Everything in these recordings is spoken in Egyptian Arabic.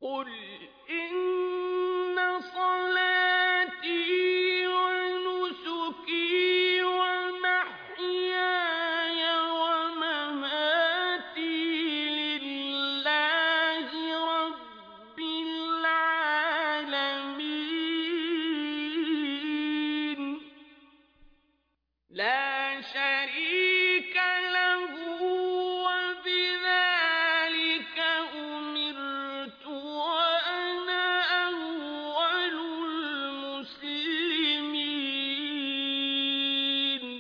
قل إن صلاتي ونسكي ومحياي ومماتي لله رب العالمين لا شريك له وبذلك أمرت وأنا أول المسلمين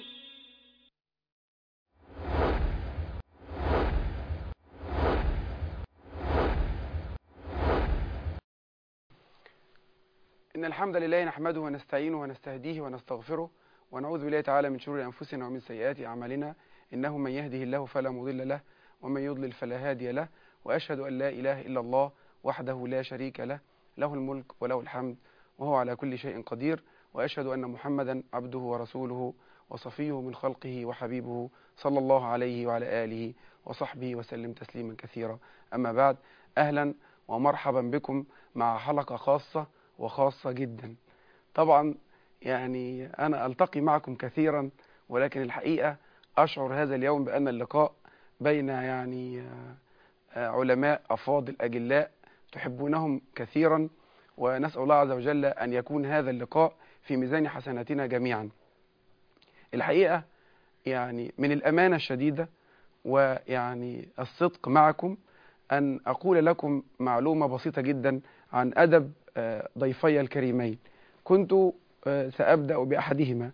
إن الحمد لله نحمده ونستعينه ونستهديه ونستغفره ونعوذ بالله تعالى من شرور أنفسنا ومن سيئات أعمالنا إنه من يهده الله فلا مضل له ومن يضلل فلا هادي له وأشهد أن لا إله إلا الله وحده لا شريك له له الملك وله الحمد وهو على كل شيء قدير وأشهد أن محمدا عبده ورسوله وصفيه من خلقه وحبيبه صلى الله عليه وعلى آله وصحبه وسلم تسليما كثيرا أما بعد أهلا ومرحبا بكم مع حلقة خاصة وخاصة جدا طبعا يعني أنا ألتقي معكم كثيرا ولكن الحقيقة أشعر هذا اليوم بأن اللقاء بين يعني آه، آه، علماء أفاضل أجلاء تحبونهم كثيرا ونسأل الله عز وجل أن يكون هذا اللقاء في ميزان حسناتنا جميعا الحقيقة يعني من الأمانة الشديدة ويعني الصدق معكم أن أقول لكم معلومة بسيطة جدا عن أدب آه، ضيفي الكريمين كنت آه، سأبدأ بأحدهما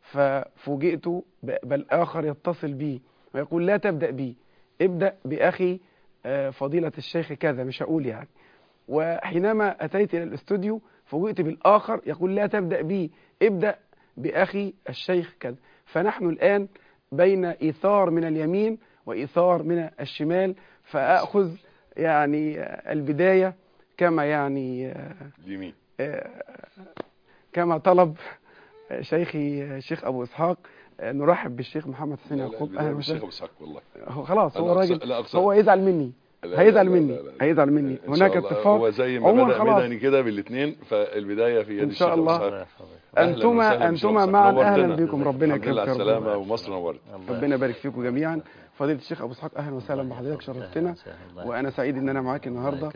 ففوجئت ب- بالآخر يتصل بي ويقول لا تبدأ بي ابدأ بأخي آه، فضيلة الشيخ كذا مش هقول يعني وحينما أتيت إلى الاستوديو فوجئت بالآخر يقول لا تبدأ بي ابدأ بأخي الشيخ كذا فنحن الآن بين إيثار من اليمين وإيثار من الشمال فأخذ يعني آه، البداية كما يعني آه، اليمين آه، كما طلب آه، شيخي آه، الشيخ أبو إسحاق آه، نرحب بالشيخ محمد حسين لا، لا، يعقوب البداية أهلا بالشيخ وسهلا ابو اسحاق والله هو خلاص هو لا، أقصد- راجل لا، أقصد- هو يزعل مني لا، هيزعل لا، مني لا، لا. هيزعل مني إن شاء هناك الله. اتفاق هو زي ما عموما بدأ خلاص. مدني كده بالاثنين فالبداية في يد إن الشيخ شاء أبو الله. إسحاق. أهلاً أنتما وسهلاً بالشيخ أنتما أبو معا إسحاق. أهلا نورتنا. بكم ربنا الحمد لله على يكرمك يا رب. السلامة ومصر نورت ربنا يبارك فيكم جميعا فضيلة الشيخ أبو إسحاق أهلا وسهلا بحضرتك شرفتنا وأنا سعيد إن أنا معاك النهاردة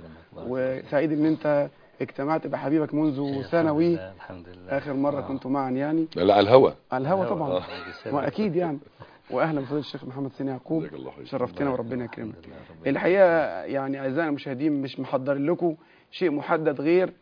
وسعيد إن أنت اجتمعت بحبيبك منذ ثانوي الحمد لله آخر مرة كنتوا معا يعني لا لا على الهوا على الهوا طبعا آه. وأكيد يعني وأهلا بفضيلة الشيخ محمد سيني يعقوب جزاك الله خير شرفتنا وربنا يكرمك الحمد لله، ربنا الحقيقة يعني أعزائنا المشاهدين مش محضرين لكم شيء محدد غير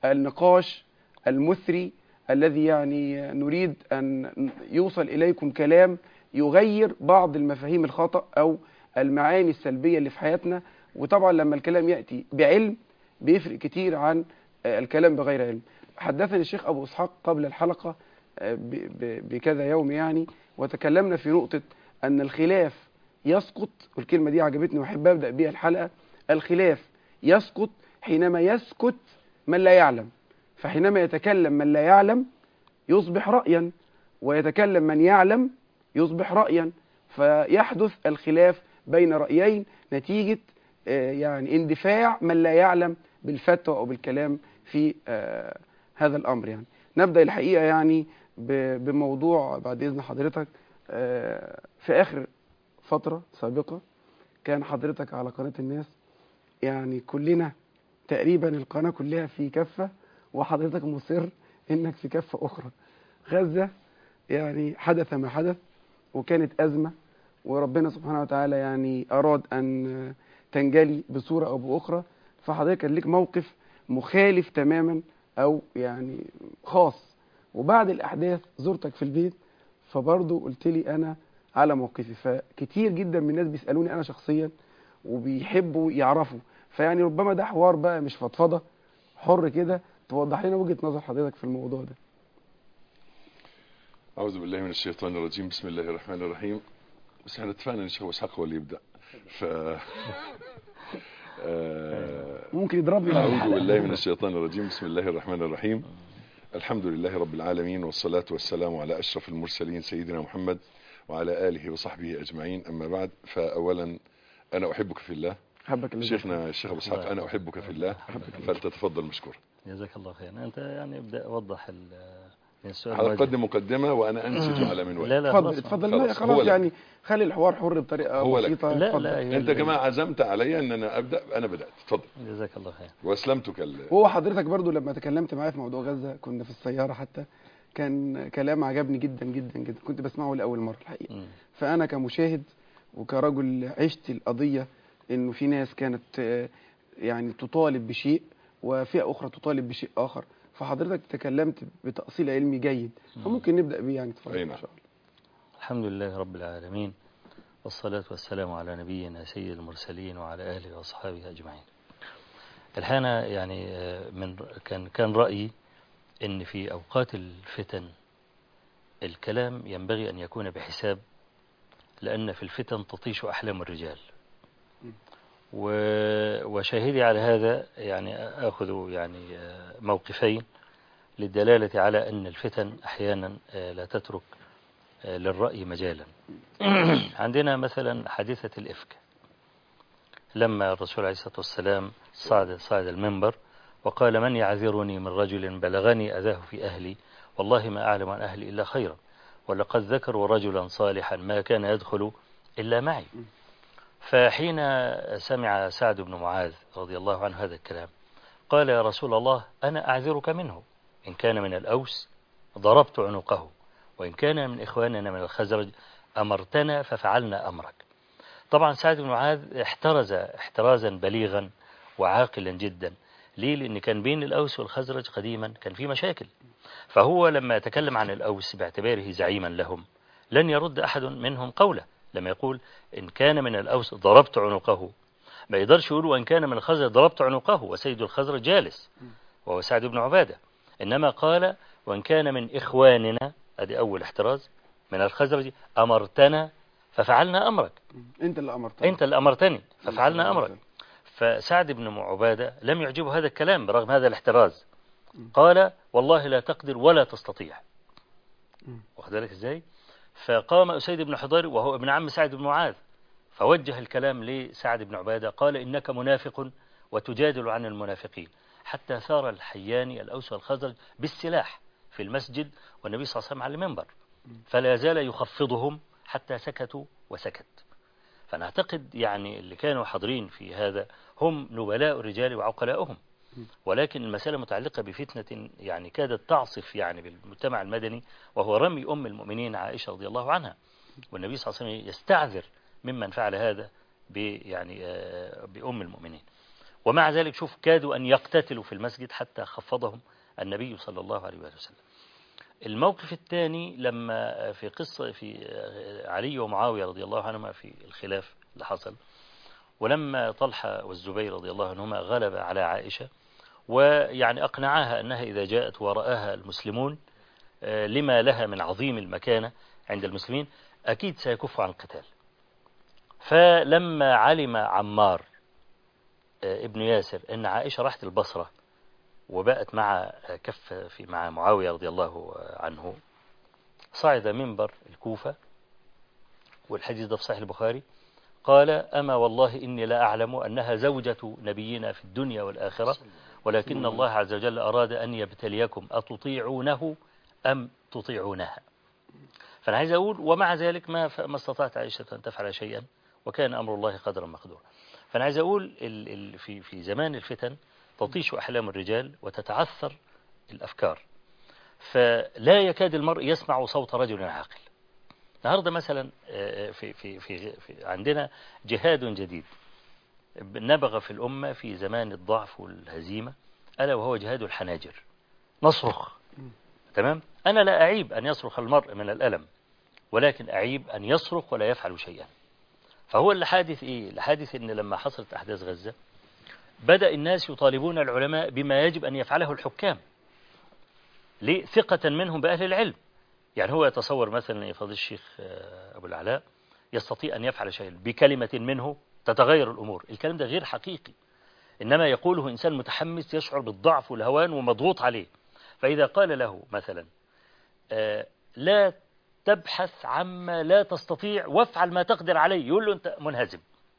النقاش المثري الذي يعني نريد أن يوصل إليكم كلام يغير بعض المفاهيم الخطأ أو المعاني السلبية اللي في حياتنا وطبعا لما الكلام يأتي بعلم بيفرق كتير عن آه، الكلام بغير علم حدثني الشيخ أبو إسحاق قبل الحلقة آه، ب- ب- بكذا يوم يعني وتكلمنا في نقطة أن الخلاف يسقط والكلمة دي عجبتني وأحب أبدأ بيها الحلقة الخلاف يسقط حينما يسكت من لا يعلم فحينما يتكلم من لا يعلم يصبح رأيا ويتكلم من يعلم يصبح رأيا فيحدث الخلاف بين رأيين نتيجة آه، يعني اندفاع من لا يعلم بالفتوى أو بالكلام في آه، هذا الأمر يعني نبدأ الحقيقة يعني ب- بموضوع بعد إذن حضرتك آه، في آخر فترة سابقة كان حضرتك على قناة الناس يعني كلنا تقريبا القناة كلها في كفة وحضرتك مصر انك في كفة اخرى غزة يعني حدث ما حدث وكانت أزمة وربنا سبحانه وتعالى يعني أراد أن تنجلي بصورة أو بأخرى فحضرتك كان ليك موقف مخالف تماما أو يعني خاص وبعد الأحداث زرتك في البيت فبرضه قلت لي أنا على موقفي فكتير جدا من الناس بيسألوني أنا شخصيا وبيحبوا يعرفوا فيعني ربما ده حوار بقى مش فضفضة حر كده توضح لنا وجهة نظر حضرتك في الموضوع ده أعوذ بالله من الشيطان الرجيم بسم الله الرحمن الرحيم بس احنا اتفقنا ان الشيخ اسحاق هو اللي يبدا ف آه، ممكن يضربني بعد أعوذ الحلقة. بالله من الشيطان الرجيم بسم الله الرحمن الرحيم الحمد لله رب العالمين والصلاة والسلام على أشرف المرسلين سيدنا محمد وعلى آله وصحبه أجمعين أما بعد فأولا أنا أحبك في الله حبك الله شيخنا الشيخ ابو اسحاق انا احبك في الله فلتتفضل مشكورا جزاك الله خير أنت يعني ابدأ وضح ال- السؤال هقدم مقدمه وانا انسج على منوال لا لا اتفضل خلاص اتفضل خلاص، لا هو خلاص لك. يعني خلي الحوار حر بطريقه هو لك. بسيطه لا اتفضل. لا هي انت يا جماعه عزمت علي ان انا ابدا انا بدات اتفضل جزاك الله خير واسلمتك ال... وهو حضرتك برضو لما تكلمت معايا في موضوع غزه كنا في السياره حتى كان كلام عجبني جدا جدا جدا كنت بسمعه لاول مره الحقيقه مم. فانا كمشاهد وكرجل عشت القضيه انه في ناس كانت آه، يعني تطالب بشيء وفئه اخرى تطالب بشيء اخر فحضرتك تكلمت بتاصيل علمي جيد فممكن نبدا بيه يعني اتفضل أي ان نعم. شاء الله الحمد لله رب العالمين والصلاة والسلام على نبينا سيد المرسلين وعلى آله وأصحابه أجمعين الحين يعني آه، من كان كان رأيي إن في أوقات الفتن الكلام ينبغي أن يكون بحساب لأن في الفتن تطيش أحلام الرجال و- وشاهدي على هذا يعني أخذ يعني آه، موقفين للدلالة على أن الفتن أحيانا آه، لا تترك آه، للرأي مجالا عندنا مثلا حادثة الإفك لما الرسول عليه الصلاة والسلام صعد صعد المنبر وقال من يعذرني من رجل بلغني أذاه في أهلي والله ما أعلم عن أهلي إلا خيرا ولقد ذكروا رجلا صالحا ما كان يدخل إلا معي فحين سمع سعد بن معاذ رضي الله عنه هذا الكلام قال يا رسول الله أنا أعذرك منه إن كان من الأوس ضربت عنقه وإن كان من إخواننا من الخزرج أمرتنا ففعلنا أمرك طبعا سعد بن معاذ احترز احترازا بليغا وعاقلا جدا ليه لأن كان بين الأوس والخزرج قديما كان في مشاكل فهو لما يتكلم عن الأوس باعتباره زعيما لهم لن يرد أحد منهم قوله لما يقول إن كان من الأوس ضربت عنقه ما يقدرش يقول وإن كان من الخزرج ضربت عنقه وسيد الخزرج جالس وهو سعد بن عبادة إنما قال وإن كان من إخواننا هذه أول احتراز من الخزرج أمرتنا ففعلنا أمرك انت اللي امرت أنت اللي أمرتني ففعلنا أمرك فسعد بن عبادة لم يعجبه هذا الكلام برغم هذا الاحتراز قال والله لا تقدر ولا تستطيع مم. واخد بالك ازاي فقام أسيد بن حضير وهو ابن عم سعد بن معاذ فوجه الكلام لسعد بن عبادة قال إنك منافق وتجادل عن المنافقين حتى ثار الحيان الأوس والخزرج بالسلاح في المسجد والنبي صلى الله عليه وسلم على المنبر فلا زال يخفضهم حتى سكتوا وسكت فنعتقد يعني اللي كانوا حاضرين في هذا هم نبلاء الرجال وعقلاؤهم ولكن المسألة متعلقة بفتنة يعني كادت تعصف يعني بالمجتمع المدني وهو رمي أم المؤمنين عائشة رضي الله عنها والنبي صلى الله عليه وسلم يستعذر ممن فعل هذا ب يعني آه، بأم المؤمنين ومع ذلك شوف كادوا أن يقتتلوا في المسجد حتى خفضهم النبي صلى الله عليه وآله وسلم الموقف الثاني لما في قصة في علي ومعاوية رضي الله عنهما في الخلاف اللي حصل ولما طلحة والزبير رضي الله عنهما غلب على عائشة ويعني أقنعها أنها إذا جاءت ورآها المسلمون آه، لما لها من عظيم المكانة عند المسلمين أكيد سيكف عن القتال فلما علم عمار آه، ابن ياسر أن عائشة راحت البصرة وبقت مع كف في مع معاوية رضي الله عنه صعد منبر الكوفة والحديث ده في صحيح البخاري قال أما والله إني لا أعلم أنها زوجة نبينا في الدنيا والآخرة ولكن الله عز وجل أراد أن يبتليكم أتطيعونه أم تطيعونها فأنا عايز أقول ومع ذلك ما ما استطاعت عائشة أن تفعل شيئا وكان أمر الله قدرا مقدورا فأنا عايز أقول ال ال في في زمان الفتن تطيش أحلام الرجال وتتعثر الأفكار فلا يكاد المرء يسمع صوت رجل عاقل النهارده مثلا آه، في في في في عندنا جهاد جديد نبغ في الأمة في زمان الضعف والهزيمة ألا وهو جهاد الحناجر نصرخ تمام أنا لا أعيب أن يصرخ المرء من الألم ولكن أعيب أن يصرخ ولا يفعل شيئا فهو اللي حادث إيه اللي حادث إن لما حصلت أحداث غزة بدأ الناس يطالبون العلماء بما يجب أن يفعله الحكام ليه ثقة منهم بأهل العلم يعني هو يتصور مثلا يا فضيل الشيخ آه، أبو العلاء يستطيع أن يفعل شيئا بكلمة منه تتغير الأمور الكلام ده غير حقيقي إنما يقوله إنسان متحمس يشعر بالضعف والهوان ومضغوط عليه فإذا قال له مثلا آه، لا تبحث عما لا تستطيع وافعل ما تقدر عليه يقول له أنت منهزم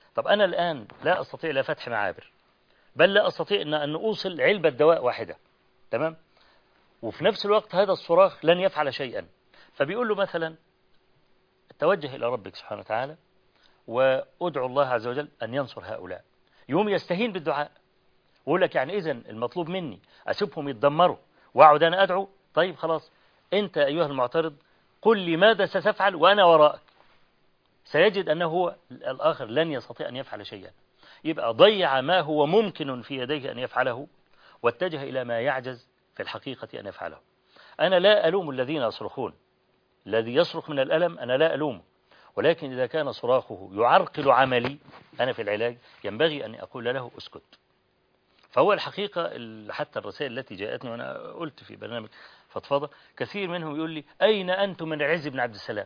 طب أنا الآن لا أستطيع لا فتح معابر بل لا أستطيع أن أن أوصل علبة دواء واحدة تمام وفي نفس الوقت هذا الصراخ لن يفعل شيئا فبيقول له مثلا توجه إلى ربك سبحانه وتعالى وادعو الله عز وجل أن ينصر هؤلاء يوم يستهين بالدعاء ويقول لك يعني إذن المطلوب مني أسيبهم يتدمروا وأقعد أنا أدعو طيب خلاص أنت أيها المعترض قل لي ماذا ستفعل وأنا وراءك سيجد أنه هو الآخر لن يستطيع أن يفعل شيئا يبقى ضيع ما هو ممكن في يديه أن يفعله واتجه إلى ما يعجز في الحقيقة أن يفعله أنا لا ألوم الذين يصرخون الذي يصرخ من الألم أنا لا ألومه ولكن إذا كان صراخه يعرقل عملي أنا في العلاج ينبغي أن أقول له أسكت فهو الحقيقة ال- حتى الرسائل التي جاءتني وأنا قلت في برنامج فضفضة كثير منهم يقول لي أين أنتم من العز بن عبد السلام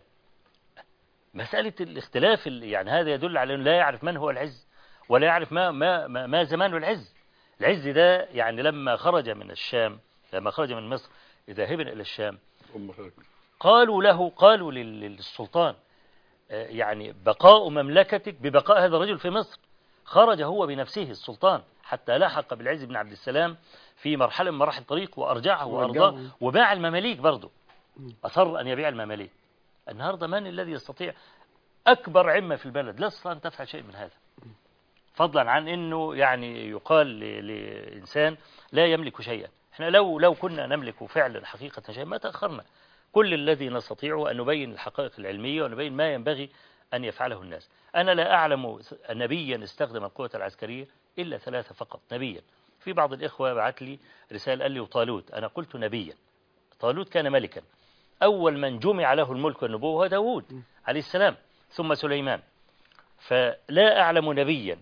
مسألة الاختلاف ال- يعني هذا يدل على أنه لا يعرف من هو العز ولا يعرف ما, ما, ما, ما زمان العز العز ده يعني لما خرج من الشام لما خرج من مصر ذاهبا إلى الشام أم خالد. قالوا له قالوا لل- للسلطان آه، يعني بقاء مملكتك ببقاء هذا الرجل في مصر خرج هو بنفسه السلطان حتى لحق بالعز بن عبد السلام في مرحلة من مراحل الطريق وأرجعه وأرضاه ورجعه. وباع المماليك برضه أصر أن يبيع المماليك النهاردة من الذي يستطيع أكبر عمة في البلد لا تستطيع أن تفعل شيء من هذا فضلا عن أنه يعني يقال ل- لإنسان لا يملك شيئا احنا لو لو كنا نملك فعلا حقيقة شيئا ما تأخرنا كل الذي نستطيعه أن نبين الحقائق العلمية ونبين ما ينبغي أن يفعله الناس أنا لا أعلم نبيا استخدم القوة العسكرية إلا ثلاثة فقط نبيا في بعض الإخوة بعت لي رسالة قال لي وطالوت أنا قلت نبيا طالوت كان ملكا أول من جمع له الملك والنبوة هو داود عليه السلام ثم سليمان فلا أعلم نبيا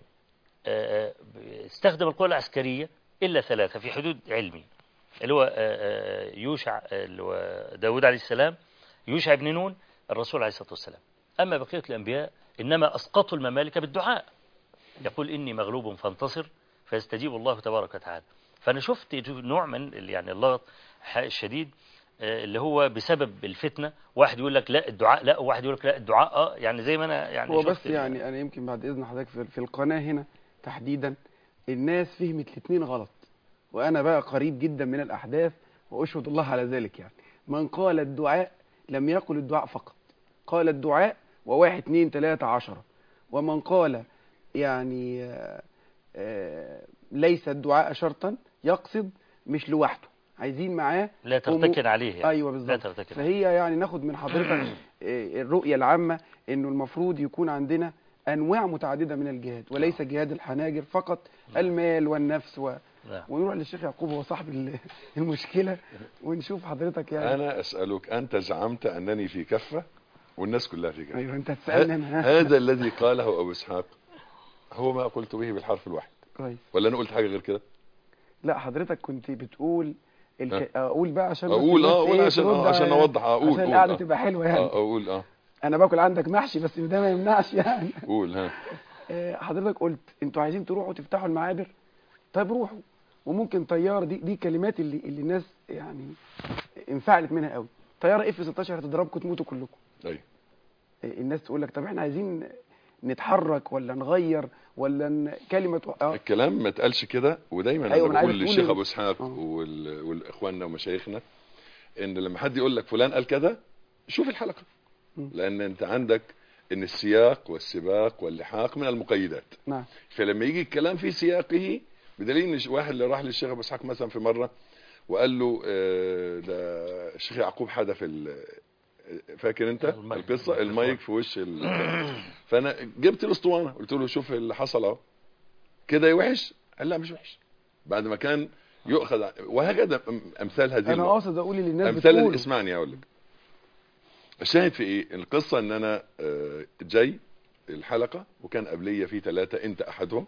آه، آه، استخدم القوة العسكرية إلا ثلاثة في حدود علمي اللي هو آه، آه، يوشع آه، اللي هو داود عليه السلام يوشع بن نون الرسول عليه الصلاة والسلام أما بقية الأنبياء إنما أسقطوا الممالك بالدعاء يقول إني مغلوب فانتصر فيستجيب الله تبارك وتعالى فأنا شفت نوع من ال- يعني اللغط الشديد آه، اللي هو بسبب الفتنة واحد يقول لك لا الدعاء لا وواحد يقول لك لا الدعاء اه يعني زي ما أنا يعني هو شفت بس ال- يعني انا يمكن بعد اذن حضرتك في, في القناه هنا تحديدا الناس فهمت الاثنين غلط وانا بقى قريب جدا من الاحداث واشهد الله على ذلك يعني من قال الدعاء لم يقل الدعاء فقط قال الدعاء وواحد اتنين تلاتة عشرة ومن قال يعني آه، آه، ليس الدعاء شرطا يقصد مش لوحده عايزين معاه لا ترتكن عليه يعني. ايوه لا بالظبط ترتكن فهي يعني ناخد من حضرتك آه، الرؤيه العامه انه المفروض يكون عندنا انواع متعدده من الجهاد وليس جهاد الحناجر فقط المال والنفس و... نعم. ونروح للشيخ يعقوب هو صاحب ال- المشكله ونشوف حضرتك يعني أنا أسألك أنت زعمت أنني في كفة والناس كلها في كفة ايوه انت تسالني ه- انا هذا الذي قاله أبو إسحاق هو ما قلت به بالحرف الواحد كويس ولا أنا قلت حاجة غير كده لا حضرتك كنت بتقول الك... ها؟ اقول بقى عشان بس أقول الناس اه أقول إيه عشان ترد آه عشان على- أوضح آه، أقول عشان قول القعده آه. تبقى حلوه يعني آه أقول اه انا باكل عندك محشي بس ده ما يمنعش يعني قول ها آه، حضرتك قلت انتوا عايزين تروحوا تفتحوا المعابر طيب روحوا وممكن طياره دي دي كلمات اللي اللي الناس يعني انفعلت منها قوي طياره اف 16 هتضربكم تموتوا كلكم أيوه آه، الناس تقول لك طب احنا عايزين نتحرك ولا نغير ولا ن... كلمه اه الكلام ما اتقالش كده ودايما أيوة، انا ما أنا بقول عايز للشيخ تقول ابو اسحاق آه. وال- والاخواننا ومشايخنا ان لما حد يقول لك فلان قال كذا شوف الحلقه مم. لان انت عندك ان السياق والسباق واللحاق من المقيدات نعم فلما يجي الكلام في سياقه بدليل ان ش- واحد اللي راح للشيخ ابو اسحاق مثلا في مره وقال له آه، ده الشيخ يعقوب حدف ال- فاكر انت المايك. القصه المايك في وش ال... فانا جبت الاسطوانه قلت له شوف اللي حصل اهو كده وحش قال لا مش وحش بعد ما كان يؤخذ وهكذا أم- امثال هذه انا النقط. قاصد اقول اللي الناس امثال بتقول اسمعني اقول لك الشاهد في ايه القصه ان انا آه، جاي الحلقه وكان قبليه في ثلاثه انت احدهم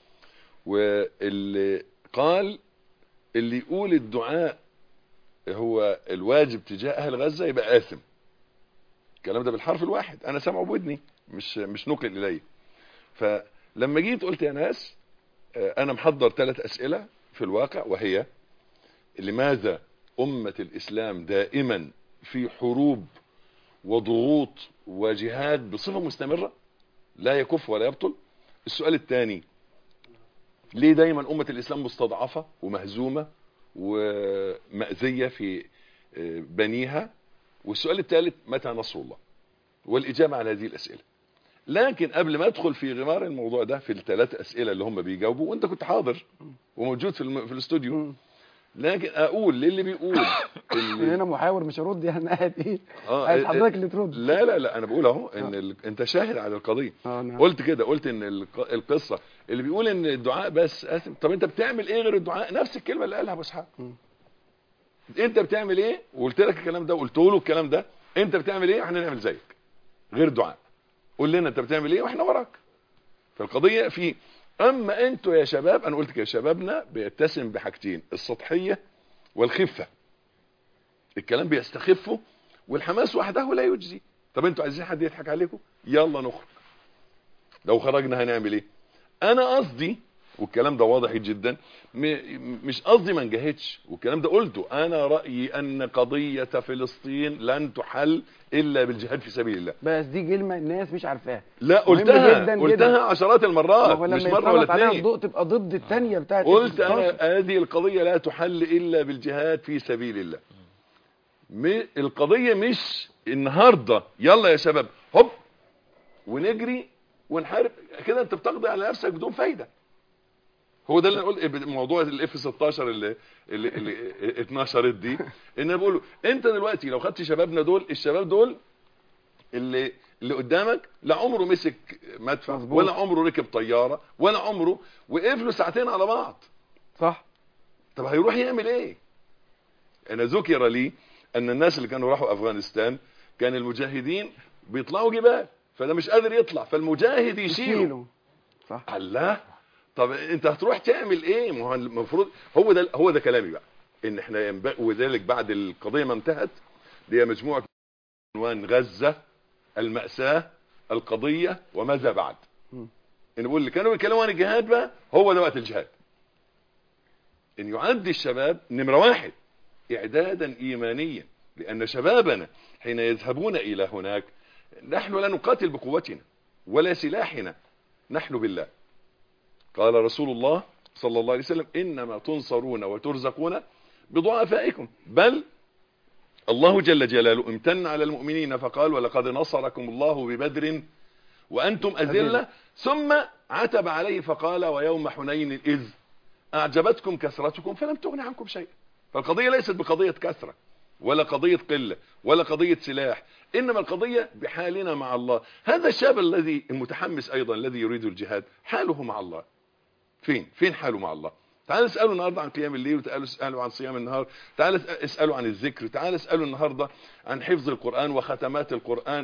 واللي قال اللي يقول الدعاء هو الواجب تجاه اهل غزه يبقى آثم الكلام ده بالحرف الواحد انا سامعه بودني مش مش نقل الي فلما جيت قلت يا ناس آه، انا محضر ثلاث اسئله في الواقع وهي لماذا امه الاسلام دائما في حروب وضغوط وجهاد بصفه مستمره لا يكف ولا يبطل السؤال الثاني ليه دايما أمة الإسلام مستضعفة ومهزومة ومأذية في آه، بنيها والسؤال الثالث متى نصر الله والإجابة على هذه الأسئلة لكن قبل ما ادخل في غمار الموضوع ده في الثلاث أسئلة اللي هم بيجاوبوا وانت كنت حاضر وموجود في, الم... في الاستوديو مم. لكن اقول للي بيقول اللي هنا محاور مش هرد يعني قاعد ايه آه، عايز آه، حضرتك اللي ترد لا لا لا انا بقول اهو ان ال... انت شاهد على القضيه اه نعم قلت كده قلت ان الق- القصه اللي بيقول ان الدعاء بس آثم طب انت بتعمل ايه غير الدعاء نفس الكلمه اللي قالها ابو اسحاق مم. انت بتعمل ايه وقلت لك الكلام ده وقلت له الكلام ده انت بتعمل ايه احنا نعمل زيك غير دعاء قول لنا انت بتعمل ايه واحنا وراك فالقضيه في اما انتوا يا شباب انا قلت كده شبابنا بيتسم بحاجتين السطحيه والخفه الكلام بيستخفوا والحماس وحده لا يجزي طب انتوا عايزين حد يضحك عليكم يلا نخرج لو خرجنا هنعمل ايه انا قصدي والكلام ده واضح جدا م- مش قصدي ما نجاهدش والكلام ده قلته انا رايي ان قضيه فلسطين لن تحل الا بالجهاد في سبيل الله بس دي كلمه الناس مش عارفاها لا مهم قلتها جداً قلتها جداً. عشرات المرات هو لما مش مره ولا يتسلط عليها اثنين الضوء تبقى ضد الثانيه بتاعت قلت ال 16. انا هذه القضيه لا تحل الا بالجهاد في سبيل الله م- القضيه مش النهارده يلا يا شباب هوب ونجري ونحارب كده انت بتقضي على نفسك بدون فايده هو ده اللي انا قلت موضوع الاف 16 اللي اللي, اللي اتنشرت دي ان انا بقول له انت دلوقتي لو خدت شبابنا دول الشباب دول اللي اللي قدامك لا عمره مسك مدفع مظبوط. ولا عمره ركب طياره ولا عمره وقف له ساعتين على بعض صح طب هيروح يعمل ايه انا ذكر لي ان الناس اللي كانوا راحوا افغانستان كان المجاهدين بيطلعوا جبال فده مش قادر يطلع فالمجاهد يشيله يشيله صح الله طب انت هتروح تعمل ايه ما هو المفروض هو ده هو ده كلامي بقى ان احنا ينبغي وذلك بعد القضيه ما انتهت دي مجموعه عنوان غزه الماساه القضيه وماذا بعد مم. ان بقول اللي كانوا بيتكلموا عن الجهاد بقى هو ده وقت الجهاد ان يعد الشباب نمره واحد اعدادا ايمانيا لان شبابنا حين يذهبون الى هناك نحن لا نقاتل بقوتنا ولا سلاحنا نحن بالله قال رسول الله صلى الله عليه وسلم انما تنصرون وترزقون بضعفائكم بل الله جل جلاله امتن على المؤمنين فقال ولقد نصركم الله ببدر وانتم اذله ثم عتب عليه فقال ويوم حنين اذ اعجبتكم كثرتكم فلم تغن عنكم شيئا فالقضيه ليست بقضيه كثره ولا قضيه قله ولا قضيه سلاح انما القضيه بحالنا مع الله هذا الشاب الذي المتحمس ايضا الذي يريد الجهاد حاله مع الله فين فين حاله مع الله تعال اساله النهارده عن قيام الليل وتعالوا اساله عن صيام النهار تعال اساله عن الذكر تعال اساله النهارده عن حفظ القران وختمات القران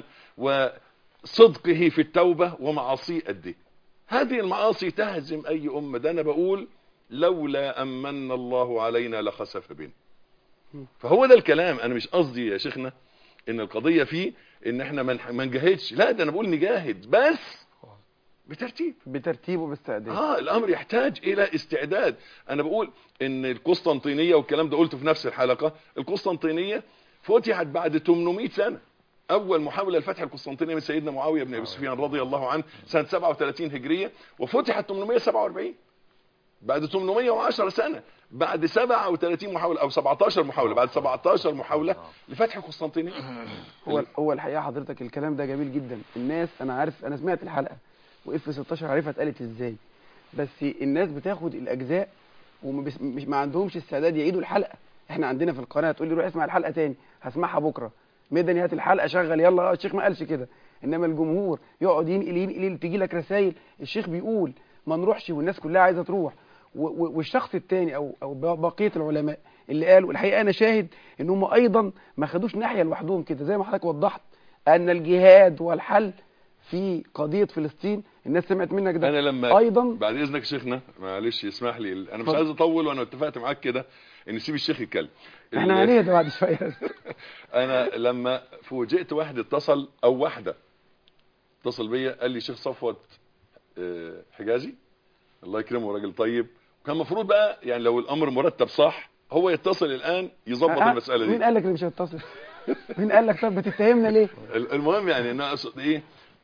وصدقه في التوبه ومعاصيه قد ايه هذه المعاصي تهزم اي امه ده انا بقول لولا امن الله علينا لخسف بنا فهو ده الكلام انا مش قصدي يا شيخنا ان القضيه فيه ان احنا ما نح- ما نجاهدش لا ده انا بقول نجاهد بس بترتيب بترتيب وباستعداد اه الامر يحتاج الى استعداد انا بقول ان القسطنطينيه والكلام ده قلته في نفس الحلقه القسطنطينيه فتحت بعد 800 سنه اول محاوله لفتح القسطنطينيه من سيدنا معاويه بن ابي سفيان رضي الله عنه سنه 37 هجريه وفتحت 847 بعد 810 سنه بعد 37 محاوله او 17 محاوله بعد 17 محاوله لفتح القسطنطينيه هو هو الحقيقه حضرتك الكلام ده جميل جدا الناس انا عارف انا سمعت الحلقه واف 16 عارفها اتقالت ازاي بس الناس بتاخد الاجزاء وما بس مش ما عندهمش استعداد يعيدوا الحلقه احنا عندنا في القناه تقول لي روح اسمع الحلقه تاني هسمعها بكره مدني هات الحلقه شغل يلا آه، الشيخ ما قالش كده انما الجمهور يقعد ينقل ينقل تيجي لك رسائل الشيخ بيقول ما نروحش والناس كلها عايزه تروح و- و- والشخص الثاني او او بقيه العلماء اللي قالوا الحقيقه انا شاهد ان هم ايضا ما خدوش ناحيه لوحدهم كده زي ما حضرتك وضحت ان الجهاد هو الحل في قضيه فلسطين الناس سمعت منك ده انا لما ايضا بعد اذنك شيخنا معلش اسمح لي انا مش اتفضل. عايز اطول وانا اتفقت معاك كده ان نسيب الشيخ يتكلم احنا ال- هنهدى بعد شويه انا لما فوجئت واحد اتصل او واحده اتصل بيا قال لي شيخ صفوت آه، حجازي الله يكرمه راجل طيب وكان المفروض بقى يعني لو الامر مرتب صح هو يتصل الان يظبط آه، المساله مين دي قال لك اللي مش هتصل مين قال لك طب بتتهمنا ليه ال- المهم يعني انا اقصد ايه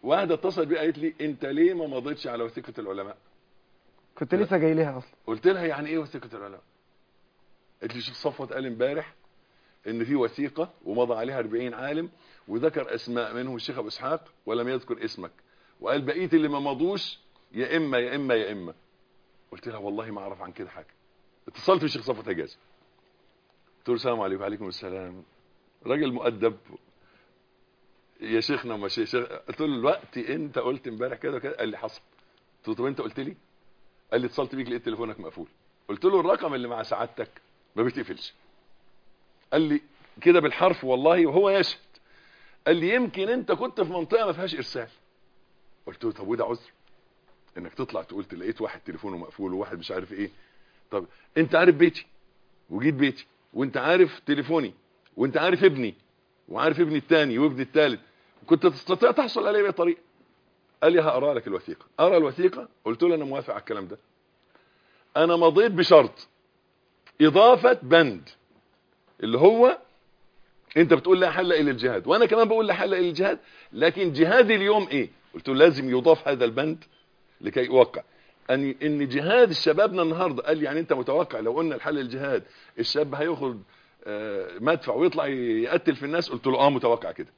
واحده اتصلت بي قالت لي انت ليه ما مضيتش على وثيقه العلماء كنت لسه جاي لها اصلا قلت لها يعني ايه وثيقه العلماء قالت لي شيخ صفوت قال امبارح ان في وثيقه ومضى عليها 40 عالم وذكر اسماء منهم الشيخ ابو اسحاق ولم يذكر اسمك وقال بقيه اللي ما مضوش يا اما يا اما يا اما قلت لها والله ما اعرف عن كده حاجه اتصلت بالشيخ صفوت حجاز قلت له السلام عليكم وعليكم السلام راجل مؤدب يا شيخنا وما شيخ قلت له الوقت انت قلت امبارح كده وكده قال لي حصل قلت له طب انت قلت لي قال لي اتصلت بيك لقيت تليفونك مقفول قلت له الرقم اللي مع سعادتك ما بيتقفلش قال لي كده بالحرف والله وهو يشهد قال لي يمكن انت كنت في منطقه ما فيهاش ارسال قلت له طب وده عذر انك تطلع تقول لقيت واحد تليفونه مقفول وواحد مش عارف ايه طب انت عارف بيتي وجيت بيتي وانت عارف تليفوني وانت عارف ابني وعارف ابني الثاني وابني الثالث كنت تستطيع تحصل عليه باي طريقه قال لي هقرا لك الوثيقه ارى الوثيقه قلت له انا موافق على الكلام ده انا مضيت بشرط اضافه بند اللي هو انت بتقول لا حل الا الجهاد وانا كمان بقول لا حل الا الجهاد لكن جهادي اليوم ايه قلت له لازم يضاف هذا البند لكي يوقع ان ان جهاد شبابنا النهارده قال لي يعني انت متوقع لو قلنا الحل الجهاد الشاب هياخد آه، مدفع ويطلع يقتل في الناس قلت له اه متوقع كده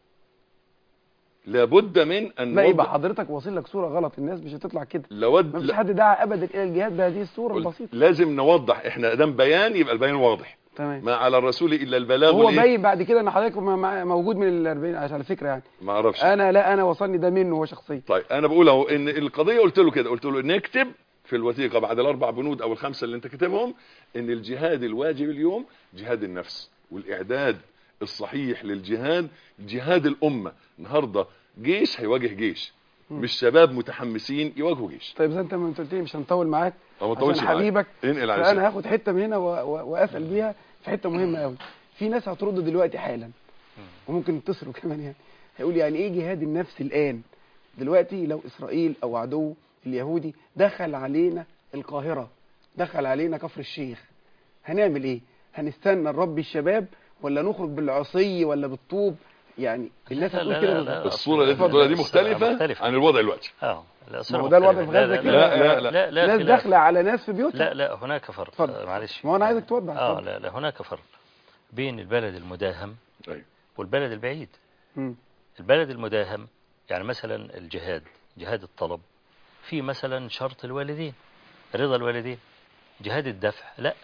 لابد من ان لا يبقى نوضح- حضرتك واصل لك صوره غلط الناس مش هتطلع كده لود ما فيش لا- حد دعا ابدا الى الجهاد بهذه الصوره قلت البسيطه لازم نوضح احنا دام بيان يبقى البيان واضح تمام ما على الرسول الا البلاغ هو والإيه؟ باين بعد كده ان حضرتك م- مع- موجود من ال 40 على فكره يعني ما اعرفش انا لا انا وصلني ده منه هو شخصيا طيب انا بقول اهو ان القضيه قلت له كده قلت له نكتب في الوثيقه بعد الاربع بنود او الخمسه اللي انت كاتبهم ان الجهاد الواجب اليوم جهاد النفس والاعداد الصحيح للجهاد جهاد الامه النهارده جيش هيواجه جيش مش شباب متحمسين يواجهوا جيش طيب زي انت ما انت قلت لي مش هنطول معاك أو ما تطولش عشان معاك. حبيبك انقل على فانا شيء. هاخد حته من هنا و... و... واسال بيها في حته مهمه قوي في ناس هترد دلوقتي حالا وممكن يتصلوا كمان يعني هيقول يعني ايه جهاد النفس الان دلوقتي لو اسرائيل او عدو اليهودي دخل علينا القاهره دخل علينا كفر الشيخ هنعمل ايه هنستنى نربي الشباب ولا نخرج بالعصي ولا بالطوب يعني الناس لا، هتقول لا، كده لا، بالظبط. لا. الصوره اللي انت اتفضل. بتقولها دي مختلفه مختلفة. عن الوضع دلوقتي اه لا ما هو ده الوضع في غزة كده. لا، لا، لا. لا لا ناس خلاف. داخله على ناس في بيوتها لا لا هناك فرق اتفضل. آه، معلش ما هو أنا عايزك توضح، اه اتفضل. لا لا هناك فرق بين البلد المداهم أيوة. والبلد البعيد مم. البلد المداهم يعني مثلا الجهاد جهاد الطلب في مثلا شرط الوالدين رضا الوالدين جهاد الدفع لا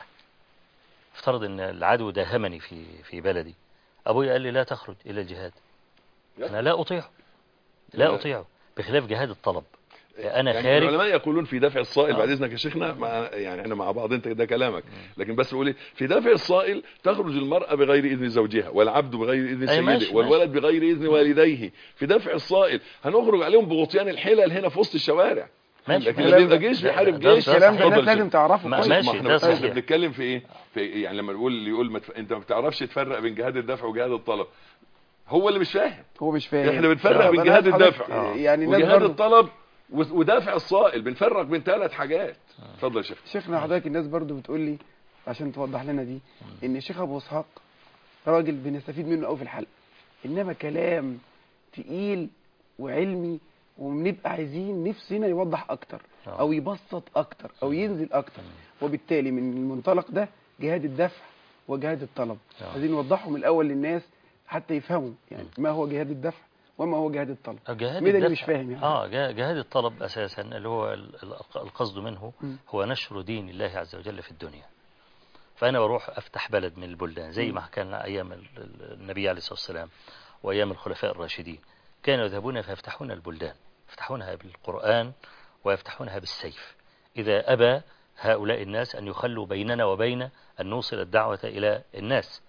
افترض ان العدو داهمني في في بلدي ابوي قال لي لا تخرج الى الجهاد انا لا اطيعه لا لا. اطيعه بخلاف جهاد الطلب انا يعني خارج العلماء يقولون في دافع الصائل آه. بعد اذنك يا شيخنا مع يعني احنا مع بعض انت ده كلامك لكن بس بقول إيه؟ في دافع الصائل تخرج المراه بغير اذن زوجها والعبد بغير اذن أي سيده ماشي، والولد بغير اذن والديه في دافع الصائل هنخرج عليهم بغطيان الحلل هنا في وسط الشوارع ماشي. لكن الكلام لما يبقى ده- جيش ده- بيحارب ده- جيش ده الكلام ده اتفضل الناس يا لازم شيخ. تعرفه ما- كويس ماشي، ما احنا ده بس احنا صحيح. بنتكلم في ايه في يعني لما نقول اللي يقول ما تف... انت ما بتعرفش تفرق بين جهاد الدفع وجهاد الطلب هو اللي مش فاهم هو مش فاهم احنا بنفرق آه، بين أنا جهاد عايز حضرتك- الدفع آه، يعني الناس وجهاد برضو الطلب و- ودافع الصائل بنفرق بين ثلاث حاجات اتفضل يا شيخ شيخنا حضرتك الناس برضو بتقول لي عشان توضح لنا دي ان الشيخ ابو اسحاق راجل بنستفيد منه قوي في الحلقه انما كلام تقيل وعلمي وبنبقى عايزين نفسنا يوضح اكتر آه. او يبسط اكتر او ينزل اكتر وبالتالي من المنطلق ده جهاد الدفع وجهاد الطلب آه. عايزين نوضحه من الاول للناس حتى يفهموا يعني ما هو جهاد الدفع وما هو جهاد الطلب جهاد مين اللي الدفع- مش فاهم يعني اه جه- جهاد الطلب اساسا اللي هو ال- ال- القصد منه مم. هو نشر دين الله عز وجل في الدنيا فانا بروح افتح بلد من البلدان زي ما كان ايام ال- ال- النبي عليه الصلاه والسلام وايام الخلفاء الراشدين كانوا يذهبون فيفتحون البلدان يفتحونها بالقران ويفتحونها بالسيف اذا ابى هؤلاء الناس ان يخلوا بيننا وبين ان نوصل الدعوه الى الناس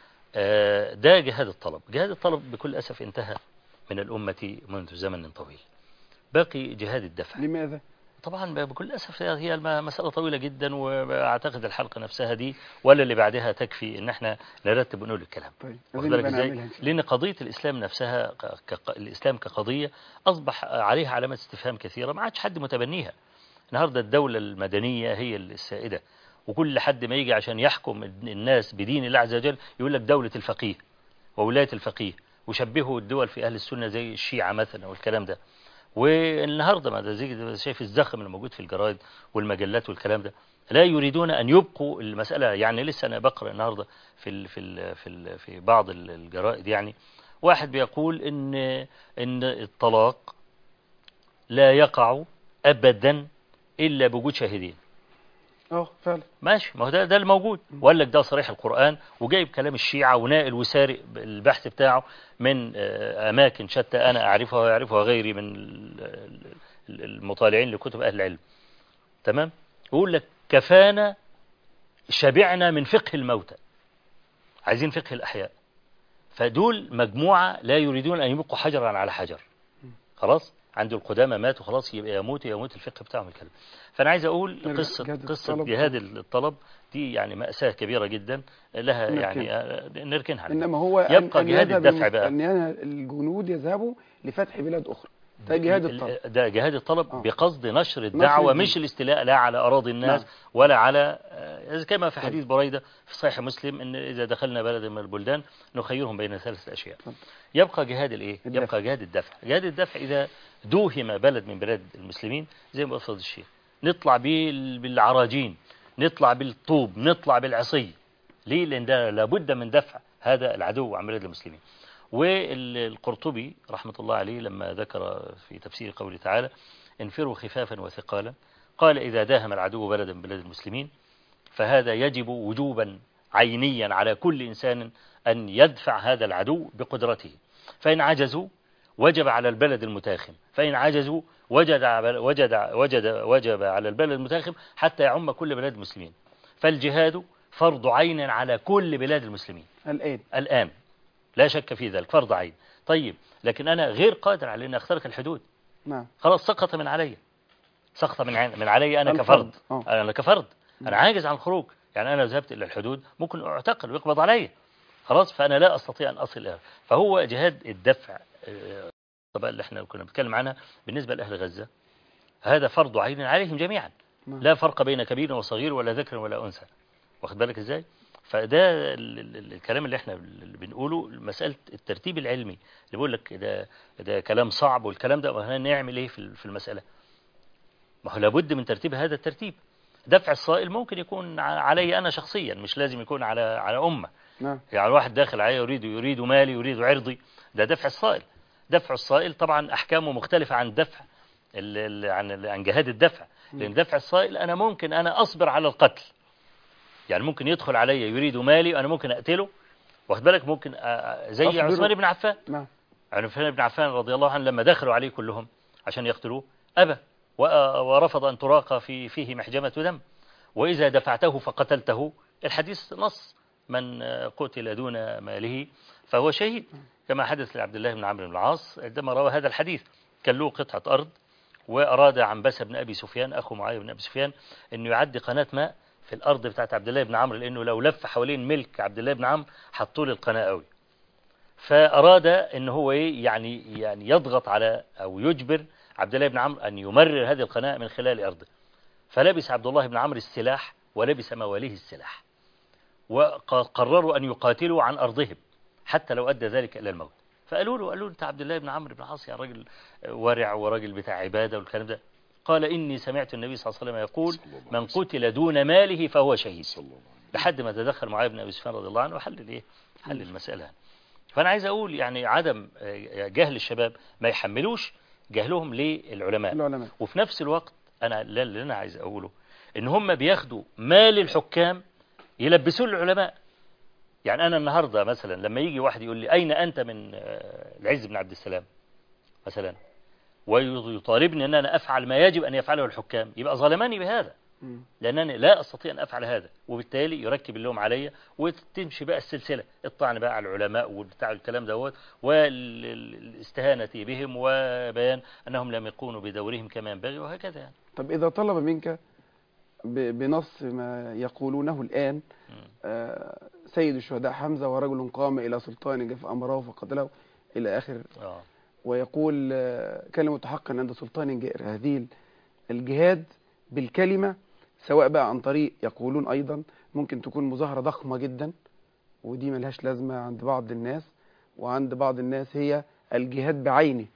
آه، ده جهاد الطلب جهاد الطلب بكل أسف انتهى من الأمة منذ زمن طويل باقي جهاد الدفع لماذا طبعا بكل أسف هي الم- مسألة طويلة جدا وأعتقد الحلقة نفسها دي ولا اللي بعدها تكفي إن احنا نرتب ونقول الكلام طيب واخد عايزين بالك نبقى ازاي؟ نعملها إن شاء الله. لأن قضية الإسلام نفسها ك... ك... الإسلام كقضية أصبح عليها علامات استفهام كثيرة ما عادش حد متبنيها النهاردة الدولة المدنية هي السائدة وكل حد ما يجي عشان يحكم الناس بدين الله عز وجل يقول لك دولة الفقيه وولاية الفقيه وشبهوا الدول في أهل السنة زي الشيعة مثلا والكلام ده والنهارده ما ده زي ده شايف الزخم اللي موجود في الجرايد والمجلات والكلام ده لا يريدون ان يبقوا المساله يعني لسه انا بقرا النهارده في ال في ال في ال في بعض ال- الجرائد يعني واحد بيقول ان ان الطلاق لا يقع ابدا الا بوجود شاهدين اه فعلا ماشي ما هو ده ده الموجود وقال لك ده صريح القرآن وجايب كلام الشيعة وناقل وسارق البحث بتاعه من آه، أماكن شتى أنا أعرفها ويعرفها غيري من ال- ال- المطالعين لكتب أهل العلم تمام يقول لك كفانا شبعنا من فقه الموتى عايزين فقه الأحياء فدول مجموعة لا يريدون أن يبقوا حجرا على حجر خلاص عند القدامى ماتوا خلاص يبقى يموت يموت الفقه بتاعهم الكلام فأنا عايز أقول نرجع قصة جهاد قصة الطلب. جهاد الطلب دي يعني مأساة كبيرة جدا لها نركنها. يعني آه، نركنها انما هو أن- يبقى أن جهاد يذهب الدفع المس- بقى. ان ين- الجنود يذهبوا لفتح بلاد اخرى ده جهاد الطلب ده جهاد الطلب آه. بقصد نشر الدعوة الدين. مش الاستيلاء لا على أراضي الناس نعم. ولا على آه، كما في حديث بريدة في صحيح مسلم إن إذا دخلنا بلدا من البلدان نخيرهم بين ثلاثة أشياء طب. يبقى جهاد الإيه؟ الدفع. يبقى جهاد الدفع جهاد الدفع إذا دوهم بلد من بلاد المسلمين زي ما قصد الشيخ نطلع بال- بالعراجين نطلع بالطوب نطلع بالعصي ليه؟ لأن ده لابد من دفع هذا العدو عن بلاد المسلمين والقرطبي رحمة الله عليه لما ذكر في تفسير قوله تعالى انفروا خفافا وثقالا قال إذا داهم العدو بلدا من بلاد المسلمين فهذا يجب وجوبا عينيا على كل إنسان أن يدفع هذا العدو بقدرته فإن عجزوا وجب على البلد المتاخم فإن عجزوا وجد وجد وجد وجب على البلد المتاخم حتى يعم كل بلاد المسلمين فالجهاد فرض عين على كل بلاد المسلمين الان الآن لا شك في ذلك فرض عين طيب لكن أنا غير قادر على أن أخترق الحدود نعم خلاص سقط من علي سقط من عين من علي أنا الفرض. كفرد آه. أنا كفرد أنا عاجز عن الخروج يعني أنا ذهبت إلى الحدود ممكن أعتقل ويقبض علي خلاص فأنا لا أستطيع أن أصل إلى فهو جهاد الدفع آه، طبعا اللي احنا كنا بنتكلم عنها بالنسبة لأهل غزة هذا فرض عين عليهم جميعا نعم. لا فرق بين كبير وصغير ولا ذكر ولا أنثى واخد بالك ازاي فده ال- ال- ال- الكلام اللي احنا اللي بنقوله مسألة الترتيب العلمي اللي بيقول لك ده ده كلام صعب والكلام ده ما نعمل ايه في ال- في المسألة ما هو لابد من ترتيب هذا الترتيب دفع الصائل ممكن يكون ع- علي انا شخصيا مش لازم يكون على على امه نعم يعني واحد داخل علي يريد يريد مالي يريد عرضي ده دفع الصائل دفع الصائل طبعا احكامه مختلفة عن دفع ال- ال- عن ال- عن جهاد الدفع لان دفع الصائل انا ممكن انا اصبر على القتل يعني ممكن يدخل علي يريد مالي وانا ممكن اقتله واخد بالك ممكن أ- أ- زي أصبر. عثمان بن عفان نعم عثمان بن عفان رضي الله عنه لما دخلوا عليه كلهم عشان يقتلوه أبى و- ورفض أن تراق في فيه محجمة دم وإذا دفعته فقتلته الحديث نص من آه، قتل دون ماله فهو شهيد كما حدث لعبد الله بن عمرو بن العاص عندما روى هذا الحديث كان له قطعة أرض وأراد عنبسة بن أبي سفيان أخو معاوية بن أبي سفيان أنه يعدي قناة ماء في الأرض بتاعت عبد الله بن عمرو لأنه لو لف حوالين ملك عبد الله بن عمرو حطوا له القناة قوي فأراد أن هو إيه يعني يعني يضغط على أو يجبر عبد الله بن عمرو أن يمرر هذه القناة من خلال أرضه فلبس عبد الله بن عمرو السلاح ولبس مواليه السلاح وقرروا أن يقاتلوا عن أرضهم حتى لو أدى ذلك إلى الموت فقالوا له قالوا له أنت عبد الله بن عمرو بن العاص يعني راجل ورع وراجل بتاع عبادة والكلام ده قال إني سمعت النبي صلى الله عليه وسلم يقول صلى الله عليه من وسلم. قتل دون ماله فهو شهيد صلى الله عليه وسلم. لحد ما تدخل معاوية بن أبي سفيان رضي الله عنه وحل الإيه حل المسألة فأنا عايز أقول يعني عدم آه، جهل الشباب ما يحملوش جهلهم للعلماء العلماء وفي نفس الوقت أنا لا- اللي أنا عايز أقوله إن هم بياخدوا مال الحكام يلبسوه للعلماء يعني أنا النهاردة مثلا لما يجي واحد يقول لي أين أنت من آه، العز بن عبد السلام مثلا ويطالبني أن أنا أفعل ما يجب أن يفعله الحكام يبقى ظلمني بهذا مم. لأنني لا أستطيع أن أفعل هذا وبالتالي يركب اللوم عليا وتمشي بقى السلسلة الطعن بقى على العلماء وبتاع الكلام دوت والاستهانة بهم وبيان أنهم لم يقوموا بدورهم كما ينبغي وهكذا يعني. طب إذا طلب منك ب- بنص ما يقولونه الآن مم. آه، سيد الشهداء حمزة ورجل قام إلى سلطان فأمره فقتله إلى آخر آه. ويقول آه، كلمة حق عند سلطان جائر هذه ال- الجهاد بالكلمة سواء بقى عن طريق يقولون أيضا ممكن تكون مظاهرة ضخمة جدا ودي ملهاش لازمة عند بعض الناس وعند بعض الناس هي الجهاد بعينه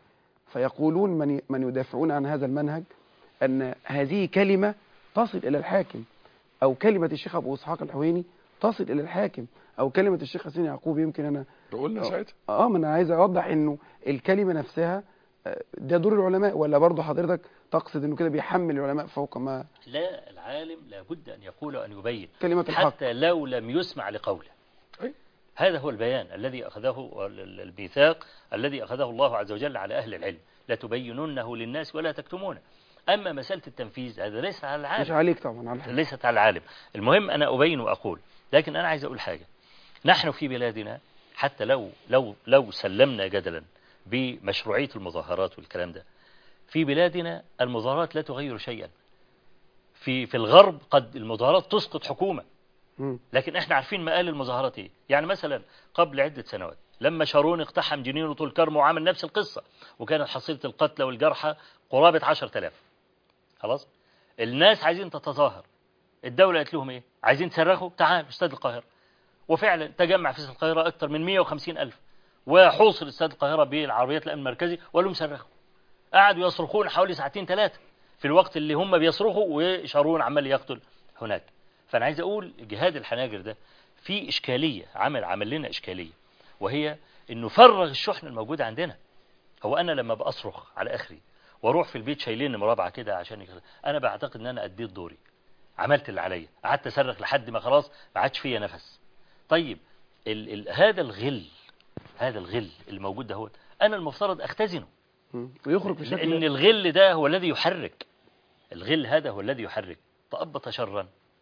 فيقولون من من يدافعون عن هذا المنهج أن هذه كلمة تصل إلى الحاكم أو كلمة الشيخ أبو إسحاق الحويني تصل إلى الحاكم أو كلمة الشيخ حسين يعقوب يمكن أنا قلنا آه. ساعتها اه ما انا عايز اوضح انه الكلمه نفسها آه، ده دور العلماء ولا برضه حضرتك تقصد انه كده بيحمل العلماء فوق ما لا العالم لابد أن يقول وأن يبين كلمه الحق حتى لو لم يسمع لقوله أي. هذا هو البيان الذي أخذه ال- الميثاق الذي أخذه الله عز وجل على أهل العلم لا تبيننه للناس ولا تكتمونه أما مسألة التنفيذ هذا ليس على مش العالم عليك طبعا على الحق. ليست على العالم المهم أنا أبين وأقول لكن أنا عايز أقول حاجة نحن في بلادنا حتى لو لو لو سلمنا جدلا بمشروعية المظاهرات والكلام ده في بلادنا المظاهرات لا تغير شيئا في في الغرب قد المظاهرات تسقط حكومة مم. لكن احنا عارفين مقال المظاهرات ايه يعني مثلا قبل عدة سنوات لما شارون اقتحم جنين وطول كرم وعمل نفس القصة وكانت حصيلة القتلى والجرحى قرابة عشر تلاف خلاص الناس عايزين تتظاهر الدولة قالت لهم ايه عايزين تصرخوا تعالوا استاد القاهرة وفعلا تجمع في استاد القاهرة أكثر من 150 ألف وحوصل استاد القاهرة بالعربيات الأمن المركزي وقال لهم صرخوا قعدوا يصرخون حوالي ساعتين ثلاثة في الوقت اللي هم بيصرخوا وشارون عمال يقتل هناك فأنا عايز أقول جهاد الحناجر ده في إشكالية عمل عمل لنا إشكالية وهي إنه فرغ الشحن الموجود عندنا هو أنا لما بأصرخ على آخري وأروح في البيت شايلين مرابعة كده عشان يخ... أنا بعتقد إن أنا أديت دوري عملت اللي عليا قعدت أصرخ لحد ما خلاص ما عادش فيا نفس طيب ال ال هذا الغل هذا الغل اللي موجود ده هو أنا المفترض أختزنه مم. ويخرج في لأن شكل الغل ده هو الذي يحرك الغل هذا هو الذي يحرك تأبط شرا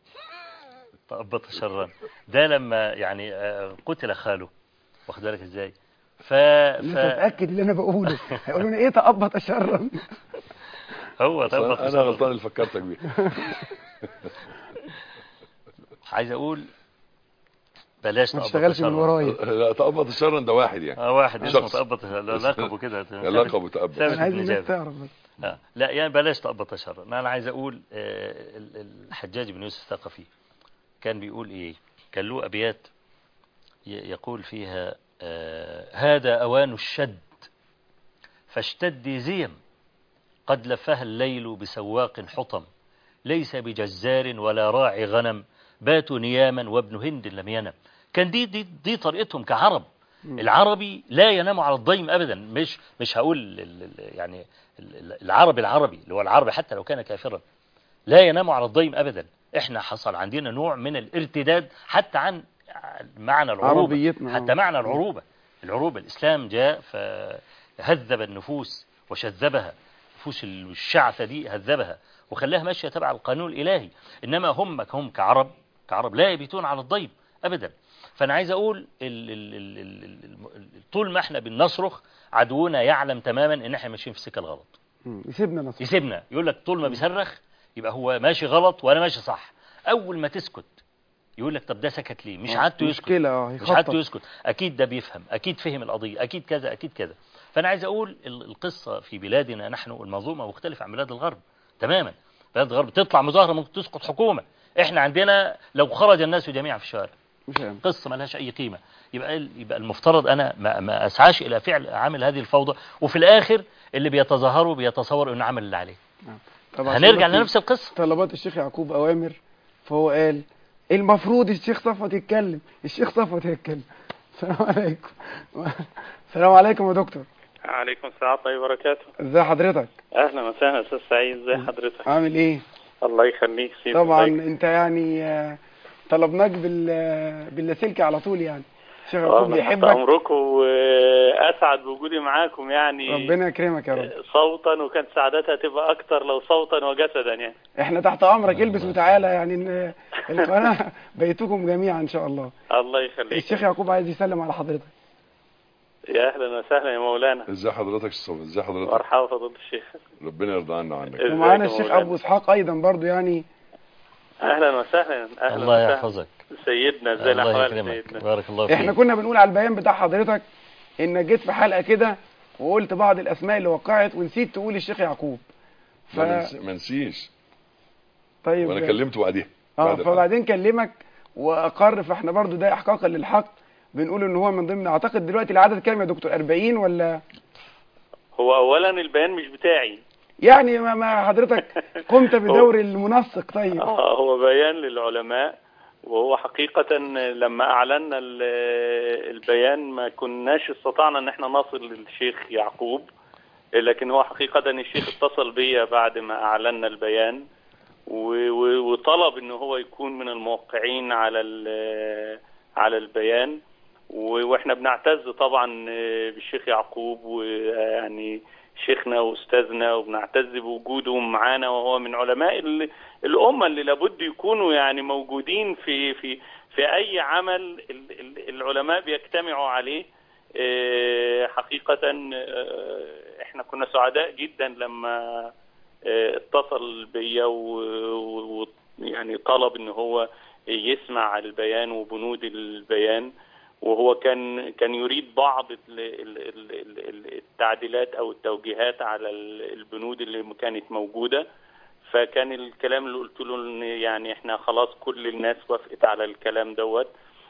تأبط شرا ده لما يعني آه، قتل خاله واخد بالك ازاي ف... الناس ف... هتاكد اللي انا بقوله هيقولوا لي ايه تأبط شرا هو تأبط انا شرا غلطان اللي فكرتك بيه عايز اقول بلاش ما تأبط تشتغلش من شرا. ورايا لا تقبض الشر ده واحد يعني اه واحد اسمه شخص. تأبط لا لقبه كده لقبه تأبط. ثابت انا عايز بن الناس جابر تعرف بس آه. لا يعني بلاش تأبط شرا انا عايز اقول آه، ال- ال- الحجاج بن يوسف الثقفي كان بيقول ايه كان له ابيات ي- يقول فيها آه، هذا اوان الشد فاشتدي زيم قد لفها الليل بسواق حطم ليس بجزار ولا راعي غنم باتوا نياما وابن هند لم ينم كان دي دي, دي طريقتهم كعرب العربي لا ينام على الضيم ابدا مش مش هقول ال- ال- يعني ال- ال- العربي العربي اللي هو العربي حتى لو كان كافرا لا ينام على الضيم ابدا احنا حصل عندنا نوع من الارتداد حتى عن معنى العروبه عربيتنا، حتى آه. معنى العروبه العروبه الاسلام جاء فهذب النفوس وشذبها نفوس الشعثه دي هذبها وخلاها ماشيه تبع القانون الالهي انما هم هم كعرب كعرب لا يبيتون على الضيم ابدا فانا عايز اقول ال ال ال ال ال ال طول ما احنا بنصرخ عدونا يعلم تماما ان احنا ماشيين في السكه الغلط مم. يسيبنا نصر يسيبنا يقول لك طول ما بيصرخ يبقى هو ماشي غلط وانا ماشي صح اول ما تسكت يقول لك طب ده سكت ليه مش عادته يسكت مشكلة اه مش يخطط عادته يسكت اكيد ده بيفهم اكيد فهم القضيه اكيد كذا اكيد كذا فانا عايز اقول ال- القصه في بلادنا نحن المنظومه مختلفه عن بلاد الغرب تماما بلاد الغرب تطلع مظاهره ممكن تسقط حكومه احنا عندنا لو خرج الناس جميعا في الشوارع مش فاهم قصه ملهاش اي قيمه يبقى يبقى المفترض انا ما, ما اسعاش الى فعل عامل هذه الفوضى وفي الاخر اللي بيتظاهروا بيتصور انه عمل اللي عليه طب عشان هنرجع بس لنفس القصه طلبات الشيخ يعقوب اوامر فهو قال المفروض الشيخ صفوت يتكلم الشيخ صفوت يتكلم السلام عليكم السلام عليكم يا دكتور عليكم السلام ورحمة الله وبركاته ازي حضرتك أهلا وسهلا أستاذ سعيد ازي حضرتك عامل ايه الله يخليك سيدي طبعا الله انت يعني آه، طلبناك بال آه، باللاسلكي على طول يعني الشيخ يخليك. يعقوب أنا تحت بيحبك أمركم وأسعد بوجودي معاكم يعني ربنا يكرمك يا رب صوتا وكانت سعادتها تبقى أكتر لو صوتا وجسدا يعني احنا تحت امرك البس وتعالى يعني ان القناه بيتكم جميعا ان شاء الله الله يخليك الشيخ يعقوب عايز يسلم على حضرتك يا أهلا وسهلا يا مولانا ازي حضرتك الصبح ازي حضرتك مرحبا فضيلة الشيخ ربنا يرضى عنا وعنك ازيك ومعانا يا الشيخ مولانا؟ ابو اسحاق ايضا برضو يعني أهلا وسهلا أهلا الله وسهلا يحفظك سيدنا ازي الله الأحوال يكرمك سيدنا بارك الله فيك احنا كنا بنقول على البيان بتاع حضرتك انك جيت في حلقه كده وقلت بعض الاسماء اللي وقعت ونسيت تقول الشيخ يعقوب ف... ما ننس- ما نسيش طيب وانا كلمته بعديها اه بعد الحلقة. فبعدين كلمك واقر فاحنا برضو ده احقاقا للحق بنقول ان هو من ضمن اعتقد دلوقتي العدد كام يا دكتور 40 ولا هو اولا البيان مش بتاعي يعني ما, ما حضرتك قمت بدور المنسق طيب اه هو بيان للعلماء وهو حقيقة لما أعلنا ال- البيان ما كناش استطعنا ان احنا نصل للشيخ يعقوب لكن هو حقيقة الشيخ اتصل بيا بعد ما أعلنا البيان و- و- وطلب ان هو يكون من الموقعين على ال- على البيان و- واحنا بنعتز طبعا بالشيخ يعقوب ويعني شيخنا واستاذنا وبنعتز بوجوده معانا وهو من علماء ال- الامه اللي لابد يكونوا يعني موجودين في في في اي عمل ال- ال- العلماء بيجتمعوا عليه آه، حقيقه آه، احنا كنا سعداء جدا لما آه، اتصل بيا ويعني طلب ان هو يسمع البيان وبنود البيان وهو كان كان يريد بعض ال- ال- ال- ال- ال- التعديلات او التوجيهات على ال- البنود اللي كانت موجوده فكان الكلام اللي قلت له ان يعني احنا خلاص كل الناس وافقت على الكلام دوت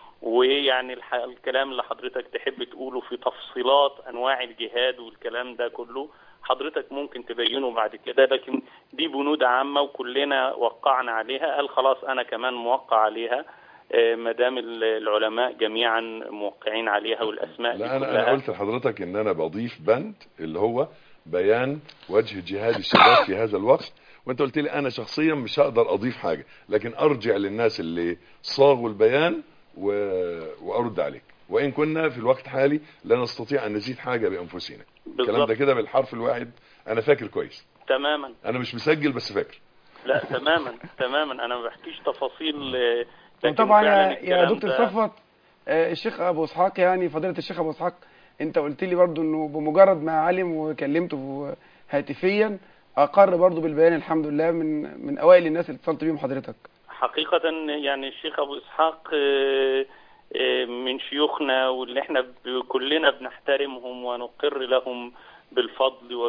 ويعني الح- الكلام اللي حضرتك تحب تقوله في تفصيلات انواع الجهاد والكلام ده كله حضرتك ممكن تبينه بعد كده لكن دي بنود عامه وكلنا وقعنا عليها قال خلاص انا كمان موقع عليها ما دام العلماء جميعا موقعين عليها والاسماء دي لا انا كلها. انا قلت لحضرتك ان انا بضيف بند اللي هو بيان وجه جهاد الشباب في هذا الوقت وانت قلت لي انا شخصيا مش هقدر اضيف حاجه لكن ارجع للناس اللي صاغوا البيان و... وارد عليك وان كنا في الوقت الحالي لا نستطيع ان نزيد حاجه بانفسنا الكلام بالظبط ده كده بالحرف الواحد انا فاكر كويس تماما انا مش مسجل بس فاكر لا تماما تماما انا ما بحكيش تفاصيل آه، لكن وطبعا فعلاً يا, يا الكلام دكتور ده- صفوت آه، الشيخ ابو اسحاق يعني فضيله الشيخ ابو اسحاق انت قلت لي برضو انه بمجرد ما علم وكلمته هاتفيا اقر برضو بالبيان الحمد لله من من اوائل الناس اللي اتصلت بيهم حضرتك حقيقة يعني الشيخ أبو إسحاق آه، آه، من شيوخنا واللي احنا ب- كلنا بنحترمهم ونقر لهم بالفضل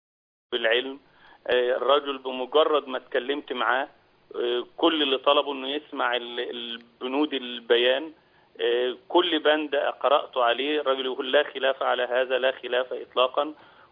وبالعلم آه، الرجل بمجرد ما اتكلمت معاه آه، كل اللي طلبه انه يسمع ال- البنود البيان آه، كل بند قرأته عليه الرجل يقول لا خلاف على هذا لا خلاف إطلاقا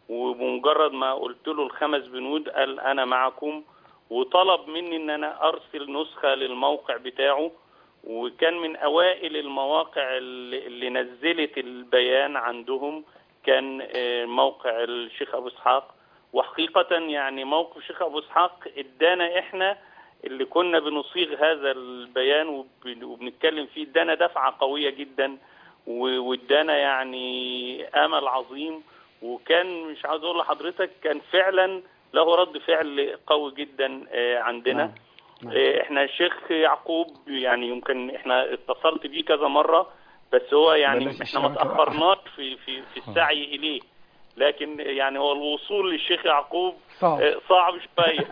وبمجرد ما قلت له الخمس بنود قال أنا معكم وطلب مني ان انا ارسل نسخة للموقع بتاعه وكان من اوائل المواقع اللي اللي نزلت البيان عندهم كان آه، موقع الشيخ ابو اسحاق وحقيقة يعني موقف الشيخ ابو اسحاق ادانا احنا اللي كنا بنصيغ هذا البيان وب- وبنتكلم فيه ادانا دفعة قوية جدا و- وادانا يعني امل عظيم وكان مش عاوز اقول لحضرتك كان فعلا له رد فعل قوي جدا آه، عندنا نعم. نعم. آه، احنا الشيخ يعقوب يعني يمكن احنا اتصلت بيه كذا مرة بس هو يعني بلاش احنا ما الشبكة بقى. تأخرناش في في في السعي اليه لكن يعني هو الوصول للشيخ يعقوب صعب آه، صعب شوية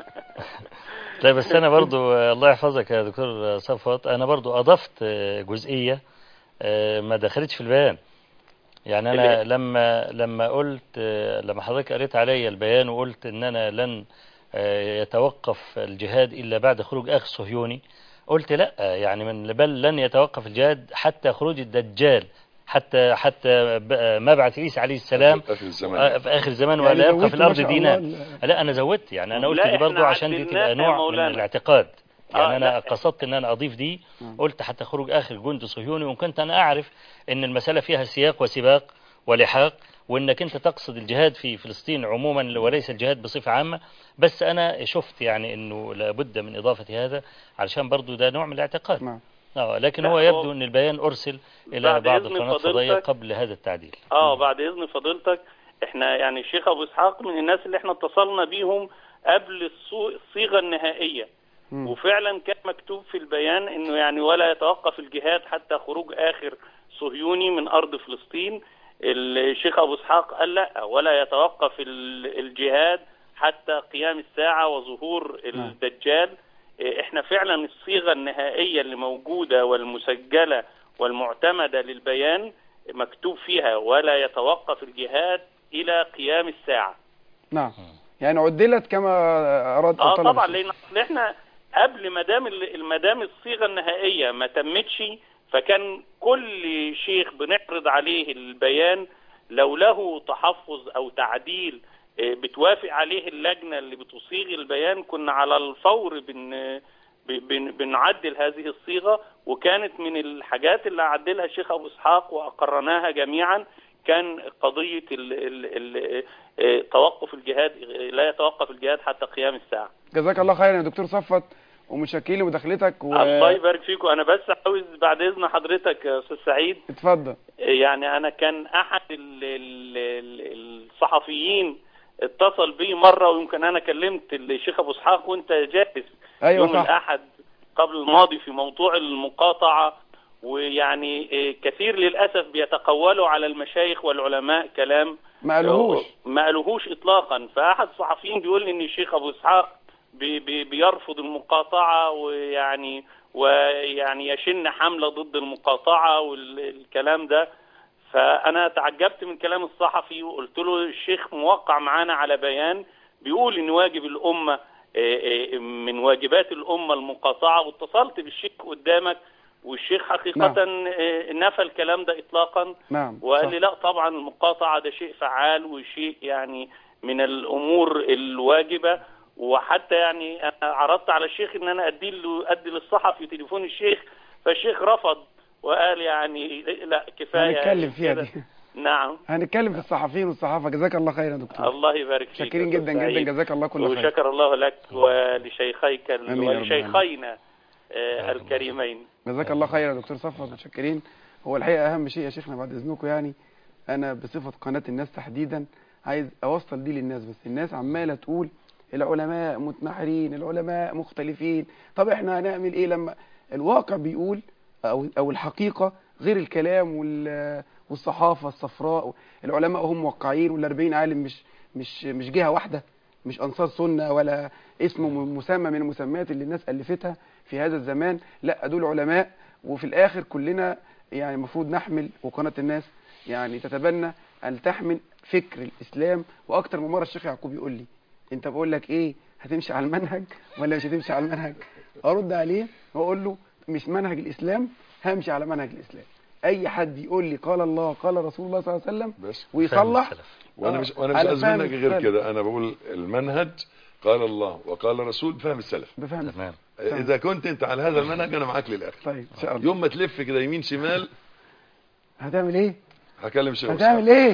لا بس انا برضو آه، الله يحفظك يا دكتور صفوت انا برضو اضفت آه، جزئية آه، ما دخلتش في البيان يعني انا اللي- لما لما قلت آه، لما حضرتك قريت عليا البيان وقلت ان انا لن آه، يتوقف الجهاد الا بعد خروج اخ صهيوني قلت لا يعني من بل لن يتوقف الجهاد حتى خروج الدجال حتى حتى ب- مبعث عيسى عليه السلام اخر الزمان آه، في اخر الزمان يعني ولا يبقى زودت في ما الارض شاء الله دينار ال- لا انا زودت يعني انا قلت لا، دي إحنا برضو عشان دي عدلناها تبقى يا نوع من مولانا. الاعتقاد يعني آه، انا لا. قصدت ان انا اضيف دي مم. قلت حتى خروج اخر جندي صهيوني وان كنت انا اعرف ان المساله فيها سياق وسباق ولحاق وانك انت تقصد الجهاد في فلسطين عموما وليس الجهاد بصفه عامه بس انا شفت يعني انه لابد من اضافه هذا علشان برضو ده نوع من الاعتقاد نعم آه لكن لا، هو هو يبدو ان البيان ارسل الى بعد بعض إذن القنوات الفضائيه فضيلتك- قبل هذا التعديل اه بعد اذن فضيلتك احنا يعني الشيخ ابو اسحاق من الناس اللي احنا اتصلنا بيهم قبل الصو- الصيغه النهائيه مم. وفعلا كان مكتوب في البيان انه يعني ولا يتوقف الجهاد حتى خروج اخر صهيوني من ارض فلسطين الشيخ ابو اسحاق قال لا ولا يتوقف ال- الجهاد حتى قيام الساعه وظهور الدجال إيه، احنا فعلا الصيغه النهائيه اللي موجوده والمسجله والمعتمده للبيان مكتوب فيها ولا يتوقف الجهاد الى قيام الساعه نعم يعني عدلت كما اراد اه طلب طبعا الشيخ. لان أصل احنا قبل ما دام ال- ما دام الصيغه النهائيه ما تمتش فكان كل شيخ بنعرض عليه البيان لو له تحفظ او تعديل آه، بتوافق عليه اللجنه اللي بتصيغ البيان كنا على الفور بن بن- بنعدل هذه الصيغه وكانت من الحاجات اللي عدلها الشيخ ابو اسحاق واقرناها جميعا كان قضيه ال ال ال آه، توقف الجهاد لا يتوقف الجهاد حتى قيام الساعه جزاك الله خيرا يا دكتور صفت ومتشكرين لمداخلتك الله يبارك فيكم انا بس عاوز بعد اذن حضرتك يا استاذ سعيد اتفضل يعني انا كان احد ال- ال- ال- الصحفيين اتصل بي مره ويمكن انا كلمت الشيخ ابو اسحاق وانت جالس ايوه يوم صح الاحد قبل الماضي في موضوع المقاطعه ويعني إيه، كثير للاسف بيتقولوا على المشايخ والعلماء كلام ما قالوهوش ما قالوهوش اطلاقا فاحد الصحفيين بيقول لي ان الشيخ ابو اسحاق بي بي بيرفض المقاطعه ويعني ويعني يشن حمله ضد المقاطعه والكلام ده فانا تعجبت من كلام الصحفي وقلت له الشيخ موقع معانا على بيان بيقول ان واجب الامه آه، آه، من واجبات الامه المقاطعه واتصلت بالشيخ قدامك والشيخ حقيقه آه، نفى الكلام ده اطلاقا نعم وقال صح. لي لا طبعا المقاطعة ده شيء فعال وشيء يعني من الأمور الواجبة وحتى يعني أنا عرضت على الشيخ ان انا ادي له ادي للصحفي تليفون الشيخ فالشيخ رفض وقال يعني لا كفايه هنتكلم فيها كده. دي نعم هنتكلم في الصحفيين والصحافه جزاك الله خيرا يا دكتور الله يبارك فيك شاكرين يا جدا أستاذ جدا سعيد. جزاك الله كل خير وشكر الله لك ولشيخيك ال- آمين يا رب ولشيخينا آه، الكريمين جزاك الله خير يا دكتور صفوت متشكرين هو الحقيقه اهم شيء يا شيخنا بعد اذنكم يعني انا بصفه قناه الناس تحديدا عايز اوصل دي للناس بس الناس عماله تقول العلماء متنحرين العلماء مختلفين طب احنا هنعمل ايه لما الواقع بيقول او او الحقيقه غير الكلام وال والصحافه الصفراء العلماء هم موقعين وال 40 عالم مش مش مش جهه واحده مش انصار سنه ولا اسم مسمى من المسميات اللي الناس الفتها في هذا الزمان لا دول علماء وفي الاخر كلنا يعني المفروض نحمل وقناه الناس يعني تتبنى ان تحمل فكر الاسلام واكتر من مره الشيخ يعقوب يقول لي انت بقول لك ايه هتمشي على المنهج ولا مش هتمشي على المنهج ارد عليه واقول له مش منهج الاسلام همشي على منهج الاسلام اي حد يقول لي قال الله قال رسول الله صلى الله عليه وسلم بس ويصلح وانا آه، مش وانا مش على عايز فهم منك غير السلف. كده انا بقول المنهج قال الله وقال الرسول بفهم السلف بفهم تمام اذا كنت انت على هذا المنهج انا معاك للاخر طيب ان شاء الله يوم ما تلف كده يمين شمال هتعمل ايه هكلم شيخ هتعمل ايه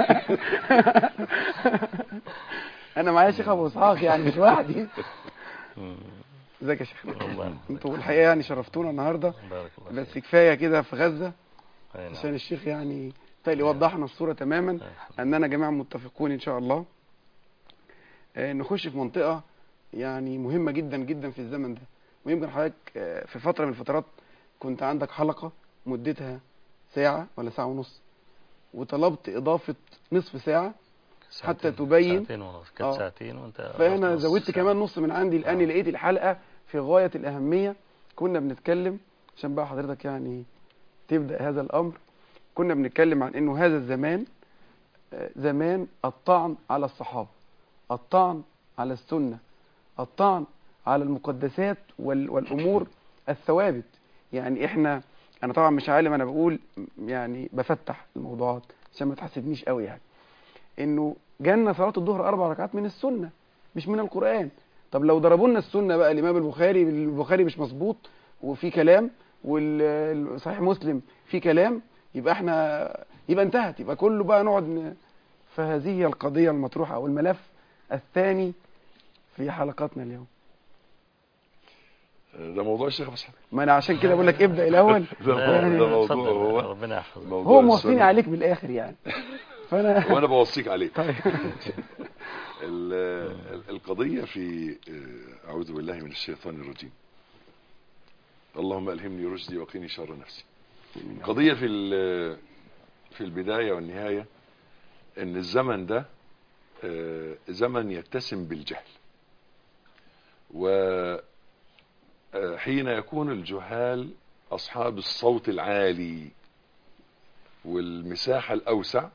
انا معايا شيخ ابو اسحاق يعني مش لوحدي مم. ازيك يا شيخ والله انتوا الحقيقه يعني شرفتونا النهارده بارك الله بس كفايه كده في غزه أي نعم. عشان الشيخ يعني تالي وضحنا الصوره تماما اننا جميعا متفقون ان شاء الله آه، نخش في منطقه يعني مهمه جدا جدا في الزمن ده ويمكن حضرتك آه، في فتره من الفترات كنت عندك حلقه مدتها ساعه ولا ساعه ونص وطلبت اضافه نصف ساعه حتى ساعتين- تبين- ساعتين ونص آه. كانت ساعتين وانت فانا نص زودت ساعة. كمان نص من عندي لاني آه. لقيت الحلقه في غايه الاهميه كنا بنتكلم عشان بقى حضرتك يعني تبدا هذا الامر كنا بنتكلم عن انه هذا الزمان آه، زمان الطعن على الصحابه الطعن على السنه الطعن على المقدسات وال- والامور الثوابت يعني احنا انا طبعا مش عالم انا بقول يعني بفتح الموضوعات عشان ما تحسبنيش قوي يعني انه جالنا صلاه الظهر اربع ركعات من السنه مش من القران طب لو ضربوا لنا السنه بقى الامام البخاري البخاري مش مظبوط وفي كلام والصحيح مسلم في كلام يبقى احنا يبقى انتهت يبقى كله بقى نقعد ن... فهذه هي القضيه المطروحه او الملف الثاني في حلقاتنا اليوم ده موضوع الشيخ بس ما انا عشان كده بقول لك ابدا الاول ده لا، يعني ده موضوع اتفضل، هو ربنا يحفظك موضوع هو موصيني السنة. عليك بالاخر يعني فانا وانا بوصيك عليه طيب ال- ال- القضية في آه، أعوذ بالله من الشيطان الرجيم اللهم ألهمني رشدي وقيني شر نفسي قضية في ال- في البداية والنهاية ان الزمن ده آه، زمن يتسم بالجهل وحين يكون الجهال أصحاب الصوت العالي والمساحة الأوسع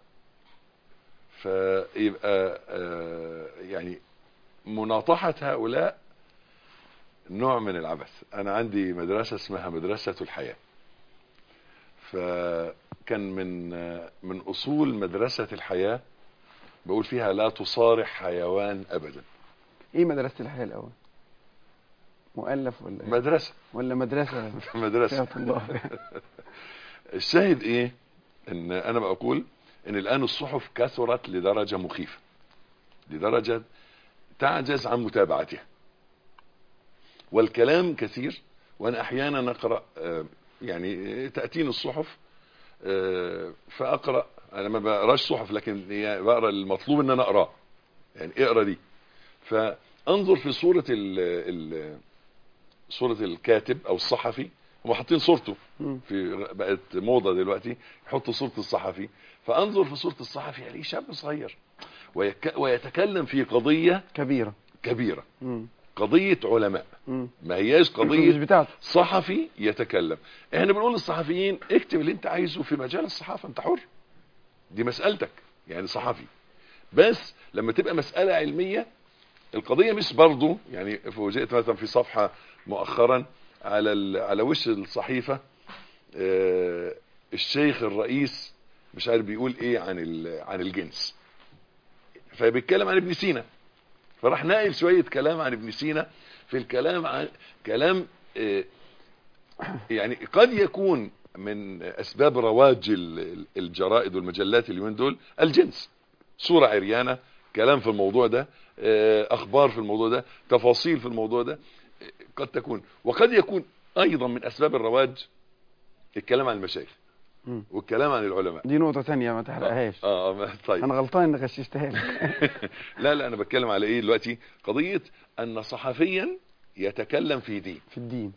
فيبقى آه، يعني مناطحة هؤلاء نوع من العبث أنا عندي مدرسة اسمها مدرسة الحياة فكان من من اصول مدرسة الحياة بقول فيها لا تصارح حيوان ابدا ايه مدرسة الحياة الاول مؤلف ولا إيه؟ مدرسة ولا مدرسة مدرسة يا الله الشاهد ايه ان انا بقول ان الان الصحف كثرت لدرجة مخيفة لدرجة تعجز عن متابعتها والكلام كثير وانا احيانا اقرأ آه، يعني تأتيني الصحف آه، فاقرأ انا ما بقراش صحف لكن هي بقرا المطلوب ان انا اقراه يعني اقرا دي فانظر في صورة ال ال صورة الكاتب او الصحفي هم حاطين صورته مم. في بقت موضة دلوقتي يحطوا صورة الصحفي فانظر في صورة الصحفي الاقيه شاب صغير ويك ويتكلم في قضية كبيرة كبيرة مم. قضية علماء مم. ما هياش مش قضية بتاعته صحفي يتكلم احنا بنقول للصحفيين اكتب اللي انت عايزه في مجال الصحافة انت حر دي مسألتك يعني صحفي بس لما تبقى مسألة علمية القضية مش برضو يعني فوجئت مثلا في صفحة مؤخرا على ال- على وش الصحيفة آه، الشيخ الرئيس مش عارف بيقول ايه عن ال- عن الجنس فبيتكلم عن ابن سينا فراح ناقل شوية كلام عن ابن سينا في الكلام عن كلام آه، يعني قد يكون من اسباب رواج ال- الجرائد والمجلات اليومين دول الجنس صورة عريانة كلام في الموضوع ده آه، اخبار في الموضوع ده تفاصيل في الموضوع ده آه، قد تكون وقد يكون ايضا من اسباب الرواج الكلام عن المشايخ مم. والكلام عن العلماء دي نقطة تانية ما تحرقهاش اه آه، ما- طيب انا غلطان اني غششتها لك لا لا انا بتكلم على ايه دلوقتي قضية ان صحفيا يتكلم في دين في الدين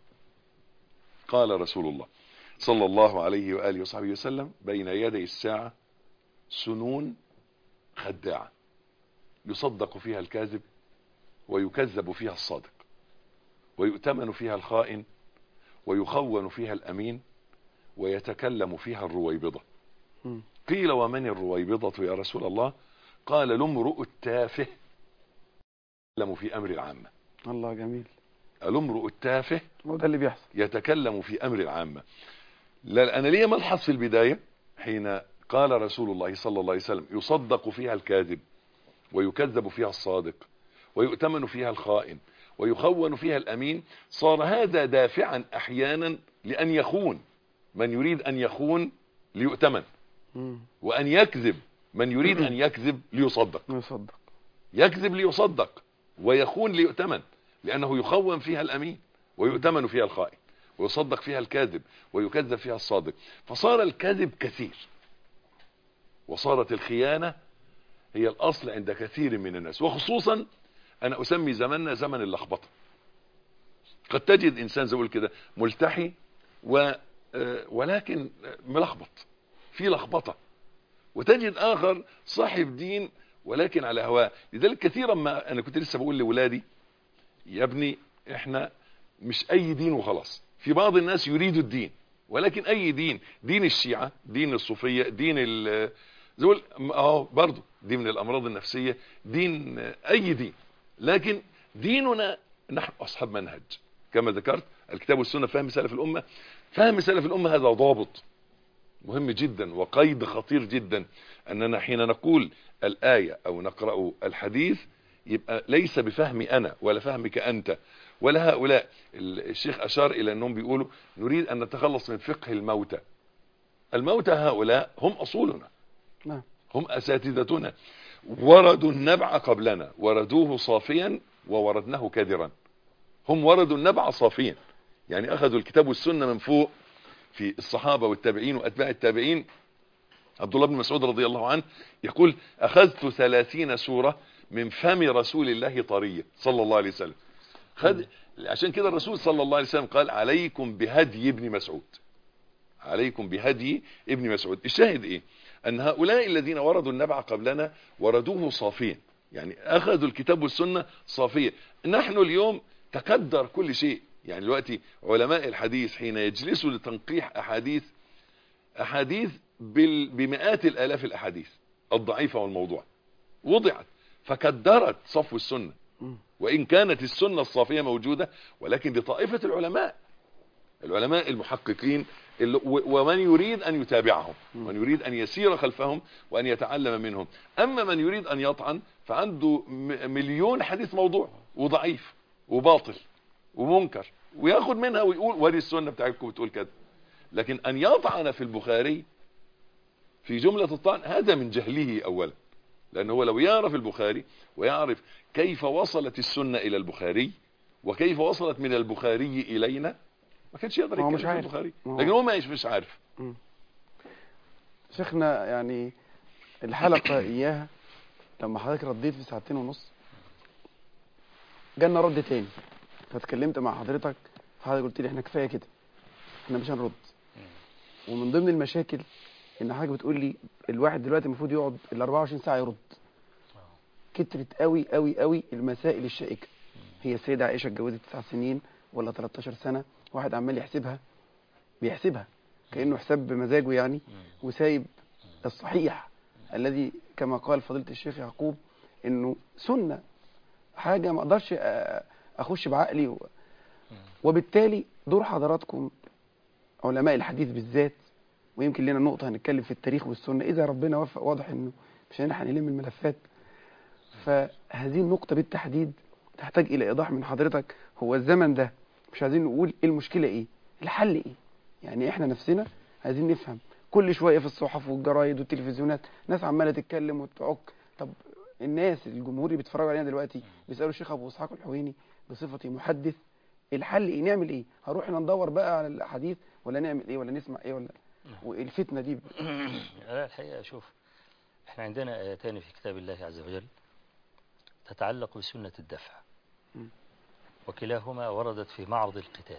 قال رسول الله صلى الله عليه وآله وصحبه وسلم بين يدي الساعة سنون خداعة يصدق فيها الكاذب ويكذب فيها الصادق ويؤتمن فيها الخائن ويخون فيها الأمين ويتكلم فيها الرويبضة مم. قيل ومن الرويبضة يا رسول الله قال الامرؤ التافه يتكلم في أمر العامة الله جميل الامرؤ التافه هو ده اللي بيحصل يتكلم في أمر العامة لا أنا ليه ملحظ في البداية حين قال رسول الله صلى الله عليه وسلم يصدق فيها الكاذب ويكذب فيها الصادق ويؤتمن فيها الخائن ويخون فيها الأمين صار هذا دافعا أحيانا لأن يخون من يريد أن يخون ليؤتمن مم. وأن يكذب من يريد أن يكذب ليصدق يصدق يكذب ليصدق ويخون ليؤتمن لأنه يخون فيها الأمين ويؤتمن فيها الخائن ويصدق فيها الكاذب ويكذب فيها الصادق فصار الكذب كثير وصارت الخيانة هي الأصل عند كثير من الناس وخصوصا أنا أسمي زماننا زمن اللخبطة قد تجد إنسان زي ما بقول كده ملتحي و آه، ولكن ملخبط في لخبطة وتجد آخر صاحب دين ولكن على هواه لذلك كثيرا ما أنا كنت لسه بقول لولادي يا ابني احنا مش أي دين وخلاص في بعض الناس يريدوا الدين ولكن أي دين دين الشيعة دين الصوفية دين ال زول اه برضه دي من الأمراض النفسية دين أي دين لكن ديننا نحن أصحاب منهج كما ذكرت الكتاب والسنة فهم سلف الأمة فهم سلف الأمة هذا ضابط مهم جدا وقيد خطير جدا أننا حين نقول الآية أو نقرأ الحديث يبقى ليس بفهمي أنا ولا فهمك أنت ولا هؤلاء الشيخ أشار إلى أنهم بيقولوا نريد أن نتخلص من فقه الموتى الموتى هؤلاء هم أصولنا نعم هم أساتذتنا وردوا النبع قبلنا وردوه صافيا ووردناه كدرا هم وردوا النبع صافيا يعني أخذوا الكتاب والسنة من فوق في الصحابة والتابعين وأتباع التابعين عبد الله بن مسعود رضي الله عنه يقول أخذت ثلاثين سورة من فم رسول الله طرية صلى الله عليه وسلم خد عشان كده الرسول صلى الله عليه وسلم قال عليكم بهدي ابن مسعود عليكم بهدي ابن مسعود الشاهد ايه ان هؤلاء الذين وردوا النبع قبلنا وردوه صافيا يعني اخذوا الكتاب والسنة صافيا نحن اليوم تقدر كل شيء يعني دلوقتي علماء الحديث حين يجلسوا لتنقيح احاديث احاديث بال- بمئات الالاف الاحاديث الضعيفة والموضوع وضعت فكدرت صفو السنة مم. وإن كانت السنة الصافية موجودة ولكن لطائفة العلماء العلماء المحققين اللي و- ومن يريد ان يتابعهم من يريد ان يسير خلفهم وان يتعلم منهم اما من يريد ان يطعن فعنده م- مليون حديث موضوع وضعيف وباطل ومنكر وياخد منها ويقول ودي السنه بتاعتكم بتقول كده لكن ان يطعن في البخاري في جمله الطعن هذا من جهله اولا لأنه هو لو يعرف البخاري ويعرف كيف وصلت السنة إلى البخاري وكيف وصلت من البخاري إلينا ما كانش يقدر ما هو يتكلم مش في عارف. البخاري ما هو- لكن هو مش مش عارف شيخنا يعني الحلقة إياها لما حضرتك رديت في ساعتين ونص جالنا رد تاني فاتكلمت مع حضرتك فحضرتك قلت لي احنا كفاية كده احنا مش هنرد ومن ضمن المشاكل ان حضرتك بتقول لي الواحد دلوقتي المفروض يقعد ال 24 ساعة يرد كترت قوي قوي قوي المسائل الشائكة هي السيدة عائشة اتجوزت تسع سنين ولا 13 سنة واحد عمال يحسبها بيحسبها كأنه حساب بمزاجه يعني وسايب الصحيح الذي كما قال فضيلة الشيخ يعقوب انه سنة حاجة ما اقدرش أ- اخش بعقلي و... وبالتالي دور حضراتكم علماء الحديث بالذات ويمكن لنا نقطة هنتكلم في التاريخ والسنة إذا ربنا وفق واضح إنه مش هنلحق نلم الملفات فهذه النقطة بالتحديد تحتاج إلى إيضاح من حضرتك هو الزمن ده مش عايزين نقول إيه المشكلة إيه الحل إيه يعني إحنا نفسنا عايزين نفهم كل شوية في الصحف والجرايد والتلفزيونات ناس عمالة تتكلم وتعك طب الناس الجمهور اللي بيتفرجوا علينا دلوقتي بيسألوا الشيخ أبو إسحاق الحويني بصفتي محدث الحل إيه نعمل إيه هروح ندور بقى على الأحاديث ولا نعمل إيه ولا نسمع إيه ولا والفتنة دي لا الحقيقة شوف احنا عندنا آيتان في كتاب الله عز وجل تتعلق بسنة الدفع مم. وكلاهما وردت في معرض القتال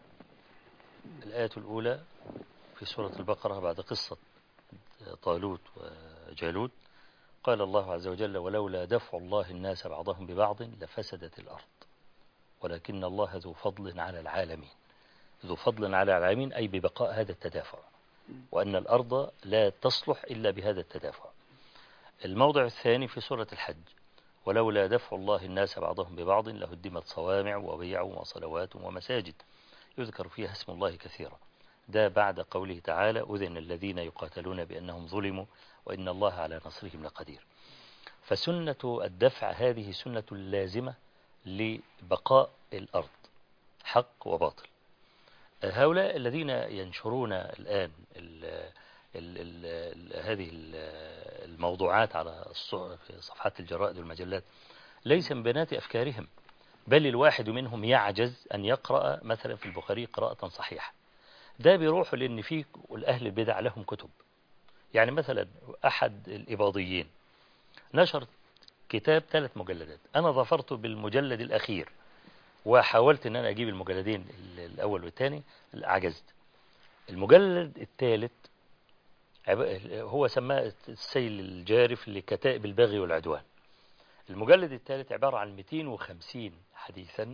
الآية الأولى في سورة البقرة بعد قصة طالوت وجالوت قال الله عز وجل ولولا دفع الله الناس بعضهم ببعض لفسدت الأرض ولكن الله ذو فضل على العالمين ذو فضل على العالمين أي ببقاء هذا التدافع وأن الأرض لا تصلح إلا بهذا التدافع الموضع الثاني في سورة الحج ولولا دفع الله الناس بعضهم ببعض لهدمت صوامع وبيع وصلوات ومساجد يذكر فيها اسم الله كثيرا ده بعد قوله تعالى أذن الذين يقاتلون بأنهم ظلموا وإن الله على نصرهم لقدير فسنة الدفع هذه سنة لازمة لبقاء الأرض حق وباطل هؤلاء الذين ينشرون الآن ال ال ال ال هذه ال الموضوعات على الص- في صفحات الجرائد والمجلات ليس من بنات أفكارهم بل الواحد منهم يعجز أن يقرأ مثلا في البخاري قراءة صحيحة ده بيروح لأن في الأهل البدع لهم كتب يعني مثلا أحد الإباضيين نشر كتاب ثلاث مجلدات أنا ظفرت بالمجلد الأخير وحاولت ان انا اجيب المجلدين ال- الاول والثاني عجزت المجلد الثالث عب- هو سماه السيل الجارف لكتائب البغي والعدوان المجلد الثالث عبارة عن 250 حديثا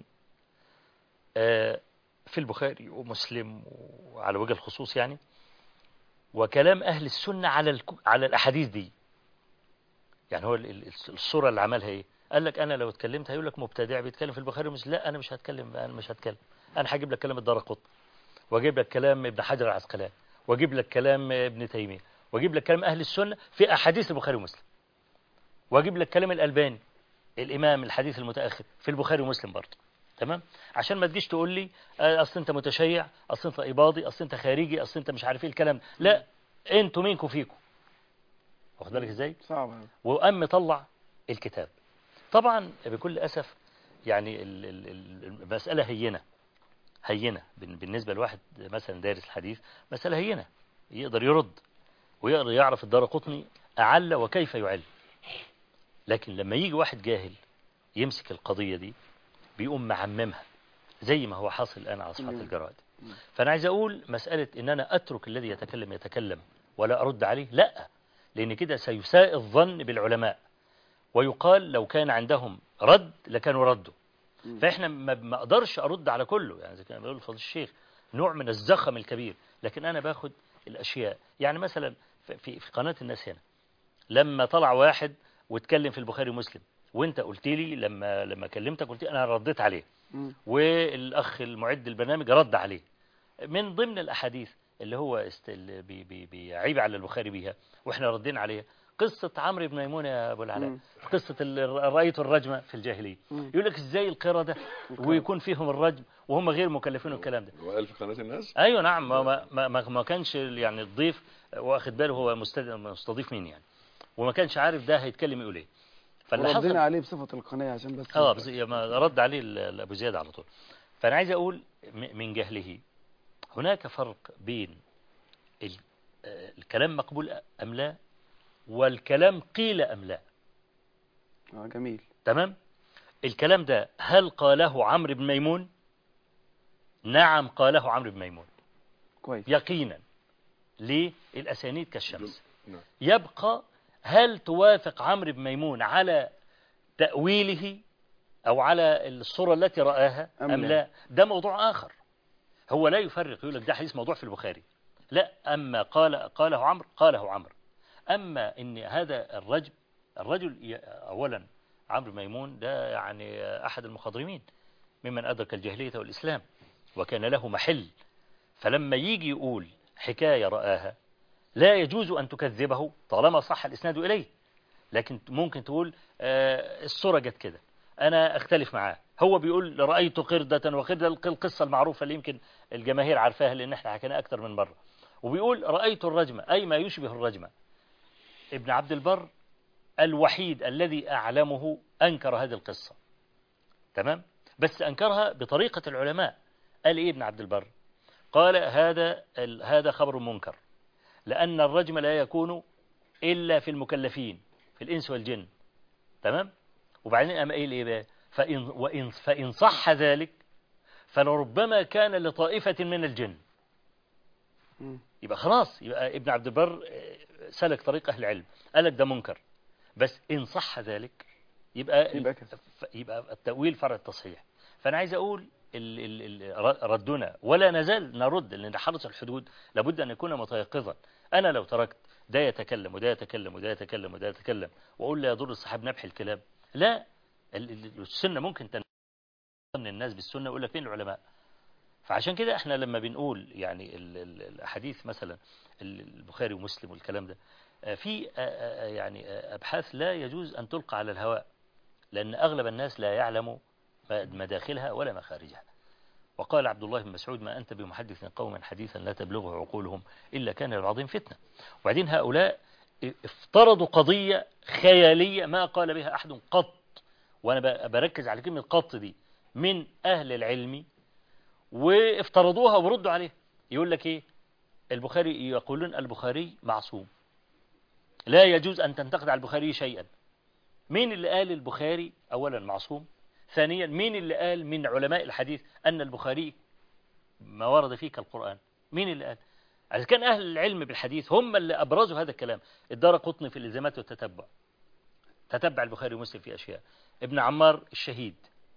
آه، في البخاري ومسلم وعلى وجه الخصوص يعني وكلام أهل السنة على الك- على الأحاديث دي يعني هو ال- ال- الصورة اللي عملها إيه قال لك أنا لو اتكلمت هيقول لك مبتدع بيتكلم في البخاري ومسلم لا أنا مش هتكلم أنا مش هتكلم أنا هجيب لك كلام الدرقط واجيب لك كلام ابن حجر العسقلاني واجيب لك كلام ابن تيمية واجيب لك كلام أهل السنة في أحاديث البخاري ومسلم واجيب لك كلام الألباني الإمام الحديث المتأخر في البخاري ومسلم برضه تمام عشان ما تجيش تقول لي آه، اصل انت متشيع اصل انت اباضي اصل انت خارجي اصل انت مش عارف ايه الكلام لا انتوا مينكم فيكم واخد بالك ازاي صعب أوي. وقام مطلع الكتاب طبعا بكل أسف يعني ال- ال- ال- المسألة هينة هينة بن- بالنسبة لواحد مثلا دارس الحديث مسألة هينة يقدر يرد ويقدر يعرف الدار قطني أعل وكيف يعل لكن لما يجي واحد جاهل يمسك القضية دي بيقوم معممها زي ما هو حاصل الآن على صفحات مم. الجرائد فأنا عايز أقول مسألة إن أنا أترك الذي يتكلم يتكلم ولا أرد عليه لا لأن كده سيساء الظن بالعلماء ويقال لو كان عندهم رد لكانوا ردوا مم. فإحنا ما ما أقدرش أرد على كله يعني زي كان بيقول فضل الشيخ نوع من الزخم الكبير لكن أنا باخد الأشياء يعني مثلا في- في في قناة الناس هنا لما طلع واحد واتكلم في البخاري ومسلم وانت قلت لي لما لما كلمتك قلت لي انا رديت عليه مم. والاخ المعد البرنامج رد عليه من ضمن الأحاديث اللي هو است... اللي بي... بي... بيعيب على البخاري بيها وإحنا ردين عليها قصة عمرو بن ميمون يا أبو العلاء مم. قصة ال- رأيت الرجمة في الجاهلية مم. يقول لك إزاي القردة ويكون فيهم الرجم وهم غير مكلفين الكلام ده وقال في قناة الناس ايوه نعم ما ما ما, ما كانش يعني الضيف واخد باله هو مستد- مستضيف مين يعني وما كانش عارف ده هيتكلم يقول ايه فاللي ردنا حصل عليه بصفة القناة عشان بس اه بس ما رد عليه ال- ال- ابو زياد على طول فانا عايز اقول م- من جهله هناك فرق بين ال- آه، الكلام مقبول ام لا والكلام قيل ام لا آه جميل تمام الكلام ده هل قاله عمرو بن ميمون نعم قاله عمرو بن ميمون كويس يقينا ليه الأسانيد كالشمس نعم. يبقى هل توافق عمرو بن ميمون على تأويله أو على الصورة التي رآها أم أم لا؟ لا ده موضوع آخر هو لا يفرق يقول لك ده حديث موضوع في البخاري لا أما قال قاله عمرو قاله عمرو أما إن هذا الرجل الرجل ي- أولا عمرو بن ميمون ده يعني أحد المخضرمين ممن أدرك الجاهلية والإسلام وكان له محل فلما يجي يقول حكاية رآها لا يجوز أن تكذبه طالما صح الإسناد إليه لكن ممكن تقول آه، الصورة جت كده أنا أختلف معاه هو بيقول رأيت قردة وقردة القصة المعروفة اللي يمكن الجماهير عارفاها لأن احنا حكيناها أكتر من مرة وبيقول رأيت الرجمة أي ما يشبه الرجمة ابن عبد البر الوحيد الذي أعلمه أنكر هذه القصة تمام بس أنكرها بطريقة العلماء قال إيه ابن عبد البر قال هذا ال- هذا خبر منكر لأن الرجم لا يكون إلا في المكلفين في الإنس والجن تمام وبعدين قام قايل إيه بقى فإن, وإن فإن صح ذلك فلربما كان لطائفة من الجن مم. يبقى خلاص يبقى ابن عبد البر آه، سلك طريق أهل العلم قال لك ده منكر بس إن صح ذلك يبقى يبقى كذا. ف- يبقى التأويل فرع التصحيح فأنا عايز أقول ال ال ال ردنا ولا نزال نرد لأن حرس الحدود لابد أن يكون متيقظا أنا لو تركت ده يتكلم وده يتكلم وده يتكلم وده يتكلم وأقول لا يضر الصحاب نبح الكلاب لا ال- ال- السنة ممكن تن من الناس بالسنة يقول لك فين العلماء فعشان كده احنا لما بنقول يعني ال- ال- الاحاديث مثلا ال- البخاري ومسلم والكلام ده آه، في آه، آه، يعني آه، ابحاث لا يجوز ان تلقى على الهواء لان اغلب الناس لا يعلم مداخلها ولا مخارجها وقال عبد الله بن مسعود ما أنت بمحدث قوما حديثا لا تبلغه عقولهم إلا كان للعظيم فتنة وبعدين هؤلاء افترضوا قضية خيالية ما قال بها أحد قط وأنا ب- بركز على كلمة قط دي من أهل العلم وافترضوها وردوا عليها يقول لك إيه البخاري يقولون البخاري معصوم لا يجوز أن تنتقد على البخاري شيئا مين اللي قال البخاري أولا معصوم ثانيا مين اللي قال من علماء الحديث أن البخاري ما ورد فيه كالقرآن مين اللي قال إذا كان أهل العلم بالحديث هم اللي أبرزوا هذا الكلام الدار قطني في الإلزامات والتتبع تتبع البخاري ومسلم في أشياء ابن عمار الشهيد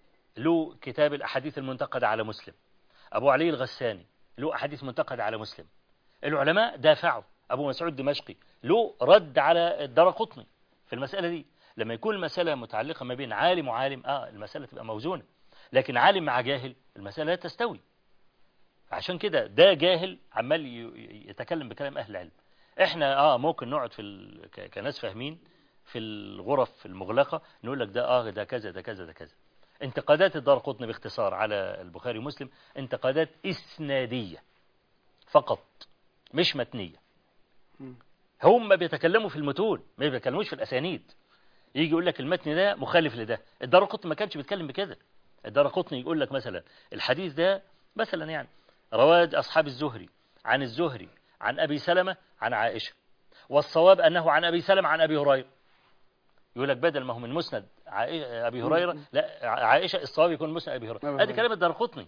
له كتاب الأحاديث المنتقدة على مسلم أبو علي الغساني له أحاديث منتقدة على مسلم العلماء دافعوا أبو مسعود دمشقي له رد على الدار قطني في المسألة دي لما يكون المسألة متعلقة ما بين عالم وعالم آه المسألة تبقى موزونة لكن عالم مع جاهل المسألة لا تستوي عشان كده ده جاهل عمال ي- ي- يتكلم بكلام أهل العلم احنا اه ممكن نقعد في ال... ك- كناس فاهمين في الغرف المغلقة نقول لك ده اه ده كذا ده كذا ده كذا انتقادات الدار قطني باختصار على البخاري ومسلم انتقادات إسنادية فقط مش متنية مم. هم بيتكلموا في المتون ما بيتكلموش في الأسانيد يجي يقول لك المتن ده مخالف لده الدار قطني ما كانش بيتكلم بكده الدار قطني يقول لك مثلا الحديث ده مثلا يعني رواد أصحاب الزهري عن الزهري عن أبي سلمة عن عائشة والصواب أنه عن أبي سلمة عن أبي هريرة يقول لك بدل ما هو من مسند عائ- أبي هريرة لا عائشة الصواب يكون مسند أبي هريرة أبي هذا كلام الدار قطني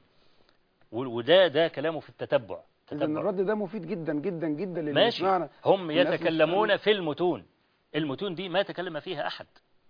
وده ده كلامه في التتبع إذا تتبع. الرد ده مفيد جدا جدا جدا للي ماشي بيسمعنا هم والناس مش يتكلمون فاهمة. في المتون المتون دي ما تكلم فيها أحد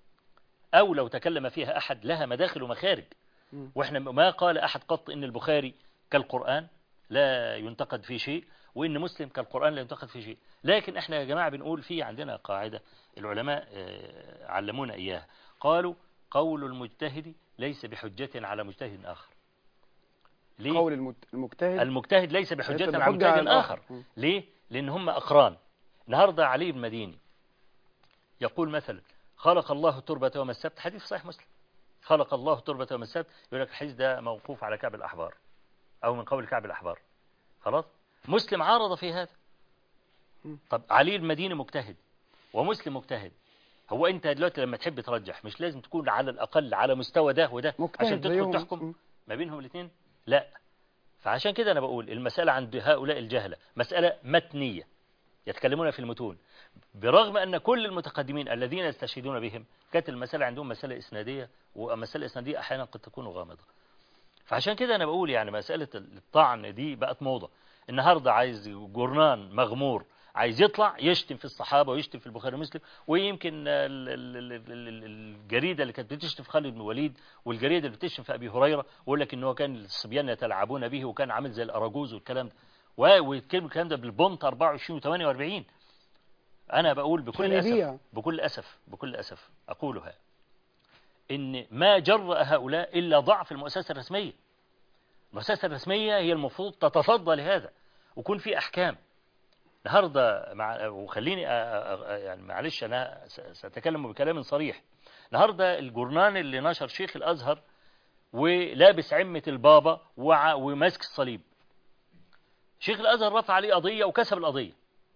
أو لو تكلم فيها أحد لها مداخل ومخارج مم. وإحنا ما قال أحد قط إن البخاري كالقرآن لا ينتقد في شيء وإن مسلم كالقرآن لا ينتقد في شيء لكن إحنا يا جماعة بنقول في عندنا قاعدة العلماء آه، علمونا إياها قالوا قول المجتهد ليس بحجة على مجتهد آخر ليه؟ قول المت- المجتهد المجتهد ليس ليس بحجة على بحجة مجتهد على آخر م. ليه؟ لأن هم أقران النهاردة علي بن مديني يقول مثلا خلق الله التربة يوم السبت حديث صحيح مسلم خلق الله التربة يوم السبت يقول لك الحديث ده موقوف على كعب الأحبار أو من قول كعب الأحبار خلاص مسلم عارض في هذا م. طب علي المديني مجتهد ومسلم مجتهد هو انت دلوقتي لما تحب ترجح مش لازم تكون على الاقل على مستوى ده وده مجتهد عشان تدخل زيهم. تحكم م. ما بينهم الاثنين لا فعشان كده انا بقول المسألة عند هؤلاء الجهلة مسألة متنية يتكلمون في المتون برغم أن كل المتقدمين الذين يستشهدون بهم كانت المسألة عندهم مسألة إسنادية والمسألة الإسنادية أحيانا قد تكون غامضة فعشان كده أنا بقول يعني مسألة الطعن دي بقت موضة النهاردة عايز جورنان مغمور عايز يطلع يشتم في الصحابة ويشتم في البخاري ومسلم ويمكن ال- ال- ال- ال- ال- الجريدة اللي كانت بتشتم في خالد بن الوليد والجريدة اللي بتشتم في أبي هريرة ويقول لك إن هو كان الصبيان يتلاعبون به وكان عامل زي الأراجوز والكلام ده و- ويتكلم الكلام ده بالبونت 24 و 48 أنا بقول بكل عشان يبيع. أسف بكل أسف بكل أسف أقولها إن ما جرأ هؤلاء إلا ضعف المؤسسة الرسمية المؤسسة الرسمية هي المفروض تتصدى لهذا ويكون في أحكام النهارده مع وخليني أ- أ- أ- يعني معلش انا س- ساتكلم بكلام صريح النهارده الجورنان اللي نشر شيخ الازهر ولابس عمة البابا وع- وماسك الصليب شيخ الازهر رفع عليه قضية وكسب القضية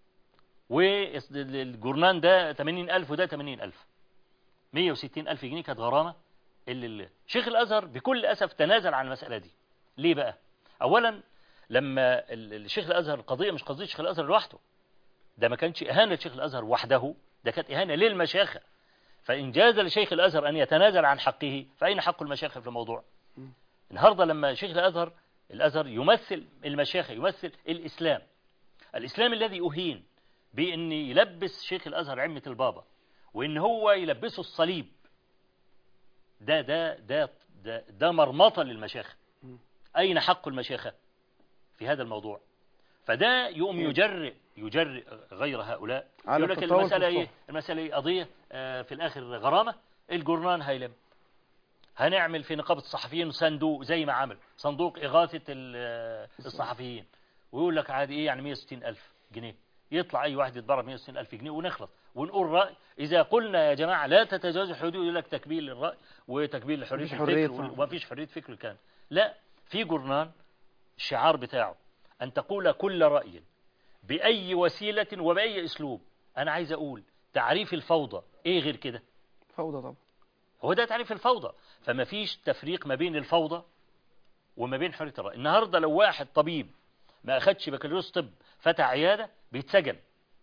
والجورنان ده 80000 وده 80000 160000 جنيه كانت غرامة اللي اللي شيخ الازهر بكل اسف تنازل عن المسألة دي ليه بقى اولا لما ال- الشيخ الازهر القضيه مش قضيه شيخ الازهر لوحده ده ما كانش اهانه شيخ الازهر وحده ده كانت اهانه للمشايخ فان جاز لشيخ الازهر ان يتنازل عن حقه فاين حق المشايخ في الموضوع النهارده لما شيخ الازهر الازهر يمثل المشايخ يمثل الاسلام الاسلام الذي اهين بان يلبس شيخ الازهر عمه البابا وان هو يلبسه الصليب ده ده ده ده, ده مرمطه للمشايخ اين حق المشايخه في هذا الموضوع فده يقوم يجرئ يجرئ غير هؤلاء على يقول لك التطاول في المسألة الصف. ايه المسألة ايه قضية آه، في الاخر غرامة الجورنان هيلم هنعمل في نقابة الصحفيين صندوق زي ما عمل صندوق إغاثة ال- آه، الصحفيين ويقول لك عادي ايه يعني 160 ألف جنيه يطلع أي واحد يتضرب 160 ألف جنيه ونخلص ونقول رأي إذا قلنا يا جماعة لا تتجاوز الحدود يقول لك تكبير للرأي وتكبير لحرية مفيش حرية الفكر صح. وما فيش حرية فكر الكلام لا في جورنان الشعار بتاعه أن تقول كل رأي بأي وسيلة وبأي أسلوب أنا عايز أقول تعريف الفوضى إيه غير كده فوضى طبعا هو ده تعريف الفوضى فما فيش تفريق ما بين الفوضى وما بين حرية الرأي النهاردة لو واحد طبيب ما أخدش بكالوريوس طب فتح عيادة بيتسجن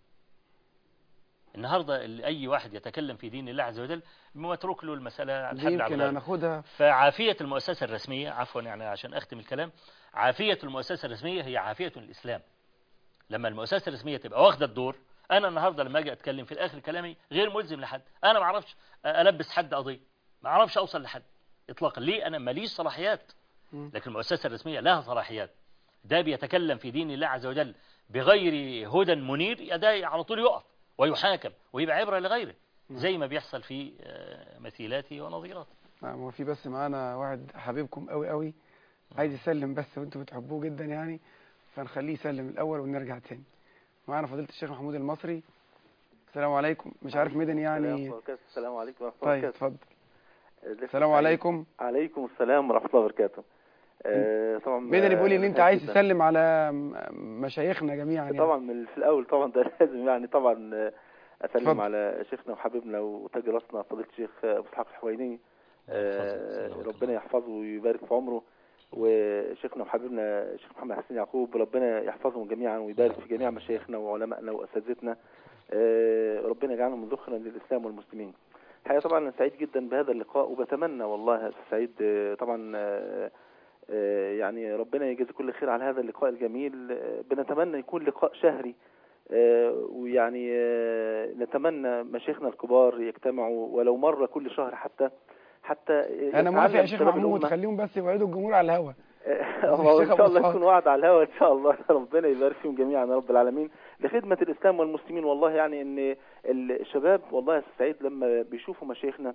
النهاردة اللي أي واحد يتكلم في دين الله عز وجل متروك له المسألة على دي الحبل على يمكن الغارب. هناخدها فعافية المؤسسة الرسمية عفوا يعني عشان أختم الكلام عافية المؤسسة الرسمية هي عافية الإسلام لما المؤسسة الرسمية تبقى واخدة الدور أنا النهاردة لما أجي أتكلم في الآخر كلامي غير ملزم لحد أنا ما أعرفش ألبس حد قضية ما أعرفش أوصل لحد إطلاقا ليه أنا ماليش صلاحيات مم. لكن المؤسسة الرسمية لها صلاحيات ده بيتكلم في دين الله عز وجل بغير هدى منير ده على طول يقف ويحاكم ويبقى عبرة لغيره زي ما بيحصل في آه، مثيلاته ونظيراته نعم هو في بس معانا واحد حبيبكم قوي قوي عايز يسلم بس وانتوا بتحبوه جدا يعني فنخليه يسلم الاول ونرجع تاني معانا فضيله الشيخ محمود المصري السلام عليكم مش عارف مدني يعني السلام عليكم ورحمة الله طيب وبركاته اتفضل لسه السلام سعيد. عليكم عليكم السلام ورحمة الله وبركاته آه، طبعا مدني بيقول لي ان انت آه، عايز جداً. تسلم على م- مشايخنا جميعا يعني طبعا من في الأول طبعا ده لازم يعني طبعا آه، أسلم اتفضل. على شيخنا وحبيبنا وتاج راسنا فضيلة الشيخ آه، أبو إسحاق الحويني آه، سلامة ربنا الله. يحفظه ويبارك في عمره وشيخنا وحبيبنا الشيخ محمد حسين يعقوب ربنا يحفظهم جميعا ويبارك في جميع مشايخنا وعلمائنا وأساتذتنا آه، ربنا يجعلهم من ذخرا للإسلام والمسلمين الحقيقة طبعا أنا سعيد جدا بهذا اللقاء وبتمنى والله يا أستاذ سعيد آه، طبعا آه، آه، يعني ربنا يجازي كل خير على هذا اللقاء الجميل آه، بنتمنى يكون لقاء شهري آه، ويعني آه، نتمنى مشايخنا الكبار يجتمعوا ولو مرة كل شهر حتى حتى انا موافق يا يتعلم شيخ شباب محمود الأمة. خليهم بس يوعدوا الجمهور على الهوا الله ان الشيخ شاء أبو الله إسحاق. يكون وعد على الهوى ان شاء الله ربنا يبارك فيهم جميعا يا رب العالمين لخدمة الاسلام والمسلمين والله يعني ان الشباب والله يا أستاذ سعيد لما بيشوفوا مشايخنا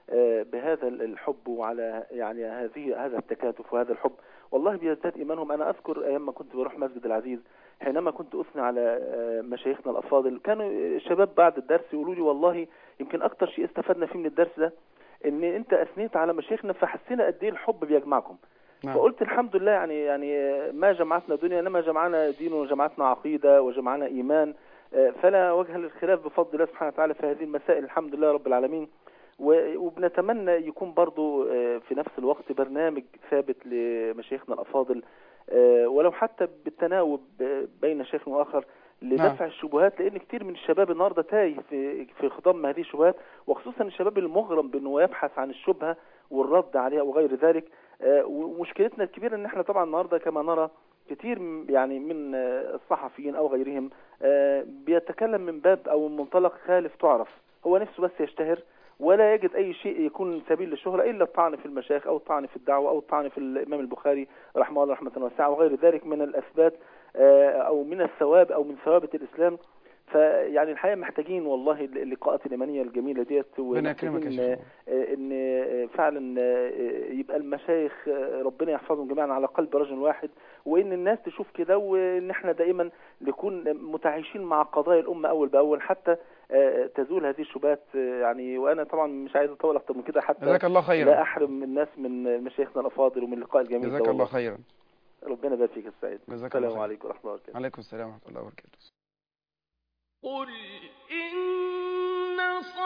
آه، بهذا الحب وعلى يعني هذه هذا التكاتف وهذا الحب والله بيزداد ايمانهم انا اذكر ايام ما كنت بروح مسجد العزيز حينما كنت اثني على آه، مشايخنا الافاضل كانوا الشباب بعد الدرس يقولوا لي والله يمكن اكتر شيء استفدنا فيه من الدرس ده ان انت اثنيت على مشايخنا فحسينا قد ايه الحب بيجمعكم نعم. فقلت الحمد لله يعني يعني ما جمعتنا دنيا انما جمعنا دين وجمعتنا عقيده وجمعنا ايمان آه، فلا وجه للخلاف بفضل الله سبحانه وتعالى في هذه المسائل الحمد لله رب العالمين و- وبنتمنى يكون برضو آه، في نفس الوقت برنامج ثابت لمشايخنا الافاضل آه، ولو حتى بالتناوب آه، بين شيخ واخر لدفع الشبهات لان كتير من الشباب النهارده تايه في في خضم هذه الشبهات وخصوصا الشباب المغرم بانه يبحث عن الشبهه والرد عليها وغير ذلك آه، ومشكلتنا الكبيره ان احنا طبعا النهارده كما نرى كتير م- يعني من آه، الصحفيين او غيرهم آه، بيتكلم من باب او من منطلق خالف تعرف هو نفسه بس يشتهر ولا يجد اي شيء يكون سبيل للشهرة الا الطعن في المشايخ او الطعن في الدعوة او الطعن في الامام البخاري رحمه الله رحمة واسعة وغير ذلك من الاثبات آه، او من الثواب او من ثوابت الاسلام فيعني الحقيقه محتاجين والله اللقاءات الايمانيه الجميله ديت ربنا يكرمك يا ومحتاجين شيخ آه، ان آه، فعلا آه، يبقى المشايخ آه، ربنا يحفظهم جميعا على قلب رجل واحد وان الناس تشوف كده وان احنا دائما نكون متعايشين مع قضايا الامه اول باول حتى آه، تزول هذه الشبهات آه، يعني وانا طبعا مش عايز اطول اكتر من كده حتى جزاك الله لا خيرا احرم الناس من مشايخنا الافاضل ومن اللقاء الجميل جزاك ده الله والله. خيرا ربنا يبارك فيك يا سعيد جزاك الله السلام خير. عليكم ورحمه الله وبركاته عليكم السلام ورحمة الله وبركاته قل إن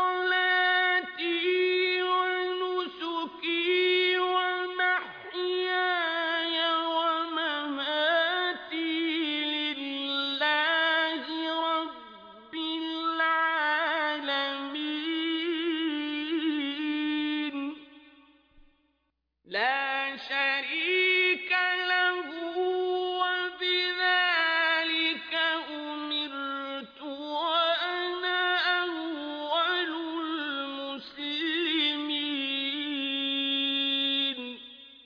صلاتي ونسكي ومحياي ومماتي لله رب العالمين لا شريك له وبذلك أمرت وأنا أول المسلمين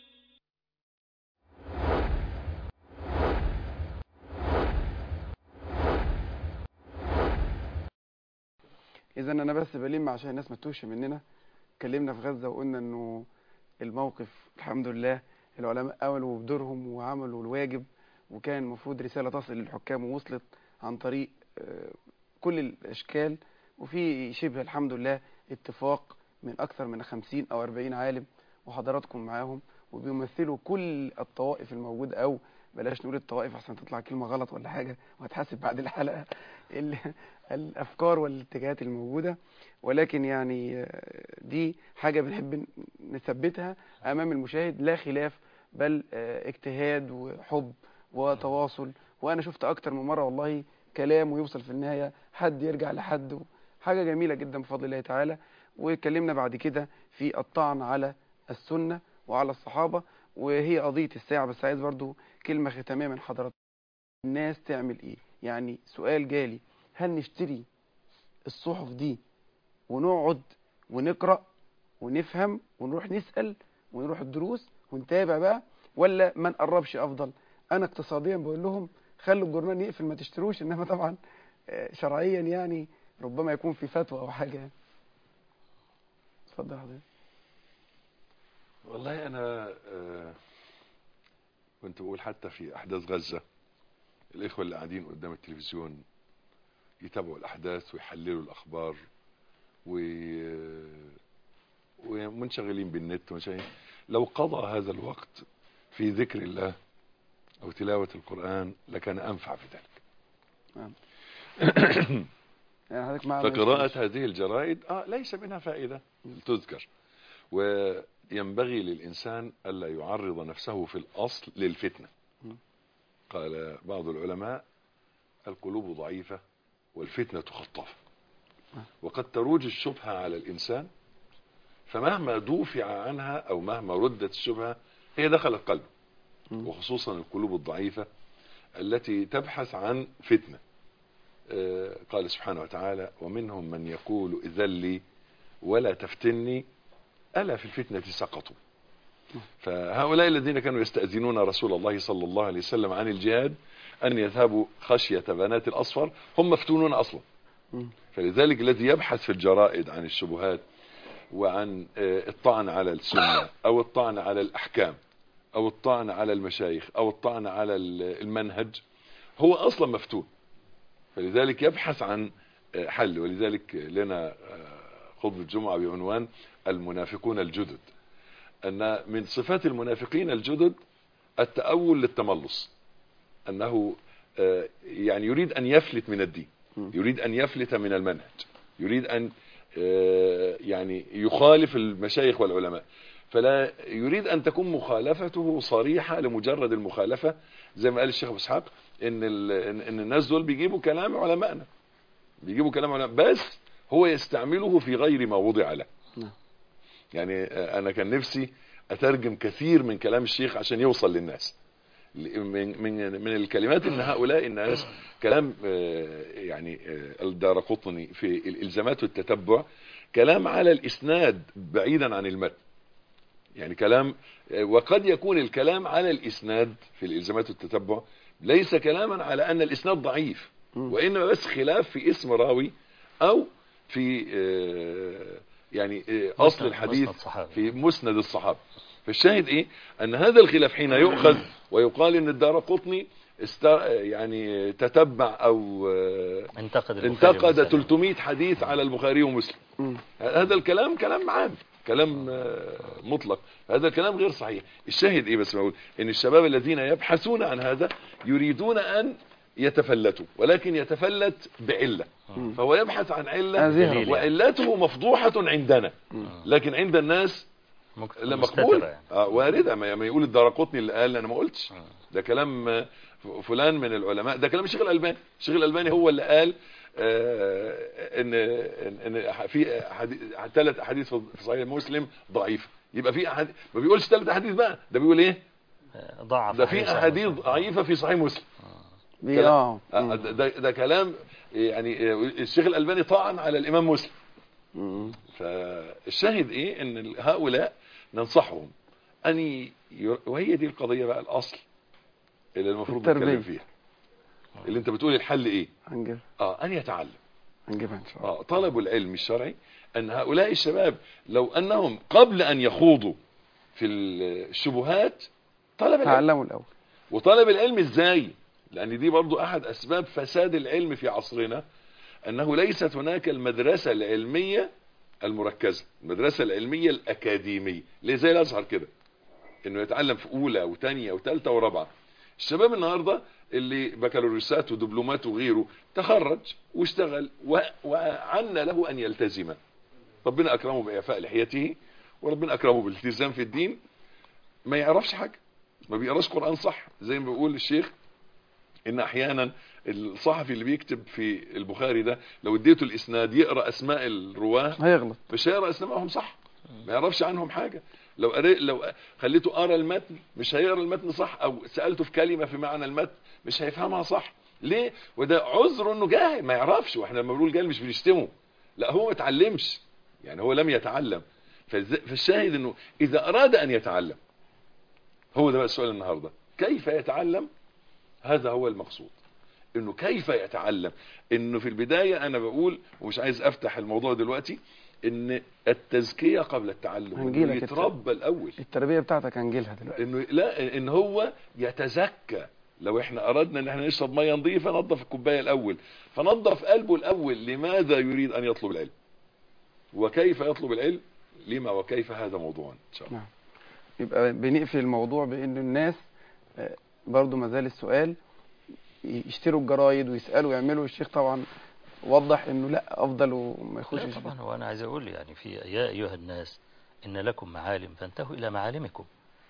اذا انا بس بلم عشان الناس ما تتوهش مننا اتكلمنا في غزة وقلنا انه الموقف الحمد لله العلماء قاموا بدورهم وعملوا الواجب وكان المفروض رسالة تصل للحكام ووصلت عن طريق آه، كل الاشكال وفي شبه الحمد لله اتفاق من اكثر من 50 او 40 عالم وحضراتكم معاهم وبيمثلوا كل الطوائف الموجودة او بلاش نقول الطوائف عشان تطلع كلمة غلط ولا حاجة وهتحاسب بعد الحلقة ال- الافكار والاتجاهات الموجودة ولكن يعني آه، دي حاجة بنحب ن- نثبتها امام المشاهد لا خلاف بل آه، اجتهاد وحب وتواصل وانا شفت اكتر من مرة والله كلام ويوصل في النهاية حد يرجع لحد حاجة جميلة جدا بفضل الله تعالى واتكلمنا بعد كده في الطعن على السنة وعلى الصحابة وهي قضية الساعة بس عايز برضو كلمة ختامية من حضرتك الناس تعمل ايه يعني سؤال جالي هل نشتري الصحف دي ونقعد ونقرأ ونفهم ونروح نسأل ونروح الدروس ونتابع بقى ولا ما نقربش افضل انا اقتصاديا بقول لهم خلوا الجورنال يقفل ما تشتروش انما طبعا آه، شرعيا يعني ربما يكون في فتوى او حاجة يعني. اتفضل حضرتك والله انا آه، كنت بقول حتى في احداث غزة الاخوة اللي قاعدين قدام التلفزيون يتابعوا الاحداث ويحللوا الاخبار و ومنشغلين بالنت ومنشغلين لو قضى هذا الوقت في ذكر الله او تلاوة القرآن لكان انفع في ذلك يعني حضرتك مع فقراءة هذه الجرائد آه ليس منها فائدة تذكر وينبغي للإنسان ألا يعرض نفسه في الأصل للفتنة م. قال بعض العلماء القلوب ضعيفة والفتنة خطافة وقد تروج الشبهة على الإنسان فمهما دافع عنها أو مهما ردت الشبهة هي دخلت قلبه م. وخصوصا القلوب الضعيفة التي تبحث عن فتنة آه، قال سبحانه وتعالى ومنهم من يقول إذن لي ولا تفتني ألا في الفتنة سقطوا فهؤلاء الذين كانوا يستأذنون رسول الله صلى الله عليه وسلم عن الجهاد أن يذهبوا خشية بنات الأصفر هم مفتونون أصلا م. فلذلك الذي يبحث في الجرائد عن الشبهات وعن آه، الطعن على السنة او الطعن على الاحكام او الطعن على المشايخ او الطعن على ال- المنهج هو اصلا مفتون فلذلك يبحث عن آه، حل ولذلك لنا آه، خطبة جمعة بعنوان المنافقون الجدد ان من صفات المنافقين الجدد التأول للتملص انه آه، يعني يريد ان يفلت من الدين م. يريد ان يفلت من المنهج يريد ان آه، يعني يخالف المشايخ والعلماء فلا يريد ان تكون مخالفته صريحة لمجرد المخالفة زي ما قال الشيخ ابو اسحاق ان ال- ان إن الناس دول بيجيبوا كلام علمائنا بيجيبوا كلام علماء بس هو يستعمله في غير ما وضع له نعم. يعني آه، انا كان نفسي اترجم كثير من كلام الشيخ عشان يوصل للناس من من من الكلمات ان هؤلاء الناس كلام آه، يعني آه، الدارقطني في الالزامات والتتبع كلام على الاسناد بعيدا عن المتن يعني كلام آه، وقد يكون الكلام على الاسناد في الالزامات والتتبع ليس كلاما على ان الاسناد ضعيف مم. وانما بس خلاف في اسم راوي او في آه، يعني آه، اصل مسند- الحديث مسند صحابي. في مسند الصحابه فالشاهد ايه ان هذا الخلاف حين يؤخذ ويقال ان الدار قطني است يعني تتبع او آه، انتقد البخاري انتقد مثلاً. 300 حديث على البخاري ومسلم مم. هذا الكلام كلام عام كلام آه، مطلق هذا الكلام غير صحيح الشاهد ايه بس بقول ان الشباب الذين يبحثون عن هذا يريدون ان يتفلتوا ولكن يتفلت بعلة مم. فهو يبحث عن علة هذه دليل. وعلته مفضوحة عندنا مم. لكن عند الناس ممكن لا مستترة مقبول يعني. آه واردة ما ما يقول الدارقطني اللي قال انا ما قلتش آه. ده كلام آه، ف- فلان من العلماء ده كلام الشيخ الالباني الشيخ الالباني هو اللي قال آه، ان ان إن في ثلاث احاديث في صحيح مسلم ضعيفه يبقى في احاديث ما بيقولش ثلاث احاديث بقى ده بيقول ايه آه، ضعف ده في حديث احاديث مسلم. ضعيفه في صحيح مسلم دي كلام- اه آه، مم. ده, ده كلام يعني آه، الشيخ الالباني طعن على الامام مسلم مم. فالشاهد ايه ان هؤلاء ننصحهم ان ي... وهي دي القضيه بقى الاصل اللي المفروض التربية. نتكلم فيها اللي انت بتقول الحل ايه هنجيب اه ان يتعلم هنجيبها ان شاء الله اه طلب العلم الشرعي ان هؤلاء الشباب لو انهم قبل ان يخوضوا في الشبهات طلب العلم تعلموا الاول وطلب العلم ازاي لان دي برضو احد اسباب فساد العلم في عصرنا انه ليست هناك المدرسة العلمية المركزة المدرسة العلمية الاكاديمية اللي زي الازهر كده انه يتعلم في اولى وثانية وثالثة ورابعة الشباب النهاردة اللي بكالوريوسات ودبلومات وغيره تخرج واشتغل و... وعنا له ان يلتزم ربنا اكرمه باعفاء لحيته وربنا اكرمه بالالتزام في الدين ما يعرفش حاجة ما بيقراش قرآن صح زي ما بيقول الشيخ ان احيانا الصحفي اللي بيكتب في البخاري ده لو اديته الاسناد يقرا اسماء الرواه هيغلط مش هيقرا اسمائهم صح ما يعرفش عنهم حاجه لو قري لو خليته قرا المتن مش هيقرا المتن صح او سالته في كلمه في معنى المتن مش هيفهمها صح ليه وده عذر انه جاهل ما يعرفش واحنا لما بنقول جاهل مش بنشتمه لا هو ما اتعلمش يعني هو لم يتعلم فالز- فالشاهد انه اذا اراد ان يتعلم هو ده بقى السؤال النهارده كيف يتعلم هذا هو المقصود انه كيف يتعلم انه في البداية انا بقول ومش عايز افتح الموضوع دلوقتي ان التزكية قبل التعلم هنجيلك انه الت- يتربى الاول التربيه بتاعتك هنجيلها دلوقتي انه لا ان هو يتزكى لو احنا اردنا ان احنا نشرب ميه نظيفه نظف الكوبايه الاول فنظف قلبه الاول لماذا يريد ان يطلب العلم وكيف يطلب العلم لما وكيف هذا موضوع ان شاء الله نعم. يبقى بنقفل الموضوع بان الناس آه، برضو ما زال السؤال يشتروا الجرايد ويسالوا يعملوا الشيخ طبعا وضح انه لا افضل وما لا يخشش طبعا هو انا عايز اقول يعني في يا ايها الناس ان لكم معالم فانتهوا الى معالمكم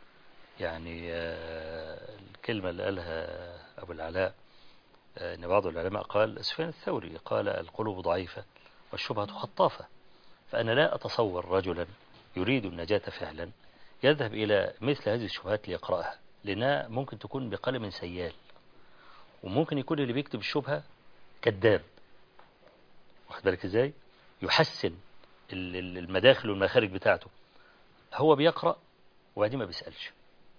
يعني آه، الكلمه اللي قالها ابو العلاء آه، ان بعض العلماء قال سفيان الثوري قال القلوب ضعيفه والشبهه خطافه فانا لا اتصور رجلا يريد النجاه فعلا يذهب الى مثل هذه الشبهات ليقراها لانها ممكن تكون بقلم سيال وممكن يكون اللي بيكتب الشبهه كذاب واخد بالك ازاي يحسن ال- ال- المداخل والمخارج بتاعته هو بيقرأ وبعدين ما بيسألش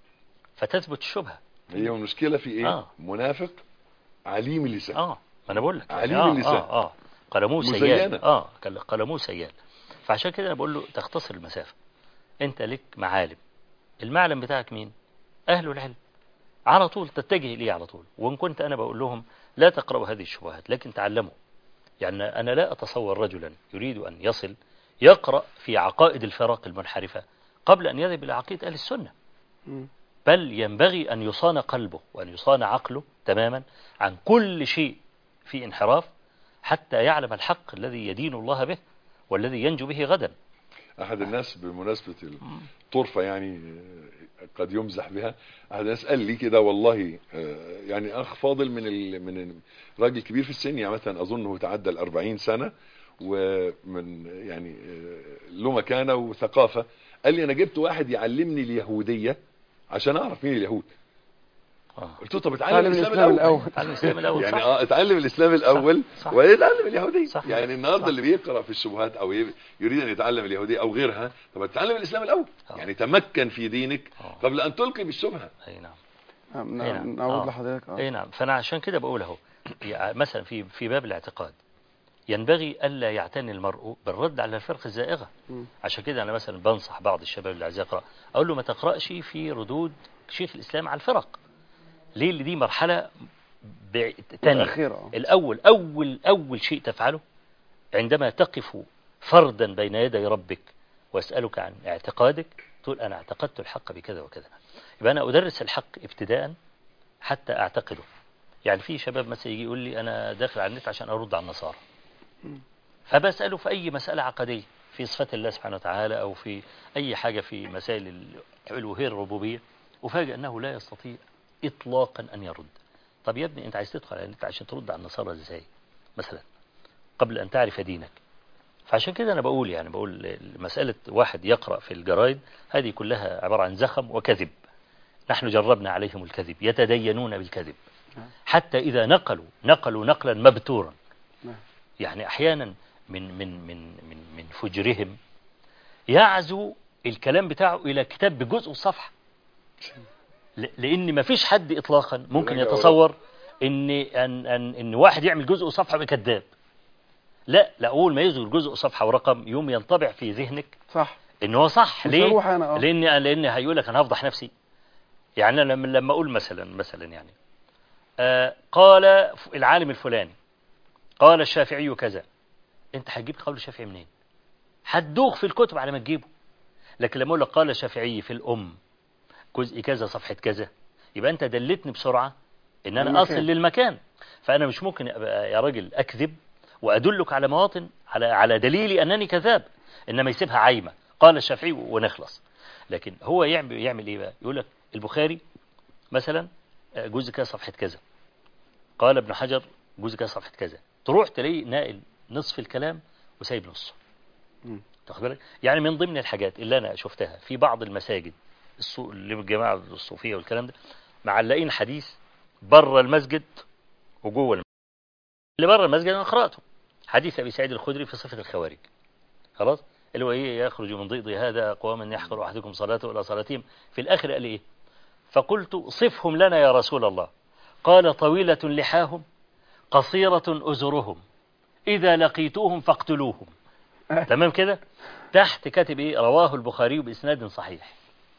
فتثبت الشبهة هي المشكله في ايه آه. منافق عليم اللسان اه ما انا بقول لك عليم آه اللسان. اه اه قلموه مزينة. سيال اه قل- قلموه سيال فعشان كده انا بقول له تختصر المسافه انت لك معالم المعلم بتاعك مين اهل العلم على طول تتجه اليه على طول وان كنت انا بقول لهم لا تقرأوا هذه الشبهات لكن تعلموا يعني انا لا اتصور رجلا يريد ان يصل يقرأ في عقائد الفرق المنحرفه قبل ان يذهب الى عقيده اهل السنه مم. بل ينبغي أن يصان قلبه وأن يصان عقله تماما عن كل شيء في انحراف حتى يعلم الحق الذي يدين الله به والذي ينجو به غدا احد الناس بمناسبة الطرفة يعني آه، قد يمزح بها احد الناس قال لي كده والله آه، يعني اخ فاضل من ال... من راجل كبير في السن يعني مثلا اظنه تعدى ال 40 سنة ومن يعني آه، له مكانة وثقافة قال لي انا جبت واحد يعلمني اليهودية عشان اعرف مين اليهود آه. قلت له طب اتعلم تعلم الاسلام الإسلام الاول الأول تعلم الإسلام الأول يعني صح اه اتعلم الاسلام الاول صح. ويتعلم اليهوديه صح. يعني النهارده صح. اللي بيقرا في الشبهات او ي- يريد ان يتعلم اليهوديه او غيرها طب اتعلم الاسلام الاول آه. يعني تمكن في دينك آه. قبل ان تلقي بالشبهه أي نعم نعم أي نعم نعم. نعود آه. لحضرتك أي اه نعم فأنا عشان كده بقول أهو يعني مثلا في في باب الاعتقاد ينبغي ألا يعتني المرء بالرد على الفرق الزائغة مم. عشان كده أنا مثلا بنصح بعض الشباب اللي عايز يقرأ أقول له ما تقرأش في ردود شيخ الإسلام على الفرق ليه اللي دي مرحلة بع- تانية الأخيرة اه الأول أول أول شيء تفعله عندما تقف فردا بين يدي ربك وأسألك عن اعتقادك تقول أنا اعتقدت الحق بكذا وكذا يبقى أنا أدرس الحق ابتداء حتى أعتقده يعني في شباب مثلا يجي يقول لي أنا داخل على النت عشان أرد على النصارى فبسأله في أي مسألة عقدية في صفات الله سبحانه وتعالى أو في أي حاجة في مسائل الألوهية الربوبية وفاجأ أنه لا يستطيع إطلاقا أن يرد طب يا ابني أنت عايز تدخل على النت عشان ترد على النصارى إزاي مثلا قبل أن تعرف دينك فعشان كده أنا بقول يعني بقول مسألة واحد يقرأ في الجرايد هذه كلها عبارة عن زخم وكذب نحن جربنا عليهم الكذب يتدينون بالكذب نعم. حتى إذا نقلوا نقلوا نقلا مبتورا نعم. يعني أحيانا من من من من من فجرهم يعزو الكلام بتاعه إلى كتاب بجزء وصفحة ل- لأن ما فيش حد إطلاقا ممكن يراجع يتصور إن أن أن إن واحد يعمل جزء وصفحة يبقى كذاب لا لا أول ما يظهر جزء وصفحة ورقم يوم ينطبع في ذهنك صح إن هو صح مش ليه؟ هروح أنا اه لان لان هيقول لك انا هفضح نفسي يعني أنا لما لما اقول مثلا مثلا يعني آه قال ف- العالم الفلاني قال الشافعي كذا انت هتجيب قول الشافعي منين هتدوخ في الكتب على ما تجيبه لكن لما اقول لك قال الشافعي في الام جزء كذا صفحه كذا يبقى انت دلتني بسرعه ان انا المكان. اصل للمكان فانا مش ممكن أبقى يا راجل اكذب وادلك على مواطن على على دليلي انني كذاب انما يسيبها عايمه قال الشافعي ونخلص لكن هو يعمل يعمل ايه بقى يقول لك البخاري مثلا آه، جزء كذا صفحه كذا قال ابن حجر جزء كذا صفحه كذا تروح تلاقي ناقل نصف الكلام وسايب نصه مم. تاخد بالك يعني من ضمن الحاجات اللي انا شفتها في بعض المساجد السوق اللي بالجماعه الصوفيه والكلام ده معلقين حديث بره المسجد وجوه المسجد اللي بره المسجد انا قراته حديث ابي سعيد الخدري في صفه الخوارج خلاص اللي هو ايه يخرج من ضيق هذا اقواما يحقر احدكم صلاته الى صلاتهم في الاخر قال ايه فقلت صفهم لنا يا رسول الله قال طويله لحاهم قصيره ازرهم اذا لقيتوهم فاقتلوهم تمام كده تحت كاتب ايه رواه البخاري باسناد صحيح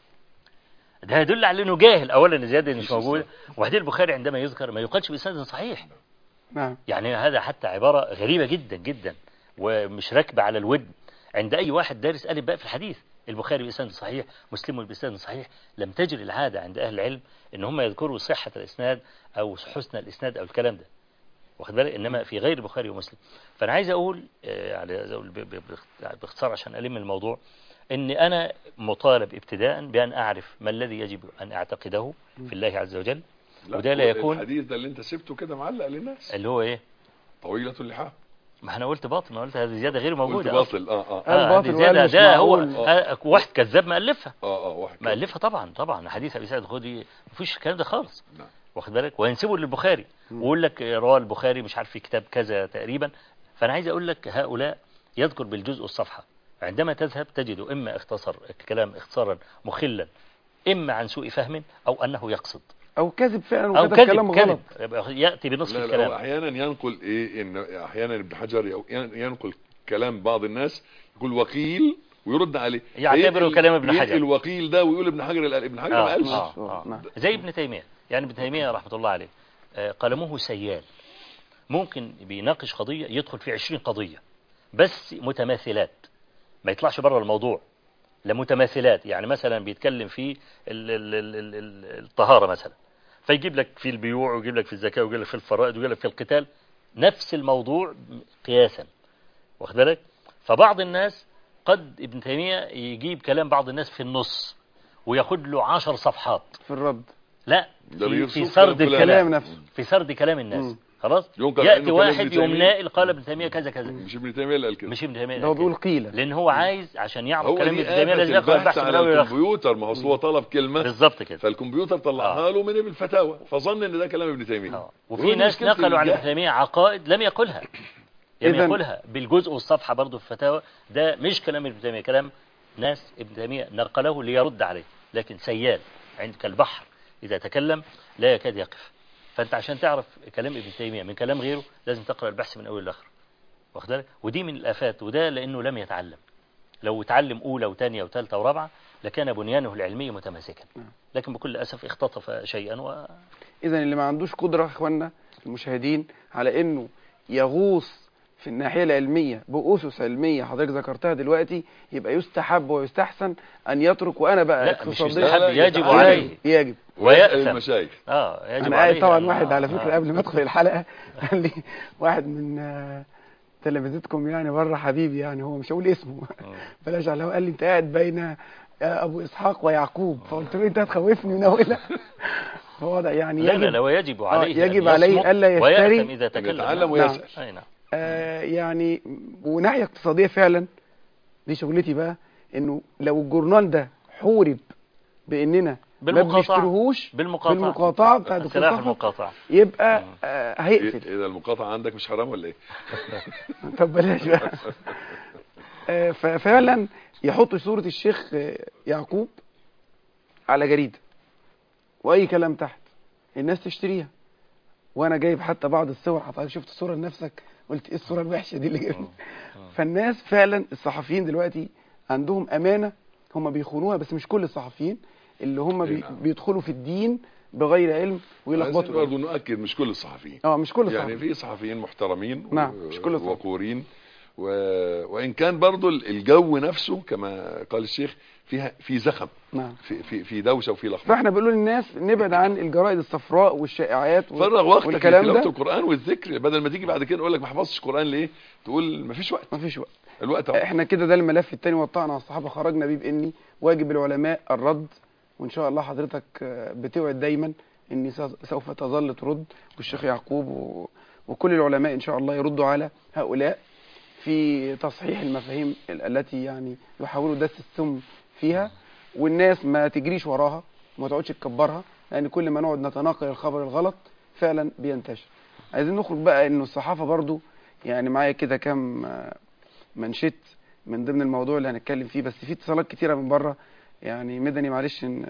ده يدل على انه جاهل اولا الزياده دي مش موجوده وبعدين البخاري عندما يذكر ما يقالش باسناد صحيح نعم يعني هذا حتى عبارة غريبة جدا جدا ومش راكبة على الودن عند أي واحد دارس ألف باء في الحديث البخاري بإسناد صحيح مسلم بإسناد صحيح لم تجري العادة عند أهل العلم إن هم يذكروا صحة الإسناد أو حسن الإسناد أو الكلام ده واخد بالك إنما في غير البخاري ومسلم فأنا عايز أقول آه، يعني عايز أقول ب- ب- باخت- باختصار عشان ألم الموضوع إن أنا مطالب ابتداء بأن أعرف ما الذي يجب أن أعتقده في الله عز وجل وده لا يكون- الحديث ده اللي انت سبته كده معلق للناس اللي هو إيه طويلة اللحاف ما أنا قلت باطل ما قلت هذه زيادة غير قلت موجودة أصلاً. باطل اه اه قال آه باطل هذه وقال زيادة مش ده هو معقول. آه واحد كذاب مألفها اه اه واحد كده. مألفها طبعا طبعا حديث أبي سعيد الخدري مفيش الكلام ده خالص نعم. واخد بالك وينسبه للبخاري ويقول لك رواه البخاري مش عارف في كتاب كذا تقريبا فأنا عايز أقول لك هؤلاء يذكر بالجزء والصفحة عندما تذهب تجد إما اختصر الكلام اختصارا مخلا إما عن سوء فهم أو أنه يقصد او كذب فعلا أو وكتب كذب كلام كذب غلط يبقى يأتي بنصف لا لا هو الكلام احيانا ينقل ايه ان احيانا ابن حجر يو- ين- ينقل كلام بعض الناس يقول وقيل ويرد عليه يعتبره فينقل- كلام ابن حجر. ينقل الوقيل ده ويقول ابن حجر اللي قال ابن حجر ما آه قالش آه آه. نعم. زي ابن تيمية يعني ابن تيمية رحمة الله عليه آه، قلمه سيال ممكن بيناقش قضية يدخل في عشرين قضية بس متماثلات ما يطلعش بره الموضوع لا متماثلات يعني مثلا بيتكلم في ال- ال- ال- ال- ال- الطهارة مثلا فيجيب لك في البيوع ويجيب لك في الزكاة ويجيب لك في الفرائض ويجيب لك في القتال نفس الموضوع قياسا واخد بالك فبعض الناس قد ابن تيمية يجيب كلام بعض الناس في النص وياخد له عشر صفحات في الرد لا ده في, بيوصف في كلام سرد فلان. كلام الكلام نفسه في سرد كلام الناس مم. خلاص ينقل ياتي عنه كلام واحد ابن يوم تيمية. نائل قال ابن تيميه كذا كذا مش ابن تيميه اللي قال كده مش ابن تيميه ده هو كده. بيقول قيل لان هو عايز عشان يعرف هو كلام دي ابن تيميه آفة لازم ياخد البحث البحث من على الاول للاخر الكمبيوتر ما هو أصل هو طلب كلمه بالظبط كده فالكمبيوتر طلعها آه. له من الفتاوى فظن ان ده كلام ابن تيميه آه. ودي وفي ناس مشكلة نقلوا عن ابن الجهل. تيميه عقائد لم يقلها لم إذن- يقلها بالجزء والصفحه برضه في الفتاوى ده مش كلام ابن تيميه كلام ناس ابن تيميه نقله ليرد عليه لكن سيال عند كالبحر اذا تكلم لا يكاد يقف فانت عشان تعرف كلام ابن تيميه من كلام غيره لازم تقرا البحث من اول لاخر واخد بالك ودي من الافات وده لانه لم يتعلم لو اتعلم اولى وثانيه وثالثه ورابعه لكان بنيانه العلمي متماسكا لكن بكل اسف اختطف شيئا و... اذا اللي ما عندوش قدره يا اخوانا المشاهدين على انه يغوص في الناحيه العلميه باسس علميه حضرتك ذكرتها دلوقتي يبقى يستحب ويستحسن ان يترك وانا بقى لا مش اقتصاديا يستحب لا، يجب يتعلم. عليه يجب ويأثم المشايخ اه يجب انا قاعد عليه طبعا أن- واحد على آه، فكره آه. قبل ما ادخل الحلقه قال لي واحد من آه، تلامذتكم يعني بره حبيبي يعني هو مش هقول اسمه بلاش على هو قال لي انت قاعد بين آه، ابو اسحاق ويعقوب فقلت له انت هتخوفني من اولها فهو ده يعني لا لا يجب لا ويجب عليه يجب أن عليه يصمت ألا يشتري ويأثم إذا أن تكلم يتعلم نعم. ويسأل أي نعم آه يعني وناحيه اقتصاديه فعلا دي شغلتي بقى انه لو الجورنال ده حورب باننا ما بالمقاطعة. بنشتريهوش بالمقاطعة بالمقاطعه بتاعت دكتور سلاح صفوت المقاطعة يبقى آه هيقفل اذا المقاطعه عندك مش حرام ولا ايه طب بلاش بقى آه، ففعلا يحط صورة الشيخ آه، يعقوب على جريدة وأي كلام تحت الناس تشتريها وأنا جايب حتى بعض الصور حضرتك شفت صورة لنفسك قلت إيه الصورة الوحشة دي اللي جايبها فالناس فعلا الصحفيين دلوقتي عندهم أمانة هم بيخونوها بس مش كل الصحفيين اللي هم أي بي نعم. بيدخلوا في الدين بغير علم عايزين ويلخبطوا برضه نؤكد مش كل الصحفيين اه مش كل يعني الصحفيين في صحفيين محترمين و- نعم، مش كل الصحفيين. وقورين و... وان كان برضه الجو نفسه كما قال الشيخ فيها في زخم نعم في في, في دوشه وفي لخبطه فاحنا بنقول للناس نبعد عن الجرائد الصفراء والشائعات وال- فرغ وقتك والكلام لتلاوه ده القران والذكر بدل ما تيجي بعد كده نقول لك ما حفظتش قران ليه تقول ما فيش وقت مفيش وقت الوقت أهو. احنا كده ده الملف التاني وطعنا على الصحابه خرجنا بيه باني واجب العلماء الرد وان شاء الله حضرتك آه، بتوعد دايما اني سوف- سوف تظل ترد والشيخ يعقوب و... وكل العلماء ان شاء الله يردوا على هؤلاء في تصحيح المفاهيم ال- التي يعني يحاولوا دس السم فيها والناس ما تجريش وراها وما تقعدش تكبرها لان كل ما نقعد نتناقل الخبر الغلط فعلا بينتشر عايزين نخرج بقى انه الصحافه برضو يعني معايا كده كام آه، منشط من ضمن الموضوع اللي هنتكلم فيه بس في اتصالات كتيره من بره يعني مدني معلش ان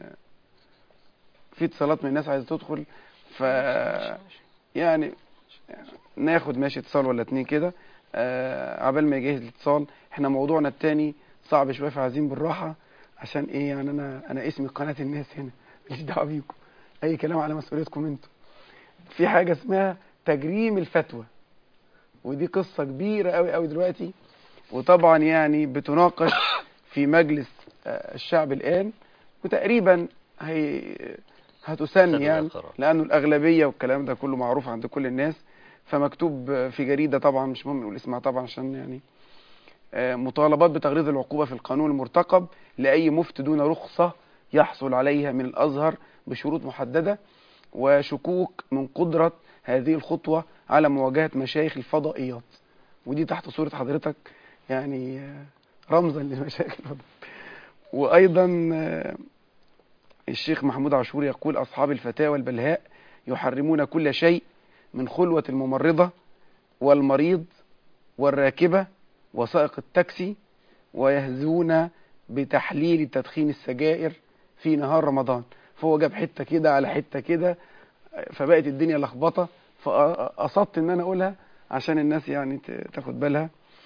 في اتصالات من الناس عايزه تدخل ف يعني ناخد ماشي اتصال ولا اتنين كده آه عبال ما يجهز الاتصال احنا موضوعنا التاني صعب شويه فعايزين بالراحه عشان ايه يعني انا انا اسمي قناه الناس هنا ماليش دعوه بيكم اي كلام على مسؤوليتكم انتوا في حاجه اسمها تجريم الفتوى ودي قصه كبيره قوي قوي دلوقتي وطبعا يعني بتناقش في مجلس آه، الشعب الآن وتقريبا هي هتسن سد يعني القرار. لأنه الأغلبية والكلام ده كله معروف عند كل الناس فمكتوب آه، في جريدة طبعا مش مهم نقول اسمها طبعا عشان يعني آه، مطالبات بتغليظ العقوبة في القانون المرتقب لأي مفتي دون رخصة يحصل عليها من الأزهر بشروط محددة وشكوك من قدرة هذه الخطوة على مواجهة مشايخ الفضائيات ودي تحت صورة حضرتك يعني آه، رمزا لمشايخ الفضائيات وأيضا آه، الشيخ محمود عاشور يقول أصحاب الفتاوى البلهاء يحرمون كل شيء من خلوة الممرضة والمريض والراكبة وسائق التاكسي ويهزون بتحليل تدخين السجائر في نهار رمضان فهو جاب حتة كده على حتة كده فبقت الدنيا لخبطة فقصدت ان انا اقولها عشان الناس يعني ت- تاخد بالها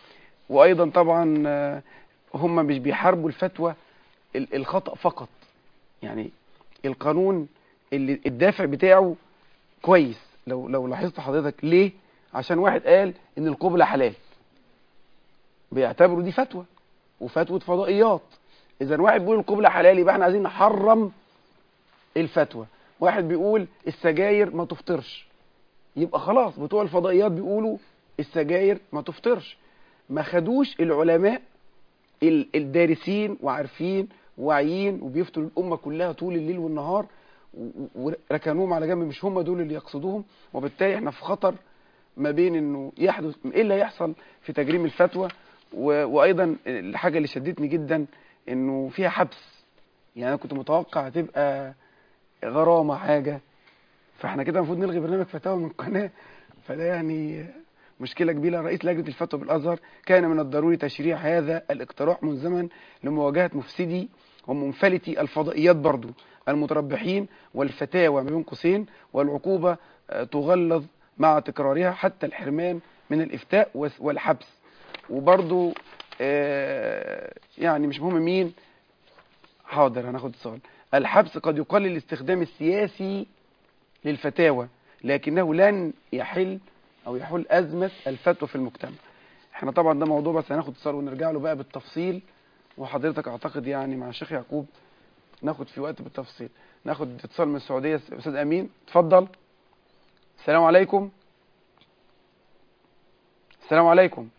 وايضا طبعا آه، هم مش بيحاربوا الفتوى ال- الخطأ فقط يعني القانون اللي الدافع بتاعه كويس لو لو لاحظت حضرتك ليه عشان واحد قال ان القبلة حلال بيعتبروا دي فتوى وفتوى فضائيات اذا واحد بيقول القبلة حلال يبقى احنا عايزين نحرم الفتوى واحد بيقول السجاير ما تفطرش يبقى خلاص بتوع الفضائيات بيقولوا السجاير ما تفطرش ما خدوش العلماء ال- الدارسين وعارفين واعيين وبيفتوا الامه كلها طول الليل والنهار و- وركنوهم على جنب مش هم دول اللي يقصدوهم وبالتالي احنا في خطر ما بين انه يحدث ايه اللي هيحصل في تجريم الفتوى و- وايضا الحاجه اللي شدتني جدا انه فيها حبس يعني انا كنت متوقع هتبقى غرامه حاجه فاحنا كده المفروض نلغي برنامج فتاوى من القناه فده يعني مشكله كبيره رئيس لجنه الفتوى بالازهر كان من الضروري تشريع هذا الاقتراح ملزما لمواجهه مفسدي ومنفلتي الفضائيات برضو المتربحين والفتاوى ما بين قوسين والعقوبه آه، تغلظ مع تكرارها حتى الحرمان من الافتاء والس- والحبس وبرضو آه، يعني مش مهم مين حاضر هناخد السؤال الحبس قد يقلل الاستخدام السياسي للفتاوى لكنه لن يحل او يحل ازمه الفتوى في المجتمع احنا طبعا ده موضوع بس هناخد اتصال ونرجع له بقى بالتفصيل وحضرتك اعتقد يعني مع الشيخ يعقوب ناخد في وقت بالتفصيل ناخد اتصال من السعوديه استاذ امين اتفضل السلام عليكم السلام عليكم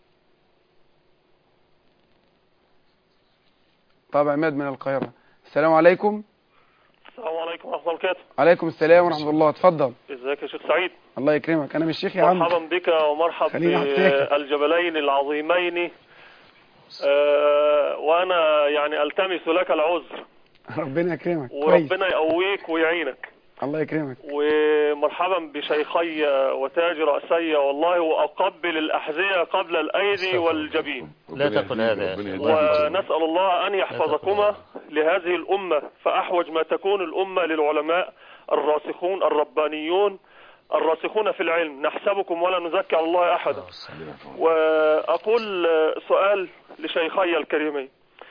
طب عماد من القاهره السلام عليكم السلام عليكم ورحمة الله وبركاته عليكم السلام ورحمه الله اتفضل ازيك يا شيخ سعيد الله يكرمك انا مش شيخ يا عم مرحبا بك ومرحب خليني أحكيك. بالجبلين العظيمين آه، وانا يعني التمس لك العذر ربنا يكرمك كويس وربنا يقويك ويعينك الله يكرمك ومرحبا بشيخي وتاج رأسي والله وأقبل الأحذية قبل الأيدي والجبين لا ربنا تقل يهديك، هذا. ربنا الله يهديك. ونسأل الله أن يحفظكما لهذه الأمة فأحوج ما تكون الأمة للعلماء الراسخون الربانيون الراسخون في العلم نحسبكم ولا نزكي على الله أحدا وأقول سؤال لشيخي الكريمين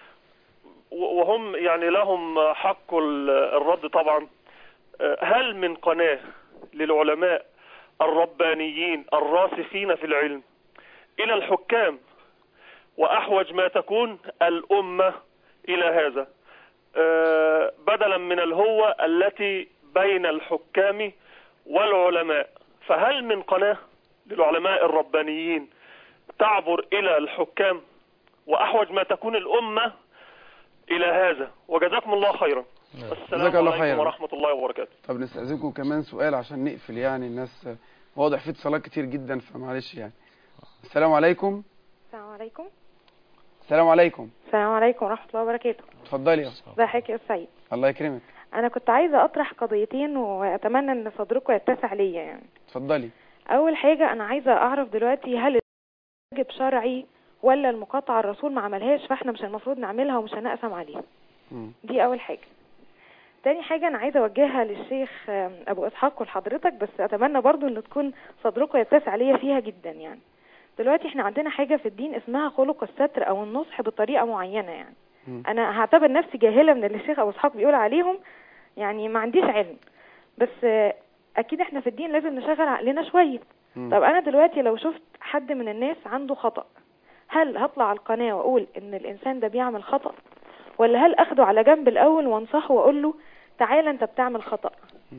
وهم يعني لهم حق الرد طبعا هل من قناة للعلماء الربانيين الراسخين في العلم إلى الحكام وأحوج ما تكون الأمة إلى هذا آه، بدلا من الهوة التي بين الحكام والعلماء فهل من قناة للعلماء الربانيين تعبر إلى الحكام وأحوج ما تكون الأمة إلى هذا وجزاكم الله خيرا السلام جزاك الله عليكم خيرا. ورحمة الله وبركاته طب نستأذنكم كمان سؤال عشان نقفل يعني الناس واضح في اتصالات كتير جدا فمعلش يعني السلام عليكم السلام عليكم السلام عليكم السلام عليكم ورحمة الله وبركاته اتفضلي يا أستاذ. ازي حضرتك يا أستاذ سعيد الله يكرمك أنا كنت عايزة أطرح قضيتين وأتمنى إن صدركم يتسع ليا يعني اتفضلي أول حاجة أنا عايزة أعرف دلوقتي هل واجب شرعي ولا المقاطعة الرسول ما عملهاش فاحنا مش المفروض نعملها ومش هنقسم عليها مم. دي أول حاجة تاني حاجة أنا عايزة أوجهها للشيخ آم، أبو إسحاق ولحضرتك بس أتمنى برضو إن تكون صدركم يتسع ليا فيها جدا يعني دلوقتي احنا عندنا حاجة في الدين اسمها خلق الستر أو النصح بطريقة معينة يعني مم. أنا هعتبر نفسي جاهلة من اللي الشيخ أبو إسحاق بيقول عليهم يعني ما عنديش علم بس آه، أكيد احنا في الدين لازم نشغل عقلنا شوية مم. طب أنا دلوقتي لو شفت حد من الناس عنده خطأ هل هطلع على القناة وأقول إن الإنسان ده بيعمل خطأ ولا هل أخده على جنب الأول وأنصحه وأقول له تعالى أنت بتعمل خطأ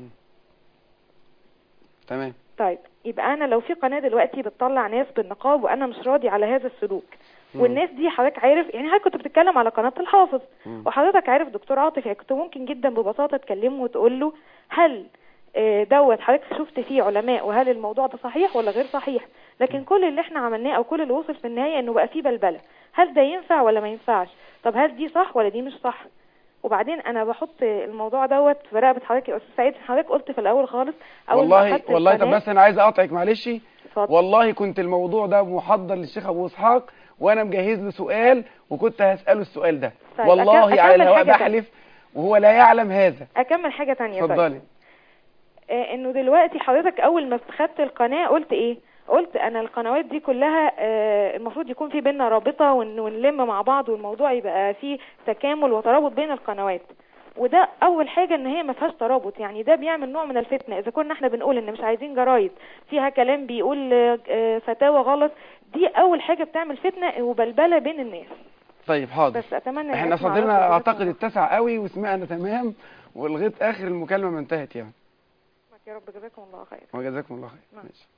تمام طيب يبقى انا لو في قناه دلوقتي بتطلع ناس بالنقاب وانا مش راضي على هذا السلوك مم. والناس دي حضرتك عارف يعني حضرتك كنت بتتكلم على قناه الحافظ مم. وحضرتك عارف دكتور عاطف يعني كنت ممكن جدا ببساطه تكلمه وتقول له هل آه، دوت حضرتك شفت فيه علماء وهل الموضوع ده صحيح ولا غير صحيح لكن كل اللي احنا عملناه او كل اللي وصل في النهايه انه بقى فيه بلبله هل ده ينفع ولا ما ينفعش طب هل دي صح ولا دي مش صح وبعدين انا بحط الموضوع دوت في رقبه حضرتك يا استاذ سعيد حضرتك قلت في الاول خالص اول ما والله أخدت والله طب القناة- بس انا عايز اقاطعك معلش اتفضل. والله كنت الموضوع ده محضر للشيخ ابو اسحاق وانا مجهز له سؤال وكنت هساله السؤال ده طيب، والله أكمل على الهواء حاجة تانية. بحلف وهو لا يعلم هذا اكمل حاجه تانية طيب. اتفضلي آه، انه دلوقتي حضرتك اول ما خدت القناه قلت ايه قلت انا القنوات دي كلها آه، المفروض يكون في بينا رابطه ون- ونلم مع بعض والموضوع يبقى فيه تكامل وترابط بين القنوات وده اول حاجه ان هي ما فيهاش ترابط يعني ده بيعمل نوع من الفتنه اذا كنا احنا بنقول ان مش عايزين جرايد فيها كلام بيقول آه، آه، فتاوى غلط دي اول حاجه بتعمل فتنه وبلبله بين الناس طيب حاضر بس اتمنى إن احنا أسمع صدرنا رد اعتقد حضرتك. اتسع قوي وسمعنا تمام ولغايه اخر المكالمه ما انتهت يعني يا رب جزاكم الله خير وجزاكم الله خير نعم. ماشي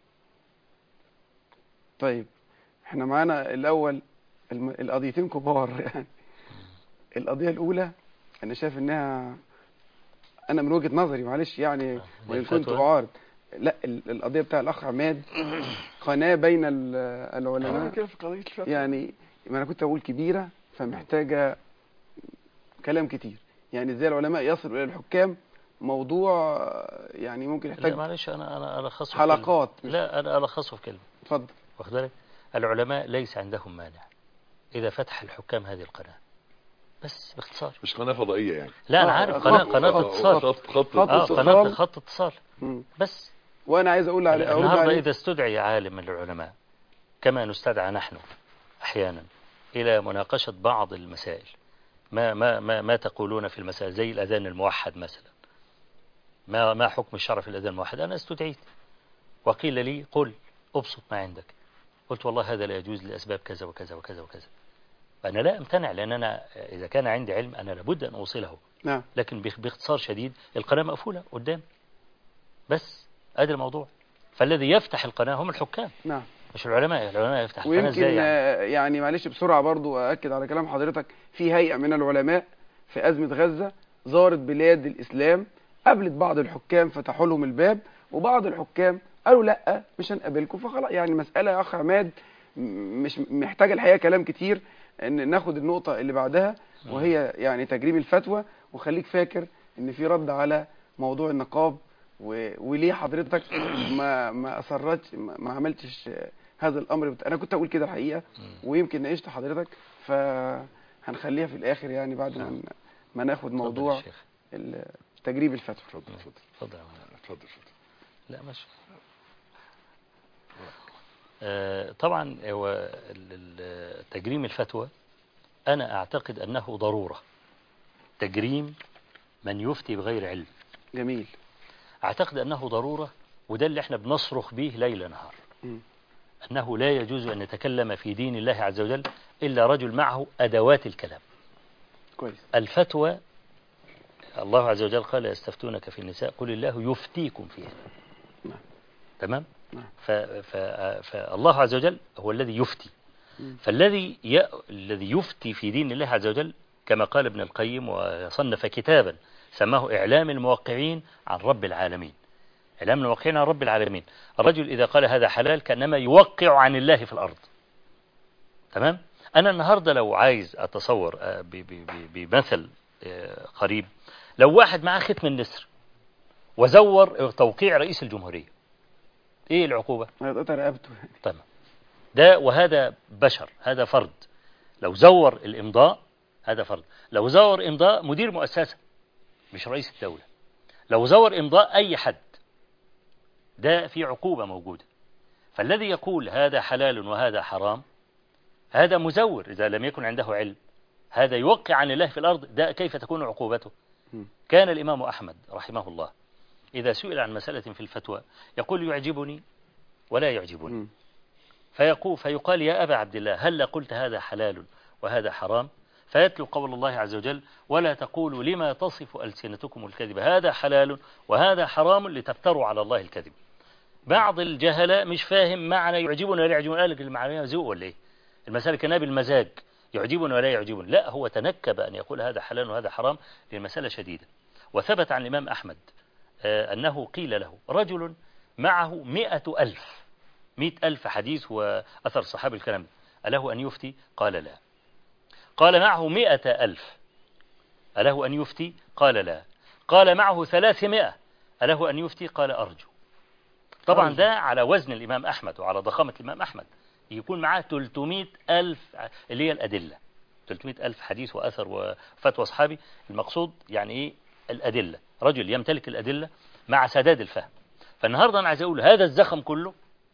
طيب احنا معانا الاول الم... القضيتين كبار يعني القضيه الاولى انا شايف انها انا من وجهه نظري معلش يعني وان كنت الفتوى؟ اعارض لا ال- القضيه بتاع الاخ عماد قناه بين ال- العلماء كده في قضيه الفتوى يعني ما انا كنت اقول كبيره فمحتاجه كلام كتير يعني ازاي العلماء يصلوا الى الحكام موضوع يعني ممكن لا يحتاج معلش انا انا الخصه في حلقات كلمة. لا انا الخصه في كلمه اتفضل واخد بالك العلماء ليس عندهم مانع اذا فتح الحكام هذه القناه بس باختصار مش قناه فضائيه يعني لا انا آه، عارف خط- قناه قناه خط- اتصال خط خط خط اه اتصال. قناه خط اتصال مم. بس وانا عايز اقول على أرد النهارده عليه إذا استدعي عالم من العلماء كما نستدعى نحن أحيانا إلى مناقشة بعض المسائل ما ما ما ما تقولون في المسائل زي الأذان الموحد مثلا ما ما حكم الشرع في الأذان الموحد أنا استدعيت وقيل لي قل أبسط ما عندك قلت والله هذا لا يجوز لأسباب كذا وكذا وكذا وكذا فأنا لا أمتنع لأن أنا إذا كان عندي علم أنا لابد أن أوصله نعم لكن باخ- باختصار شديد القناة مقفولة قدام بس ادي الموضوع فالذي يفتح القناة هم الحكام نعم مش العلماء العلماء يفتح القناة ويمكن ازاي يعني آه، يعني معلش بسرعه برضو ااكد على كلام حضرتك في هيئه من العلماء في ازمه غزه زارت بلاد الاسلام قابلت بعض الحكام فتحوا لهم الباب وبعض الحكام قالوا لا مش هنقابلكم فخلاص يعني المساله يا اخ عماد م- مش محتاجه الحقيقه كلام كتير ان ناخد النقطه اللي بعدها وهي يعني تجريم الفتوى وخليك فاكر ان في رد على موضوع النقاب و... وليه حضرتك ما ما اصرتش ما ما عملتش هذا الامر بت... انا كنت اقول كده الحقيقه ويمكن ناقشت حضرتك فهنخليها في الاخر يعني بعد ما ن- ما ناخد اتفضل يا موضوع شيخ. ال- تجريب الفتوى اتفضل اتفضل اتفضل يا مولانا. اتفضل اتفضل لا ماشي آه، طبعا هو ال- ال- تجريم الفتوى أنا أعتقد أنه ضرورة تجريم من يفتي بغير علم جميل أعتقد أنه ضرورة وده اللي احنا بنصرخ به ليل نهار مم. أنه لا يجوز أن يتكلم في دين الله عز وجل إلا رجل معه أدوات الكلام كويس الفتوى الله عز وجل قال يستفتونك في النساء قل الله يفتيكم فيها نعم. تمام نعم. ف... ف... فالله عز وجل هو الذي يفتي مم. فالذي ي... الذي يفتي في دين الله عز وجل كما قال ابن القيم وصنف كتابا سماه إعلام الموقعين عن رب العالمين إعلام الموقعين عن رب العالمين الرجل إذا قال هذا حلال كأنما يوقع عن الله في الأرض تمام أنا النهاردة لو عايز أتصور آه، ب- ب- ب- بمثل آه، قريب لو واحد معاه ختم النسر وزور توقيع رئيس الجمهورية إيه العقوبة هيتقطع رقبته تمام ده وهذا بشر هذا فرد لو زور الإمضاء هذا فرد لو زور إمضاء مدير مؤسسة مش رئيس الدولة لو زور إمضاء أي حد ده في عقوبة موجودة فالذي يقول هذا حلال وهذا حرام هذا مزور إذا لم يكن عنده علم هذا يوقع عن الله في الأرض ده كيف تكون عقوبته م. كان الإمام أحمد رحمه الله إذا سئل عن مسألة في الفتوى يقول يعجبني ولا يعجبني مم. فيقول فيقال يا أبا عبد الله هل قلت هذا حلال وهذا حرام فيتلو قول الله عز وجل ولا تقولوا لما تصف ألسنتكم الكذب هذا حلال وهذا حرام لتفتروا على الله الكذب بعض الجهلاء مش فاهم معنى يعجبنا ولا يعجبنا قال لك المعنى ذوق ولا ايه المسألة كانها بالمزاج يعجبنا ولا يعجبنا لا هو تنكب أن يقول هذا حلال وهذا حرام للمسألة شديدة وثبت عن الإمام أحمد آه، أنه قيل له رجل معه مئة ألف مئة ألف حديث وأثر الصحابة الكلام ده. أله أن يفتي قال لا قال معه مئة ألف أله أن يفتي قال لا قال معه ثلاثمائة أله أن يفتي قال أرجو طبعا أرجو. ده على وزن الإمام أحمد وعلى ضخامة الإمام أحمد يكون معاه 300 ألف اللي هي الأدلة 300 ألف حديث وأثر وفتوى أصحابي المقصود يعني إيه الأدلة رجل يمتلك الأدلة مع سداد الفهم فالنهاردة أنا عايز أقول هذا الزخم كله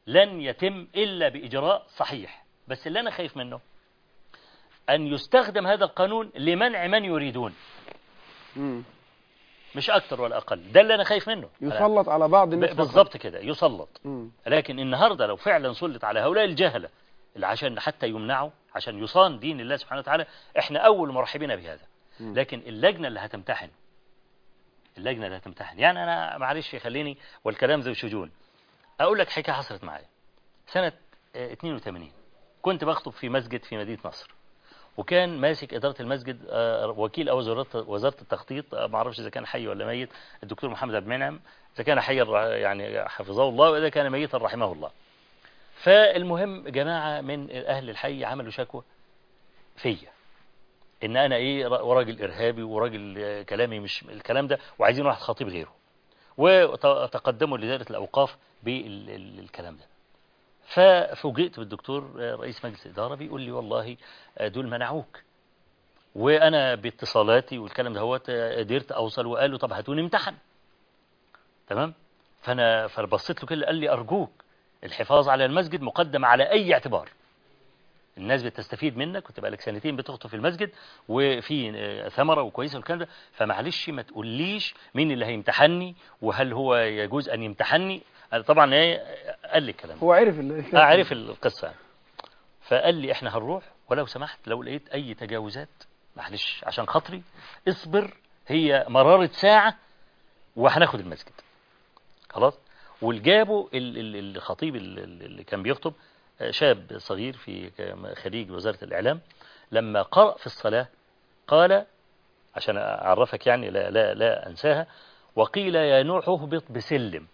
لن يتم إلا بإجراء صحيح بس اللي أنا خايف منه أن يستخدم هذا القانون لمنع من يريدون مم. مش أكتر ولا أقل ده اللي أنا خايف منه يسلط على بعض الناس ب- فقط. بالظبط كده يسلط مم. لكن النهاردة لو فعلا سلط على هؤلاء الجهلة اللي عشان حتى يمنعوا عشان يصان دين الله سبحانه وتعالى احنا أول مرحبين بهذا مم. لكن اللجنة اللي هتمتحن اللجنة اللي هتمتحن يعني أنا معلش خليني والكلام ذو شجون أقول لك حكاية حصلت معايا سنة آه، 82 كنت بخطب في مسجد في مدينة نصر وكان ماسك إدارة المسجد آه، وكيل أو وزارة وزارة التخطيط آه، ما أعرفش إذا كان حي ولا ميت الدكتور محمد عبد المنعم إذا كان حيا ر- يعني حفظه الله وإذا كان ميتا رحمه الله فالمهم جماعة من أهل الحي عملوا شكوى فيا ان انا ايه را- وراجل ارهابي وراجل آه، كلامي مش الكلام ده وعايزين واحد خطيب غيره وتقدموا لدائره الاوقاف بالكلام ده ففوجئت بالدكتور آه، رئيس مجلس الاداره بيقول لي والله آه، دول منعوك وانا باتصالاتي والكلام ده هو قدرت اوصل وقالوا طب هاتوني امتحن تمام فانا فبصيت له كده قال لي ارجوك الحفاظ على المسجد مقدم على اي اعتبار الناس بتستفيد منك وتبقى لك سنتين بتخطب في المسجد وفي آه، ثمره وكويسه والكلام ده فمعلش ما تقوليش مين اللي هيمتحني وهل هو يجوز ان يمتحني أنا طبعا ايه قال لي الكلام ده هو عرف ال- آه، عرف القصه فقال لي احنا هنروح ولو سمحت لو لقيت اي تجاوزات معلش عشان خاطري اصبر هي مرارة ساعة وهناخد المسجد خلاص والجابوا ال- ال- الخطيب ال- ال- اللي كان بيخطب آه، شاب صغير في ك- خريج وزارة الإعلام لما قرأ في الصلاة قال عشان أعرفك يعني لا, لا, لا أنساها وقيل يا نوح اهبط بسلم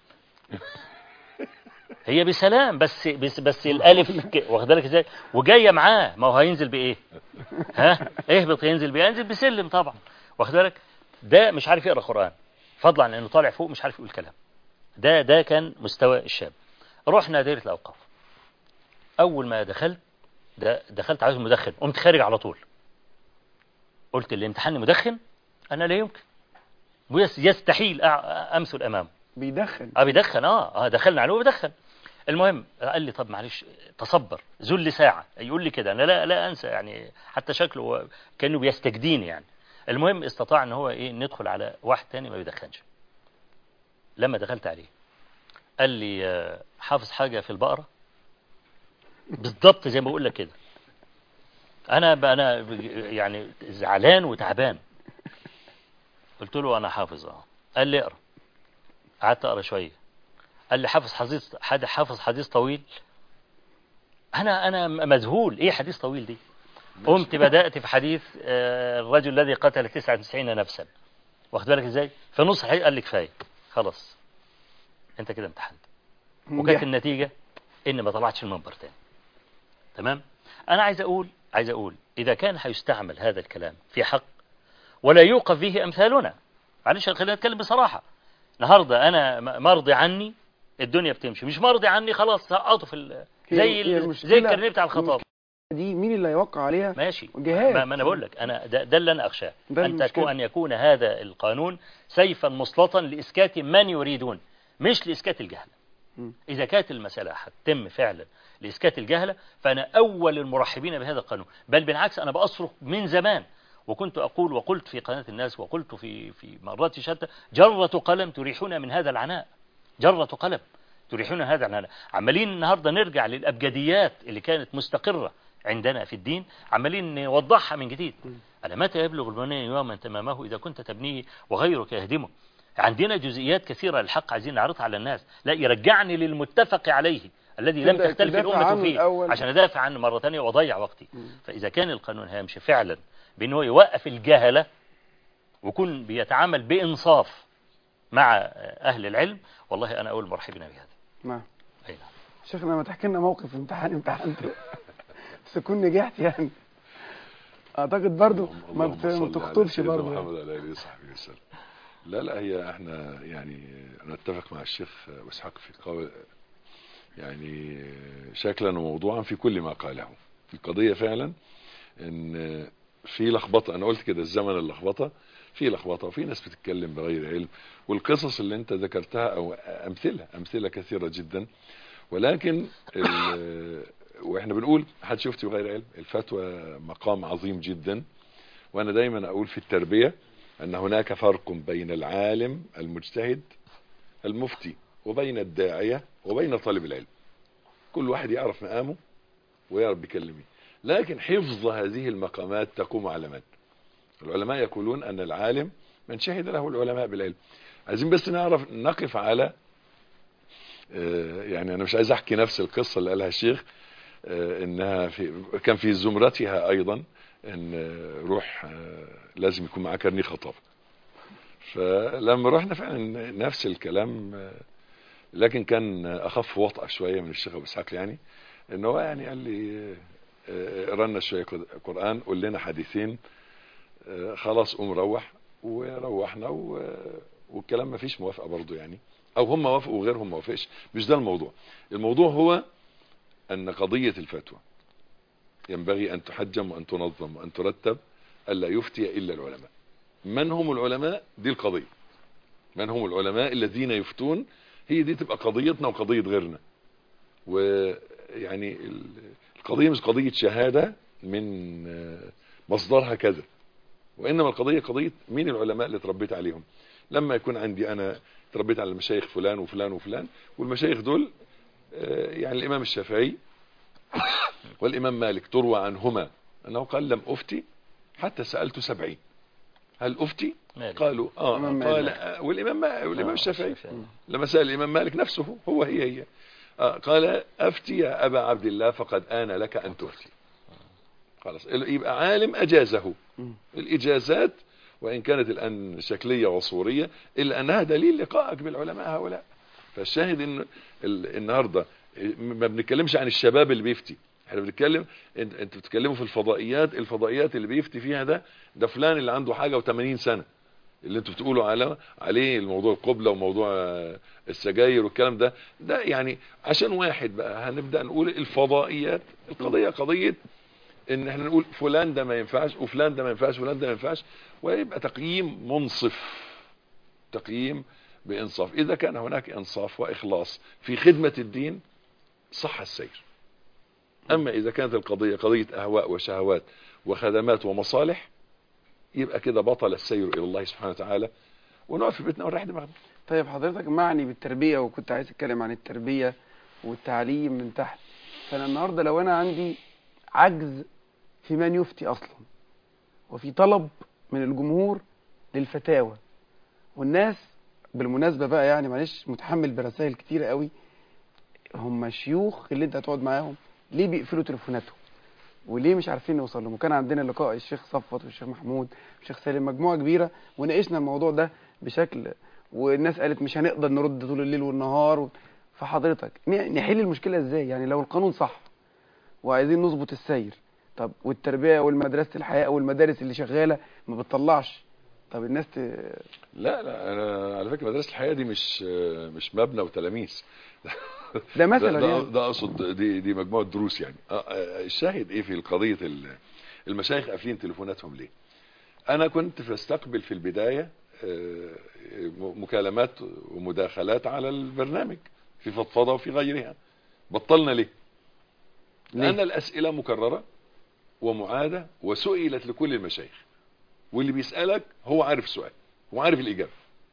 هي بسلام بس بس, بس الالف ك- واخد بالك ازاي وجايه معاه ما هو هينزل بايه ها اهبط ينزل بايه ينزل بسلم طبعا واخد بالك ده مش عارف يقرا قران فضلا عن انه طالع فوق مش عارف يقول كلام ده ده كان مستوى الشاب رحنا دايره الاوقاف اول ما دخلت ده دخلت عايز مدخن قمت خارج على طول قلت اللي امتحني مدخن انا لا يمكن ويس- يستحيل أع- امثل امامه بيدخن اه بيدخن اه اه دخلنا عليه وبيدخن المهم قال لي طب معلش تصبر ذل ساعة يقول لي كده انا لا لا انسى يعني حتى شكله هو كانه بيستجديني يعني المهم استطاع ان هو ايه ندخل على واحد تاني ما بيدخنش لما دخلت عليه قال لي آه، حافظ حاجة في البقرة بالضبط زي ما بقول لك كده انا ب- انا ب- يعني زعلان وتعبان قلت له انا حافظ اه قال لي اقرا قعدت اقرا شويه قال لي حافظ حديث حد حافظ حديث طويل انا انا مذهول ايه حديث طويل دي قمت بدات في حديث آه، الرجل الذي قتل 99 نفسا واخد بالك ازاي في نص الحديث قال لي كفايه خلاص انت كده امتحنت وكانت النتيجه ان ما طلعتش المنبر تاني تمام انا عايز اقول عايز اقول اذا كان هيستعمل هذا الكلام في حق ولا يوقف به امثالنا معلش خلينا نتكلم بصراحه النهارده انا م- مرضي عني الدنيا بتمشي مش مرضي عني خلاص سقطوا في ال- هي- زي هي ال- المشكلة- زي الكارنيه بتاع الخطاب دي مين اللي هيوقع عليها ماشي جهاد. ما, ما انا بقول لك انا ده, ده اللي انا اخشاه ده ان المشكلة. تكون ان يكون هذا القانون سيفا مسلطا لاسكات من يريدون مش لاسكات الجهله م. اذا كانت المساله هتتم فعلا لاسكات الجهله فانا اول المرحبين بهذا القانون بل بالعكس انا باصرخ من زمان وكنت اقول وقلت في قناه الناس وقلت في في مرات شتى جره قلم تريحنا من هذا العناء جره قلم تريحون هذا العناء عمالين النهارده نرجع للابجديات اللي كانت مستقره عندنا في الدين عمالين نوضحها من جديد ألا متى يبلغ البني يوما تمامه إذا كنت تبنيه وغيرك يهدمه عندنا جزئيات كثيرة للحق عايزين نعرضها على الناس لا يرجعني للمتفق عليه الذي لم تبدأ تختلف تدافع الأمة عنه فيه الأول. عشان أدافع عنه مرة ثانية وأضيع وقتي فإذا كان القانون هيمشي فعلا بأنه هو يوقف الجهلة ويكون بيتعامل بإنصاف مع أهل العلم والله أنا أول مرحبنا بهذا نعم أي نعم. شيخنا ما تحكي لنا موقف امتحان امتحنته بس تكون نجحت يعني اعتقد برضو ما اللهم بت- ما صل على بتخطبش سيدنا برضو محمد على اله وصحبه وسلم لا لا هي احنا يعني نتفق مع الشيخ اسحاق في قول يعني شكلا وموضوعا في كل ما قاله القضية فعلا ان في لخبطة انا قلت كده الزمن اللخبطة في لخبطة وفي ناس بتتكلم بغير علم والقصص اللي انت ذكرتها او امثلة امثلة كثيرة جدا ولكن ال- واحنا بنقول حد شفتي بغير علم الفتوى مقام عظيم جدا وانا دايما اقول في التربية ان هناك فرق بين العالم المجتهد المفتي وبين الداعية وبين طالب العلم كل واحد يعرف مقامه ويعرف بيكلمه لكن حفظ هذه المقامات تقوم على من العلماء يقولون ان العالم من شهد له العلماء بالعلم عايزين بس نعرف نقف على آه، يعني انا مش عايز احكي نفس القصة اللي قالها الشيخ آه، انها في كان في زمرتها ايضا ان آه، روح آه، لازم يكون معاه كارنيه خطابه فلما رحنا فعلا نفس الكلام آه، لكن كان اخف وطأة شوية من الشيخ ابو اسحاق يعني ان هو يعني قال لي آه، آه، اقرا لنا شوية قرآن قول لنا حديثين آه، خلاص قوم روح وروحنا و- والكلام ما فيش موافقة برضو يعني او هم وافقوا وغيرهم ما وافقش مش ده الموضوع الموضوع هو ان قضية الفتوى ينبغي ان تحجم وان تنظم وان ترتب الا يفتي الا العلماء من هم العلماء دي القضية من هم العلماء الذين يفتون هي دي تبقى قضيتنا وقضية غيرنا ويعني ال- القضية مش قضية شهادة من آه، مصدرها كذا وإنما القضية قضية مين العلماء اللي تربيت عليهم لما يكون عندي أنا تربيت على المشايخ فلان وفلان وفلان والمشايخ دول آه، يعني الإمام الشافعي والإمام مالك تروى عنهما أنه قال لم أفتي حتى سألت سبعين هل أفتي مالك. قالوا آه الإمام قال مالك. آه، والإمام ما والإمام آه، الشافعي الشافعي. لما سأل الإمام مالك نفسه هو هي هي آه قال أفتي يا أبا عبد الله فقد آن لك أن تفتي خلاص يبقى عالم أجازه مم. الإجازات وإن كانت الآن شكلية وصورية إلا أنها دليل لقائك بالعلماء هؤلاء فالشاهد إن ال- النهاردة ما بنتكلمش عن الشباب اللي بيفتي احنا بنتكلم انت انتوا بتتكلموا في الفضائيات الفضائيات اللي بيفتي فيها ده ده فلان اللي عنده حاجة و80 سنة اللي انتوا بتقولوا على عليه الموضوع القبلة وموضوع آه، السجاير والكلام ده ده يعني عشان واحد بقى هنبدأ نقول الفضائيات القضية قضية ان احنا نقول فلان ده ما ينفعش وفلان ده ما ينفعش وفلان ده ما ينفعش ويبقى تقييم منصف تقييم بانصاف اذا كان هناك انصاف واخلاص في خدمة الدين صح السير اما اذا كانت القضية قضية اهواء وشهوات وخدمات ومصالح يبقى كده بطل السير الى الله سبحانه وتعالى ونقف في بيتنا ونريح دماغنا طيب حضرتك معني بالتربية وكنت عايز اتكلم عن التربية والتعليم من تحت فانا النهاردة لو انا عندي عجز في من يفتي اصلا وفي طلب من الجمهور للفتاوى والناس بالمناسبة بقى يعني معلش متحمل برسائل كتيرة قوي هم شيوخ اللي انت هتقعد معاهم ليه بيقفلوا تليفوناتهم وليه مش عارفين نوصل لهم وكان عندنا لقاء الشيخ صفوت والشيخ محمود والشيخ سالم مجموعة كبيرة وناقشنا الموضوع ده بشكل والناس قالت مش هنقدر نرد طول الليل والنهار و... فحضرتك ن- نحل المشكلة ازاي يعني لو القانون صح وعايزين نظبط السير طب والتربية والمدرسة الحياة والمدارس اللي شغالة ما بتطلعش طب الناس ت... لا لا انا على فكره مدرسه الحياه دي مش مش مبنى وتلاميذ ده مثلا ده, ده, يعني ده اقصد دي دي مجموعه دروس يعني آه، آه، الشاهد ايه في القضيه ال- المشايخ قافلين تليفوناتهم ليه انا كنت بستقبل في البدايه آه، م- مكالمات ومداخلات على البرنامج في فضفضه وفي غيرها بطلنا ليه ليه؟ لان الاسئله مكرره ومعاده وسئلت لكل المشايخ واللي بيسالك هو عارف السؤال هو عارف الاجابه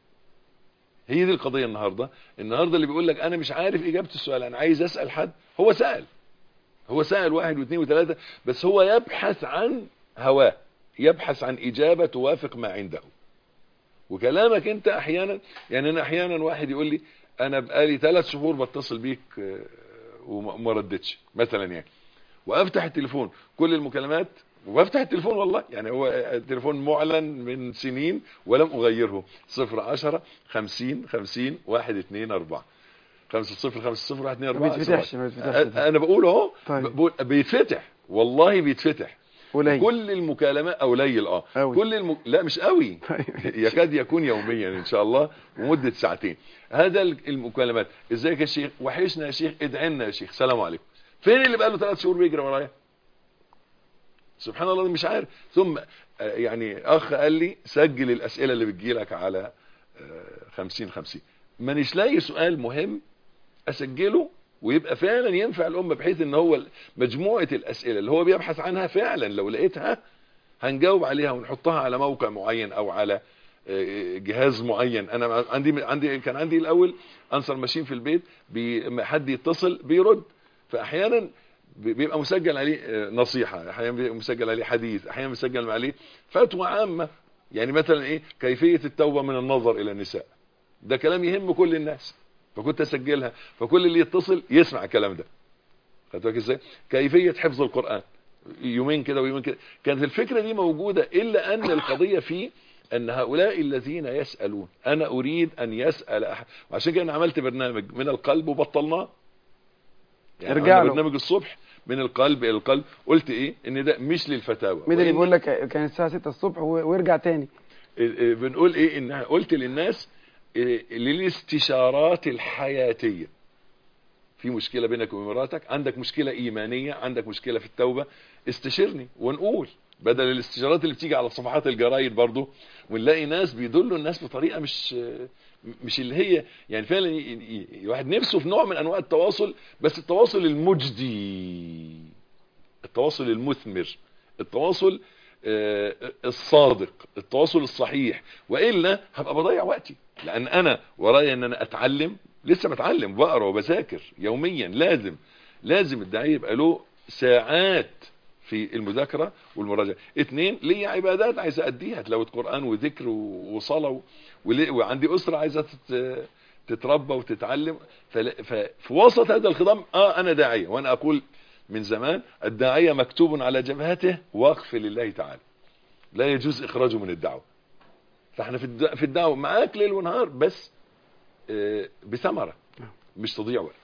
هي دي القضيه النهارده النهارده اللي بيقول لك انا مش عارف اجابه السؤال انا عايز اسال حد هو سال هو سال واحد واثنين وثلاثه بس هو يبحث عن هواه يبحث عن اجابه توافق ما عنده وكلامك انت احيانا يعني انا احيانا واحد يقول لي انا بقالي ثلاث شهور بتصل بيك آه، وما وما ردتش مثلا يعني وافتح التليفون كل المكالمات وافتح التليفون والله يعني هو التليفون معلن من سنين ولم اغيره صفر عشرة خمسين خمسين واحد اتنين اربعة خمسة صفر خمسة صفر واحد اتنين ما اربعة بيتفتحش ما بيتفتحش أ- انا بقول اهو طيب. بقول بيتفتح والله بيتفتح قليل كل المكالمات او قليل اه أوي. كل الم... لا مش قوي يكاد يكون يوميا ان شاء الله ومده ساعتين هذا ال- المكالمات ازيك يا شيخ وحشنا يا شيخ ادعي لنا يا شيخ سلام عليكم فين اللي بقاله ثلاث شهور بيجري ورايا سبحان الله مش عارف ثم آه، يعني اخ قال لي سجل الاسئله اللي بتجيلك على آه، 50 50 مانيش لاقي سؤال مهم اسجله ويبقى فعلا ينفع الامه بحيث ان هو مجموعه الاسئله اللي هو بيبحث عنها فعلا لو لقيتها هنجاوب عليها ونحطها على موقع معين او على آه، جهاز معين انا عندي عندي كان عندي الاول انصر ماشين في البيت بي- لما حد يتصل بيرد فاحيانا بي- بيبقى مسجل عليه آه، نصيحه احيانا بيبقى مسجل عليه حديث احيانا مسجل عليه فتوى عامه يعني مثلا ايه كيفيه التوبه من النظر الى النساء ده كلام يهم كل الناس فكنت اسجلها فكل اللي يتصل يسمع الكلام ده خدت بالك ازاي كيفيه حفظ القران يومين كده ويومين كده كانت الفكره دي موجوده الا ان القضيه فيه ان هؤلاء الذين يسالون انا اريد ان يسال احد وعشان كده انا عملت برنامج من القلب وبطلناه يعني ارجع عملنا له. برنامج الصبح من القلب الى القلب قلت ايه ان ده مش للفتاوى مين اللي وإن- بيقول لك كان الساعه 6 الصبح و- ويرجع تاني إيه إيه بنقول ايه ان قلت للناس إيه للاستشارات الحياتيه في مشكله بينك وبين مراتك عندك مشكله ايمانيه عندك مشكله في التوبه استشرني ونقول بدل الاستشارات اللي بتيجي على صفحات الجرايد برضو ونلاقي ناس بيدلوا الناس بطريقه مش مش اللي هي يعني فعلا ي- ي- ي- الواحد نفسه في نوع من انواع التواصل بس التواصل المجدي التواصل المثمر التواصل آه، الصادق التواصل الصحيح والا هبقى بضيع وقتي لان انا ورايا ان انا اتعلم لسه بتعلم بقرا وبذاكر يوميا لازم لازم الداعيه يبقى له ساعات في المذاكره والمراجعه اثنين ليا عبادات عايز اديها تلاوه قران وذكر و- وصلاه و- ولي- وعندي اسره عايزه تت- تتربى وتتعلم فل- ففي وسط هذا الخضم اه انا داعيه وانا اقول من زمان الداعيه مكتوب على جبهته وقف لله تعالى لا يجوز اخراجه من الدعوه فاحنا في الد- في الدعوه معاك ليل ونهار بس آه، بثمره مش تضييع وقت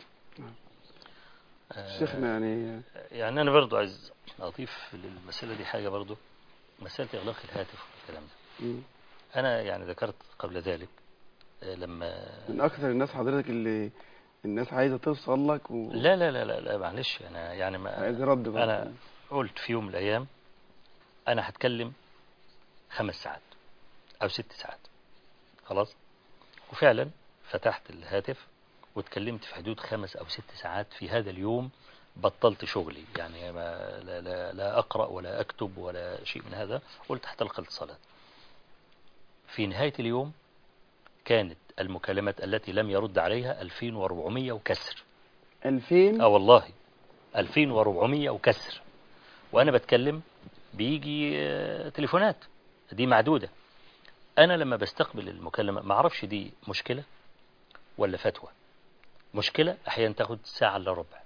شيخنا يعني يعني انا برضو عايز اضيف للمساله دي حاجه برضو مساله اغلاق الهاتف والكلام ده مم. انا يعني ذكرت قبل ذلك آه، لما من اكثر الناس حضرتك اللي الناس عايزه توصل لك و... لا لا لا لا, لا معلش انا يعني ما عايز رد بقى انا قلت في يوم من الايام انا هتكلم خمس ساعات او ست ساعات خلاص وفعلا فتحت الهاتف واتكلمت في حدود خمس او ست ساعات في هذا اليوم بطلت شغلي يعني ما لا, لا, لا اقرا ولا اكتب ولا شيء من هذا قلت حتى القى الصلاه في نهايه اليوم كانت المكالمات التي لم يرد عليها 2400 وكسر 2000 اه والله 2400 وكسر وانا بتكلم بيجي آه، تليفونات دي معدودة انا لما بستقبل المكالمة ما اعرفش دي مشكلة ولا فتوى مشكلة احيانا تاخد ساعة الا ربع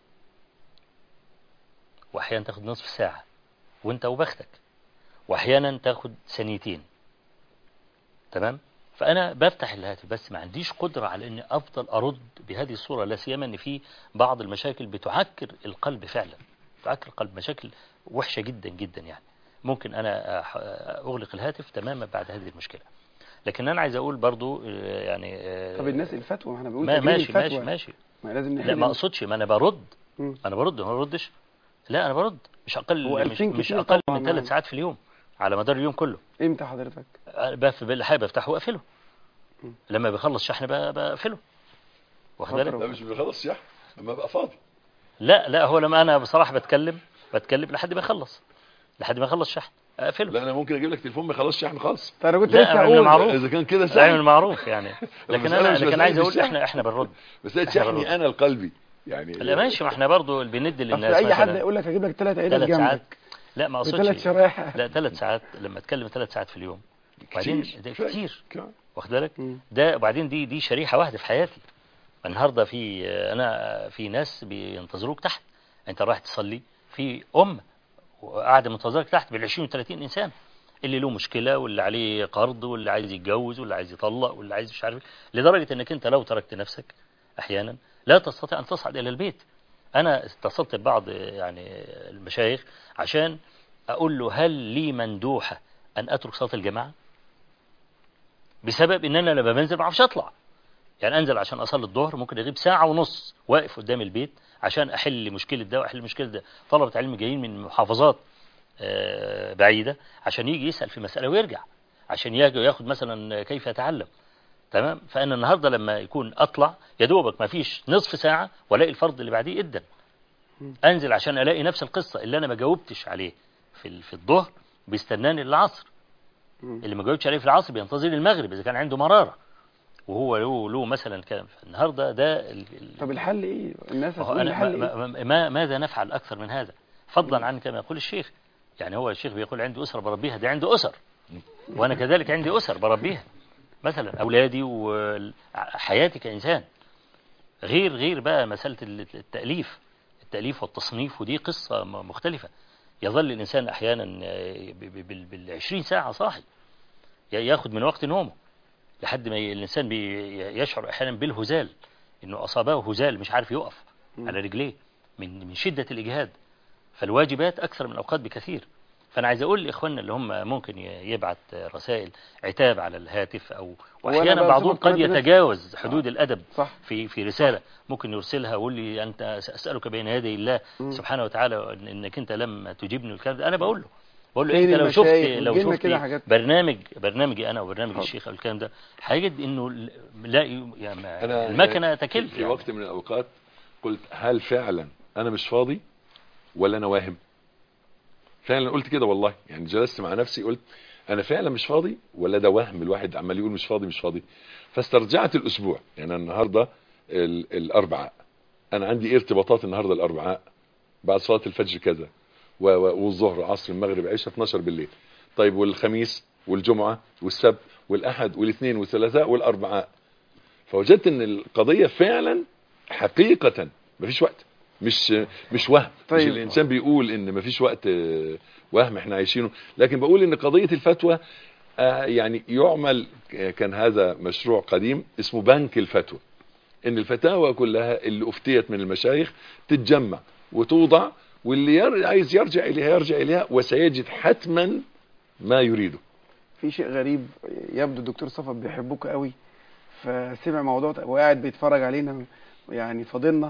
واحيانا تاخد نصف ساعة وانت وبختك واحيانا تاخد ثانيتين تمام فانا بفتح الهاتف بس ما عنديش قدره على اني افضل ارد بهذه الصوره لا سيما ان في بعض المشاكل بتعكر القلب فعلا تعكر القلب مشاكل وحشه جدا جدا يعني ممكن انا أح- اغلق الهاتف تماما بعد هذه المشكله لكن انا عايز اقول برضو آه، يعني آه، طب الناس الفتوى ما احنا بنقول ما تجريب ماشي الفتوى. ماشي ماشي ما لازم لا نحل ما اقصدش ما انا برد مم. انا برد ما بردش لا انا برد مش هو اقل مش, 2000 مش كتير اقل طبعاً من يعني. ثلاث ساعات في اليوم على مدار اليوم كله امتى حضرتك بقفل بالحاجه بفتحه واقفله لما بيخلص شحن بقى- بقفله واخد بالك لا مش بيخلص شحن اما ابقى فاضي لا لا هو لما انا بصراحه بتكلم بتكلم لحد ما يخلص لحد ما يخلص شحن اقفله لا انا ممكن اجيب لك تليفون ما يخلصش شحن خالص فانا كنت لا، لسه عملنا اقول معروف. اذا كان كده عامل سهل معروف يعني لكن المسألة انا مش لكن مسألة عايز اقول الشحن. احنا احنا بنرد بس هي إحنا بنرد. شحني انا القلبي يعني لا ماشي ما احنا برضو بندي اصل للناس اي حد مثلا يقول لك اجيب لك ثلاث عيدات ثلاث ساعات جنبك لا ما بثلاث اقصدش شرايح لا ثلاث ساعات لما اتكلم ثلاث ساعات في اليوم وبعدين كتير. ده كفاية. كتير كفاية. واخد بالك مم. ده وبعدين دي دي شريحه واحده في حياتي النهارده في انا في ناس بينتظروك تحت انت رايح تصلي في ام وقاعده منتظرك تحت بال 20 و 30 انسان اللي له مشكله واللي عليه قرض واللي عايز يتجوز واللي عايز يطلق واللي عايز مش عارف إيه. لدرجه انك انت لو تركت نفسك احيانا لا تستطيع ان تصعد الى البيت انا اتصلت ببعض يعني المشايخ عشان اقول له هل لي مندوحه ان اترك صلاه الجماعه بسبب ان انا لما بنزل ما اعرفش اطلع يعني انزل عشان اصلي الظهر ممكن اغيب ساعه ونص واقف قدام البيت عشان احل مشكله ده واحل مشكله ده طلبه علم جايين من محافظات آه، بعيده عشان يجي يسال في مساله ويرجع عشان يجي ياخد مثلا كيف يتعلم تمام فانا النهارده لما يكون اطلع يا دوبك ما فيش نصف ساعه والاقي الفرض اللي بعديه ادى انزل عشان الاقي نفس القصه اللي انا ما جاوبتش عليه في ال- في الظهر بيستناني للعصر اللي ما جاوبتش عليه في العصر بينتظر المغرب اذا كان عنده مراره وهو له له مثلا كلام النهارده ده ال- ال- طب الحل ايه الناس هو هتقول أنا الحل ما ايه ما ما ماذا نفعل أكثر من هذا فضلا عن كما يقول الشيخ يعني هو الشيخ بيقول عنده أسرة بربيها ده عنده أسر وأنا كذلك عندي أسر بربيها مثلا أولادي وحياتي كإنسان غير غير بقى مسألة التأليف التأليف والتصنيف ودي قصة م- مختلفة يظل الإنسان أحيانا بالعشرين ساعة صاحي ي- ياخد من وقت نومه لحد ما ي- الإنسان بي- يشعر أحيانا بالهزال إنه أصابه هزال مش عارف يقف على رجليه من من شدة الإجهاد فالواجبات أكثر من الأوقات بكثير فأنا عايز أقول لإخواننا اللي هم ممكن ي- يبعت رسائل عتاب على الهاتف أو وأنا وأحيانا بقى بعضهم صفة قد قناة الناس. يتجاوز حدود الأدب صح في في رسالة ممكن يرسلها ويقول لي أنت أسألك بين يدي الله مم. سبحانه وتعالى إن- إنك أنت لم تجبني الكلام ده أنا بقول له بقول له فين أنت لو شفت المشايخ؟ لو وتجيلنا شفت كده حاجات. برنامج برنامجي أنا وبرنامج حاضر. الشيخ أو الكلام ده هيجد إنه ل- لا ي- يعني أنا المكنة تكل في يعني. وقت من الأوقات قلت هل فعلا أنا مش فاضي ولا أنا واهم فعلا قلت كده والله يعني جلست مع نفسي قلت أنا فعلا مش فاضي ولا ده وهم الواحد عمال يقول مش فاضي مش فاضي فاسترجعت الأسبوع يعني أنا النهاردة ال- الأربعاء أنا عندي إيه ارتباطات النهاردة الأربعاء بعد صلاة الفجر كذا و- و- والظهر عصر المغرب عشاء 12 بالليل طيب والخميس والجمعة والسبت والأحد والاثنين والثلاثاء والأربعاء فوجدت ان القضية فعلا حقيقة مفيش وقت مش مش وهم طيب. طيب. مش الانسان بيقول ان مفيش وقت آه، وهم احنا عايشينه لكن بقول ان قضية الفتوى آه، يعني يعمل كان هذا مشروع قديم اسمه بنك الفتوى ان الفتاوى كلها اللي افتيت من المشايخ تتجمع وتوضع واللي ير... عايز يرجع اليها يرجع اليها وسيجد حتما ما يريده في شيء غريب يبدو الدكتور صفا بيحبوك قوي فسمع موضوع وقاعد بيتفرج علينا يعني فاضلنا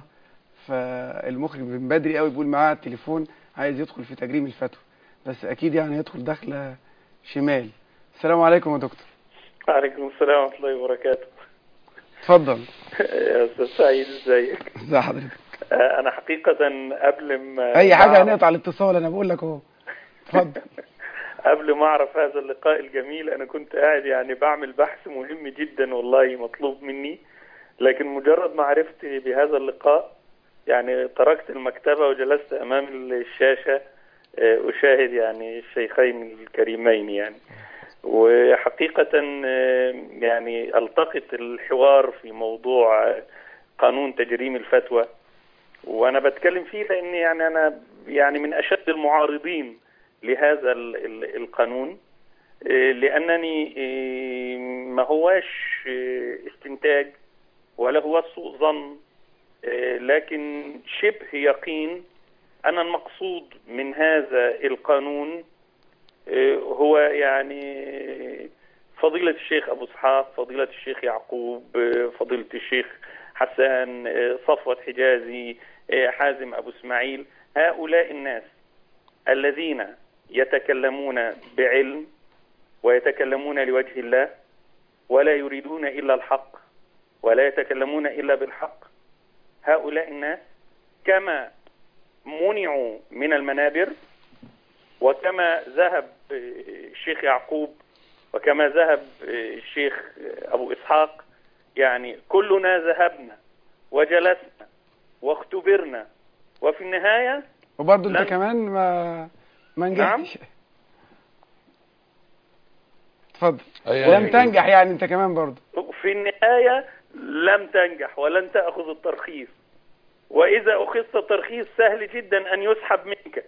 فالمخرج من بدري قوي بيقول معاه على التليفون عايز يدخل في تجريم الفتوى بس اكيد يعني يدخل دخله شمال السلام عليكم يا دكتور وعليكم السلام ورحمة الله وبركاته اتفضل يا أستاذ سعيد ازيك ازي حضرتك آه، أنا حقيقة قبل ما اي حاجه ما أعرف- هنقطع الاتصال انا بقول لك اهو اتفضل قبل ما أعرف هذا اللقاء الجميل أنا كنت قاعد يعني بعمل بحث مهم جدا والله مطلوب مني لكن مجرد ما عرفت بهذا اللقاء يعني تركت المكتبة وجلست أمام الشاشة آه، أشاهد يعني الشيخين الكريمين يعني وحقيقة آه، يعني ألتقط الحوار في موضوع آه، قانون تجريم الفتوى وأنا بتكلم فيه لأن يعني أنا يعني من أشد المعارضين لهذا ال- ال- القانون آه، لأنني آه، ما هواش آه، استنتاج ولا هو سوء ظن آه، لكن شبه يقين أن المقصود من هذا القانون آه، هو يعني فضيلة الشيخ أبو إسحاق فضيلة الشيخ يعقوب آه، فضيلة الشيخ حسان آه، صفوة حجازي آه، حازم أبو إسماعيل هؤلاء الناس الذين يتكلمون بعلم ويتكلمون لوجه الله ولا يريدون إلا الحق ولا يتكلمون إلا بالحق هؤلاء الناس كما منعوا من المنابر وكما ذهب آه، الشيخ يعقوب وكما ذهب آه، الشيخ آه، أبو إسحاق يعني كلنا ذهبنا وجلسنا واختبرنا وفي النهاية وبرضه انت لن- كمان ما ما نعم. نجحتش اتفضل أي- لم أي- تنجح يعني انت كمان برضه في النهاية لم تنجح ولن تأخذ الترخيص وإذا أخذت الترخيص سهل جدا أن يسحب منك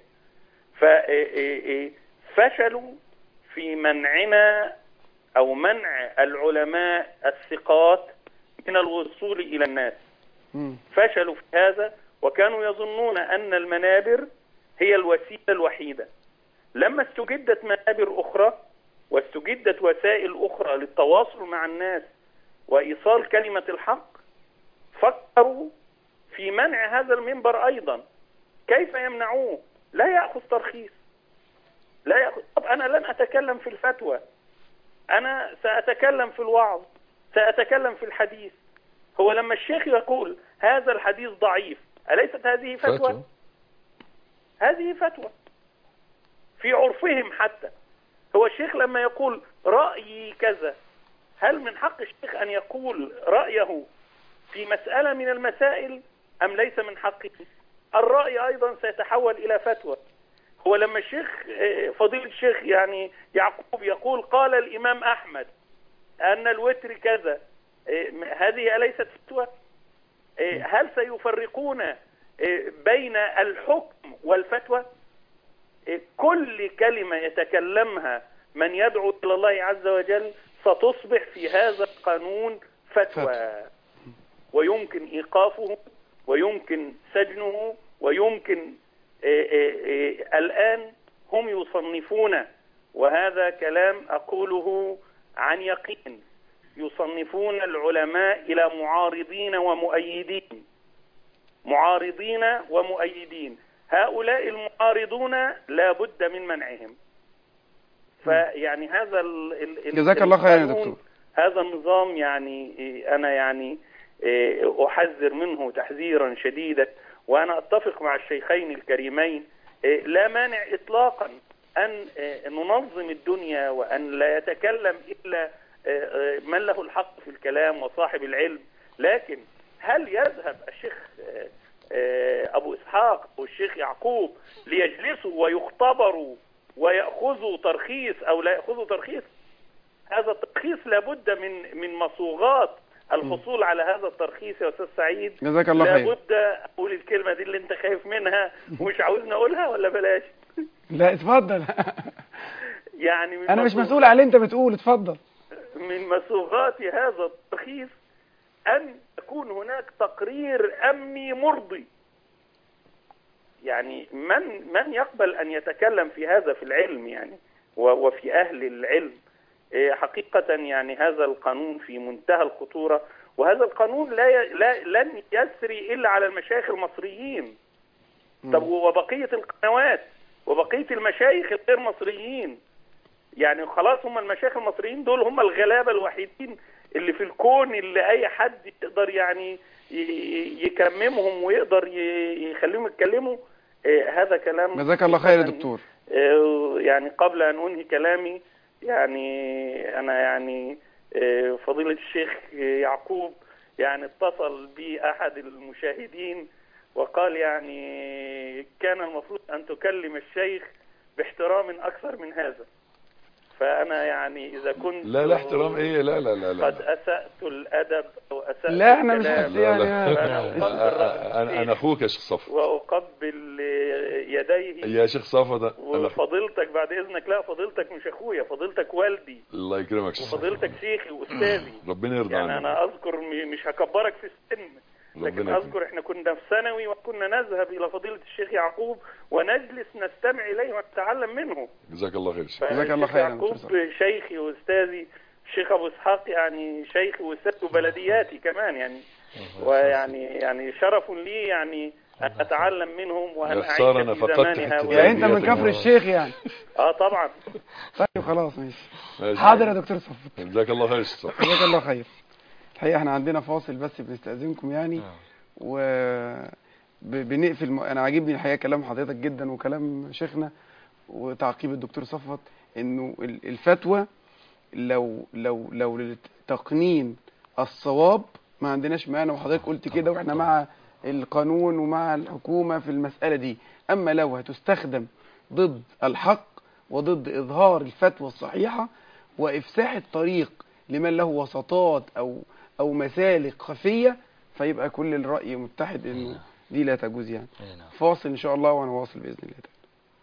ففشلوا في منعنا أو منع العلماء الثقات من الوصول إلى الناس مم. فشلوا في هذا وكانوا يظنون أن المنابر هي الوسيلة الوحيدة لما استجدت منابر أخرى واستجدت وسائل أخرى للتواصل مع الناس وإيصال كلمة الحق فكروا في منع هذا المنبر أيضا كيف يمنعوه لا يأخذ ترخيص لا يأخذ طب أنا لن أتكلم في الفتوى أنا سأتكلم في الوعظ سأتكلم في الحديث هو لما الشيخ يقول هذا الحديث ضعيف أليست هذه فتوى؟ فتوى هذه فتوى في عرفهم حتى هو الشيخ لما يقول رأيي كذا هل من حق الشيخ أن يقول رأيه في مسألة من المسائل أم ليس من حقه الرأي أيضا سيتحول إلى فتوى هو لما الشيخ آه، فضيلة الشيخ يعني يعقوب يقول قال الإمام أحمد أن الوتر كذا آه، هذه أليست فتوى آه، هل سيفرقون آه، بين الحكم والفتوى آه، كل كلمة يتكلمها من يدعو إلى الله عز وجل ستصبح في هذا القانون فتوى ويمكن إيقافه ويمكن سجنه ويمكن آه، آه، آه، الآن هم يصنفون وهذا كلام أقوله عن يقين يصنفون العلماء إلى معارضين ومؤيدين معارضين ومؤيدين هؤلاء المعارضون لا بد من منعهم فيعني هذا ال ال ال- جزاك الله خيرا يا القانون، دكتور. هذا النظام يعني إيه، أنا يعني إيه، أحذر منه تحذيرا شديدا وأنا أتفق مع الشيخين الكريمين إيه، لا مانع إطلاقا أن إيه، ننظم الدنيا وأن لا يتكلم إلا إيه، إيه، من له الحق في الكلام وصاحب العلم لكن هل يذهب الشيخ إيه، إيه، أبو إسحاق أو الشيخ يعقوب ليجلسوا ويختبروا ويأخذوا ترخيص أو لا يأخذوا ترخيص هذا الترخيص لابد من من مصوغات الحصول على هذا الترخيص يا استاذ سعيد جزاك الله خير لابد اقول الكلمه دي اللي انت خايف منها ومش عاوزني اقولها ولا بلاش لا اتفضل يعني من انا مش مصوغ- مسؤول على اللي انت بتقول اتفضل من مصوغات هذا الترخيص أن يكون هناك تقرير أمني مرضي يعني من من يقبل أن يتكلم في هذا في العلم يعني و- وفي أهل العلم إيه، حقيقة يعني هذا القانون في منتهى الخطورة وهذا القانون لا ي... لا لن يسري إلا على المشايخ المصريين طب وبقية القنوات وبقية المشايخ الغير مصريين يعني خلاص هم المشايخ المصريين دول هم الغلابة الوحيدين اللي في الكون اللي أي حد يقدر يعني ي- يكممهم ويقدر ي- يخليهم يتكلموا آه، هذا كلام جزاك الله خير يا حقيقة دكتور آه، يعني قبل أن أنهي كلامي يعني أنا يعني آه، فضيلة الشيخ يعقوب يعني اتصل بي أحد المشاهدين وقال يعني كان المفروض أن تكلم الشيخ باحترام أكثر من هذا فأنا يعني إذا كنت لا لا احترام ايه لا لا لا قد لا أسأت الأدب أو أسأت لا احنا مش الكلام حاسين لا يعني لا انا انا اخوك يا شيخ صفا وأقبل يديه يا شيخ صفا ده انا أخوك. وفضيلتك بعد اذنك لا فضيلتك مش اخويا فضيلتك والدي الله يكرمك يا شيخ صفا. وفضيلتك شيخي واستاذي ربنا يرضى يعني عنك انا اذكر م- مش هكبرك في السن لكن ربنا يكرمك. اذكر احنا كنا في ثانوي وكنا نذهب الى فضيله الشيخ يعقوب ونجلس نستمع اليه ونتعلم منه جزاك الله خير يا شيخ. جزاك الله فالشيخ خيرا يعقوب دكتور شيخي واستاذي الشيخ ابو اسحاق يعني شيخي واستاذ وبلدياتي كمان يعني ويعني يعني شرف لي يعني ان اتعلم منهم وان يا خسارة أنا اعيش في فقدت زمان حتة هؤلاء يعني انت من بلديات كفر المرة. الشيخ يعني اه طبعا طيب خلاص ماشي ماشي. حاضر يا دكتور صفوت جزاك الله خير يا شيخ صفا. جزاك الله خير الحقيقه احنا عندنا فاصل بس بنستأذنكم يعني و ب- بنقفل م... انا عاجبني الحقيقه كلام حضرتك جدا وكلام شيخنا وتعقيب الدكتور صفوت انه ال- الفتوى لو لو لو لتقنين الصواب ما عندناش مانع وحضرتك قلت كده واحنا مع القانون ومع الحكومه في المساله دي اما لو هتستخدم ضد الحق وضد اظهار الفتوى الصحيحه وافساح الطريق لمن له وسطات او او مسالك خفيه فيبقى كل الراي متحد انه دي لا تجوز يعني أي نعم. فاصل ان شاء الله وانا واصل باذن الله تعالى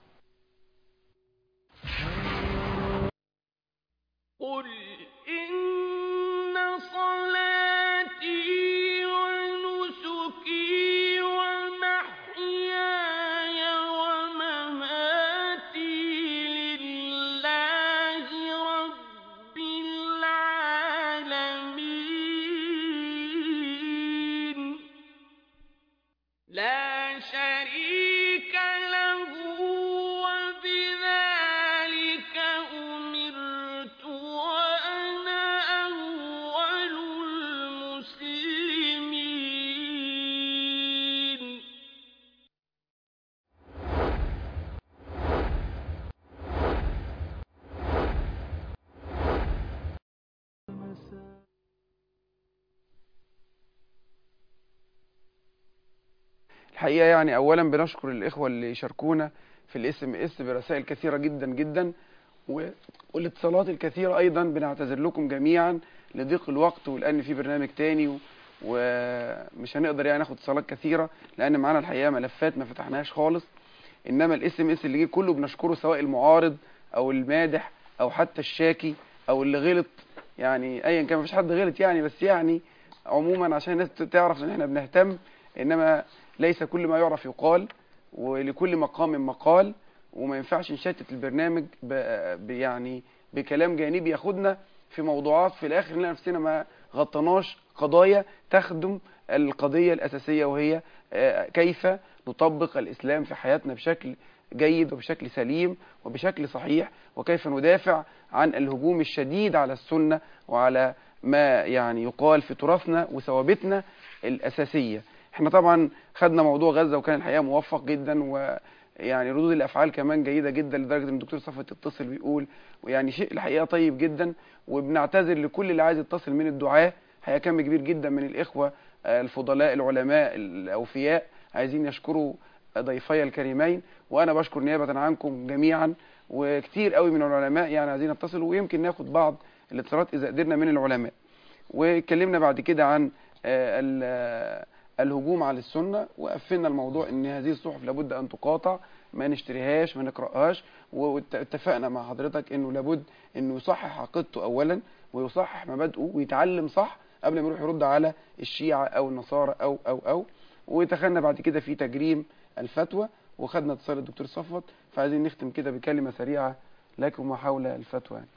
قل إن صلاتي ونسكي ومحياي ومماتي لله رب العالمين لا شريك له وبذلك أمرت وأنا أول الحقيقة يعني أولا بنشكر الإخوة اللي يشاركونا في الاس ام اس برسائل كثيرة جدا جدا و- والاتصالات الكثيرة أيضا بنعتذر لكم جميعا لضيق الوقت ولأن في برنامج تاني و- ومش هنقدر يعني ناخد اتصالات كثيرة لأن معانا الحقيقة ملفات ما فتحناهاش خالص إنما الاس ام اس اللي جه كله بنشكره سواء المعارض أو المادح أو حتى الشاكي أو اللي غلط يعني أيا كان مفيش حد غلط يعني بس يعني عموما عشان الناس تعرف إن إحنا بنهتم إنما ليس كل ما يعرف يقال ولكل مقام مقال وما ينفعش نشتت البرنامج ب ب- يعني بكلام جانبي ياخدنا في موضوعات في الاخر نلاقي نفسنا ما غطيناش قضايا تخدم القضية الأساسية وهي آه، كيف نطبق الإسلام في حياتنا بشكل جيد وبشكل سليم وبشكل صحيح وكيف ندافع عن الهجوم الشديد على السنة وعلى ما يعني يقال في تراثنا وثوابتنا الأساسية احنا طبعا خدنا موضوع غزة وكان الحقيقة موفق جدا ويعني ردود الأفعال كمان جيدة جدا لدرجة ان الدكتور صفوت يتصل بيقول ويعني شيء الحقيقة طيب جدا وبنعتذر لكل اللي عايز يتصل من الدعاة الحقيقة كم كبير جدا من الإخوة آه، الفضلاء العلماء الأوفياء عايزين يشكروا ضيفي الكريمين وأنا بشكر نيابة عنكم جميعا وكتير قوي من العلماء يعني عايزين يتصلوا ويمكن ناخد بعض الاتصالات إذا قدرنا من العلماء واتكلمنا بعد كده عن آه، ال- آه، الهجوم على السنة وقفلنا الموضوع ان هذه الصحف لابد ان تقاطع ما نشتريهاش ما نقرأهاش واتفقنا مع حضرتك انه لابد انه يصحح عقيدته اولا ويصحح مبادئه ويتعلم صح قبل ما يروح يرد على الشيعة او النصارى او او او ودخلنا بعد كده في تجريم الفتوى وخدنا اتصال الدكتور صفوت فعايزين نختم كده بكلمة سريعة لكم حول الفتوى يعني.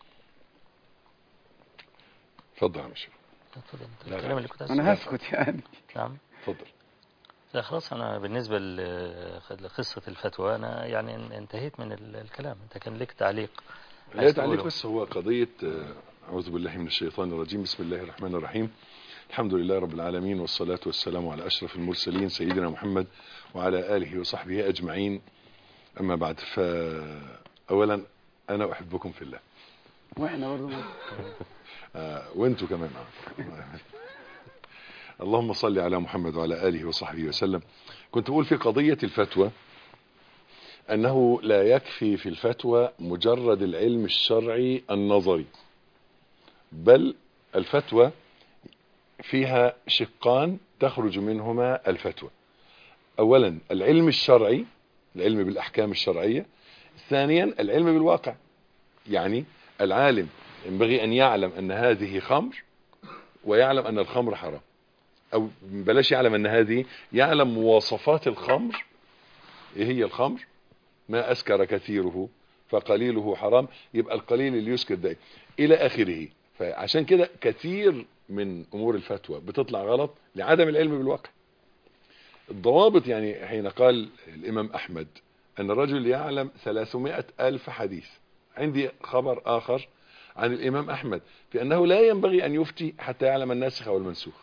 اتفضل يا مشير اتفضل انت لا، الكلام لا. اللي كنت انا عايز هسكت يعني نعم اتفضل لا خلاص انا بالنسبه ل- لقصه الفتوى انا يعني ان- انتهيت من ال- الكلام انت كان لك تعليق لا عايز تعليق تقوله؟ بس هو قضية آه، أعوذ بالله من الشيطان الرجيم بسم الله الرحمن الرحيم الحمد لله رب العالمين والصلاة والسلام على أشرف المرسلين سيدنا محمد وعلى آله وصحبه أجمعين أما بعد فأولا أنا أحبكم في الله واحنا برضه آه، وانتوا كمان آه. اللهم صل على محمد وعلى آله وصحبه وسلم كنت بقول في قضية الفتوى أنه لا يكفي في الفتوى مجرد العلم الشرعي النظري بل الفتوى فيها شقان تخرج منهما الفتوى أولا العلم الشرعي العلم بالأحكام الشرعية ثانيا العلم بالواقع يعني العالم ينبغي أن يعلم أن هذه خمر ويعلم أن الخمر حرام أو بلاش يعلم أن هذه يعلم مواصفات الخمر إيه هي الخمر ما أسكر كثيره فقليله حرام يبقى القليل اللي يسكر ده إلى آخره فعشان كده كثير من أمور الفتوى بتطلع غلط لعدم العلم بالواقع الضوابط يعني حين قال الإمام أحمد أن الرجل يعلم 300 ألف حديث عندي خبر آخر عن الإمام أحمد في أنه لا ينبغي أن يفتي حتى يعلم الناسخ والمنسوخ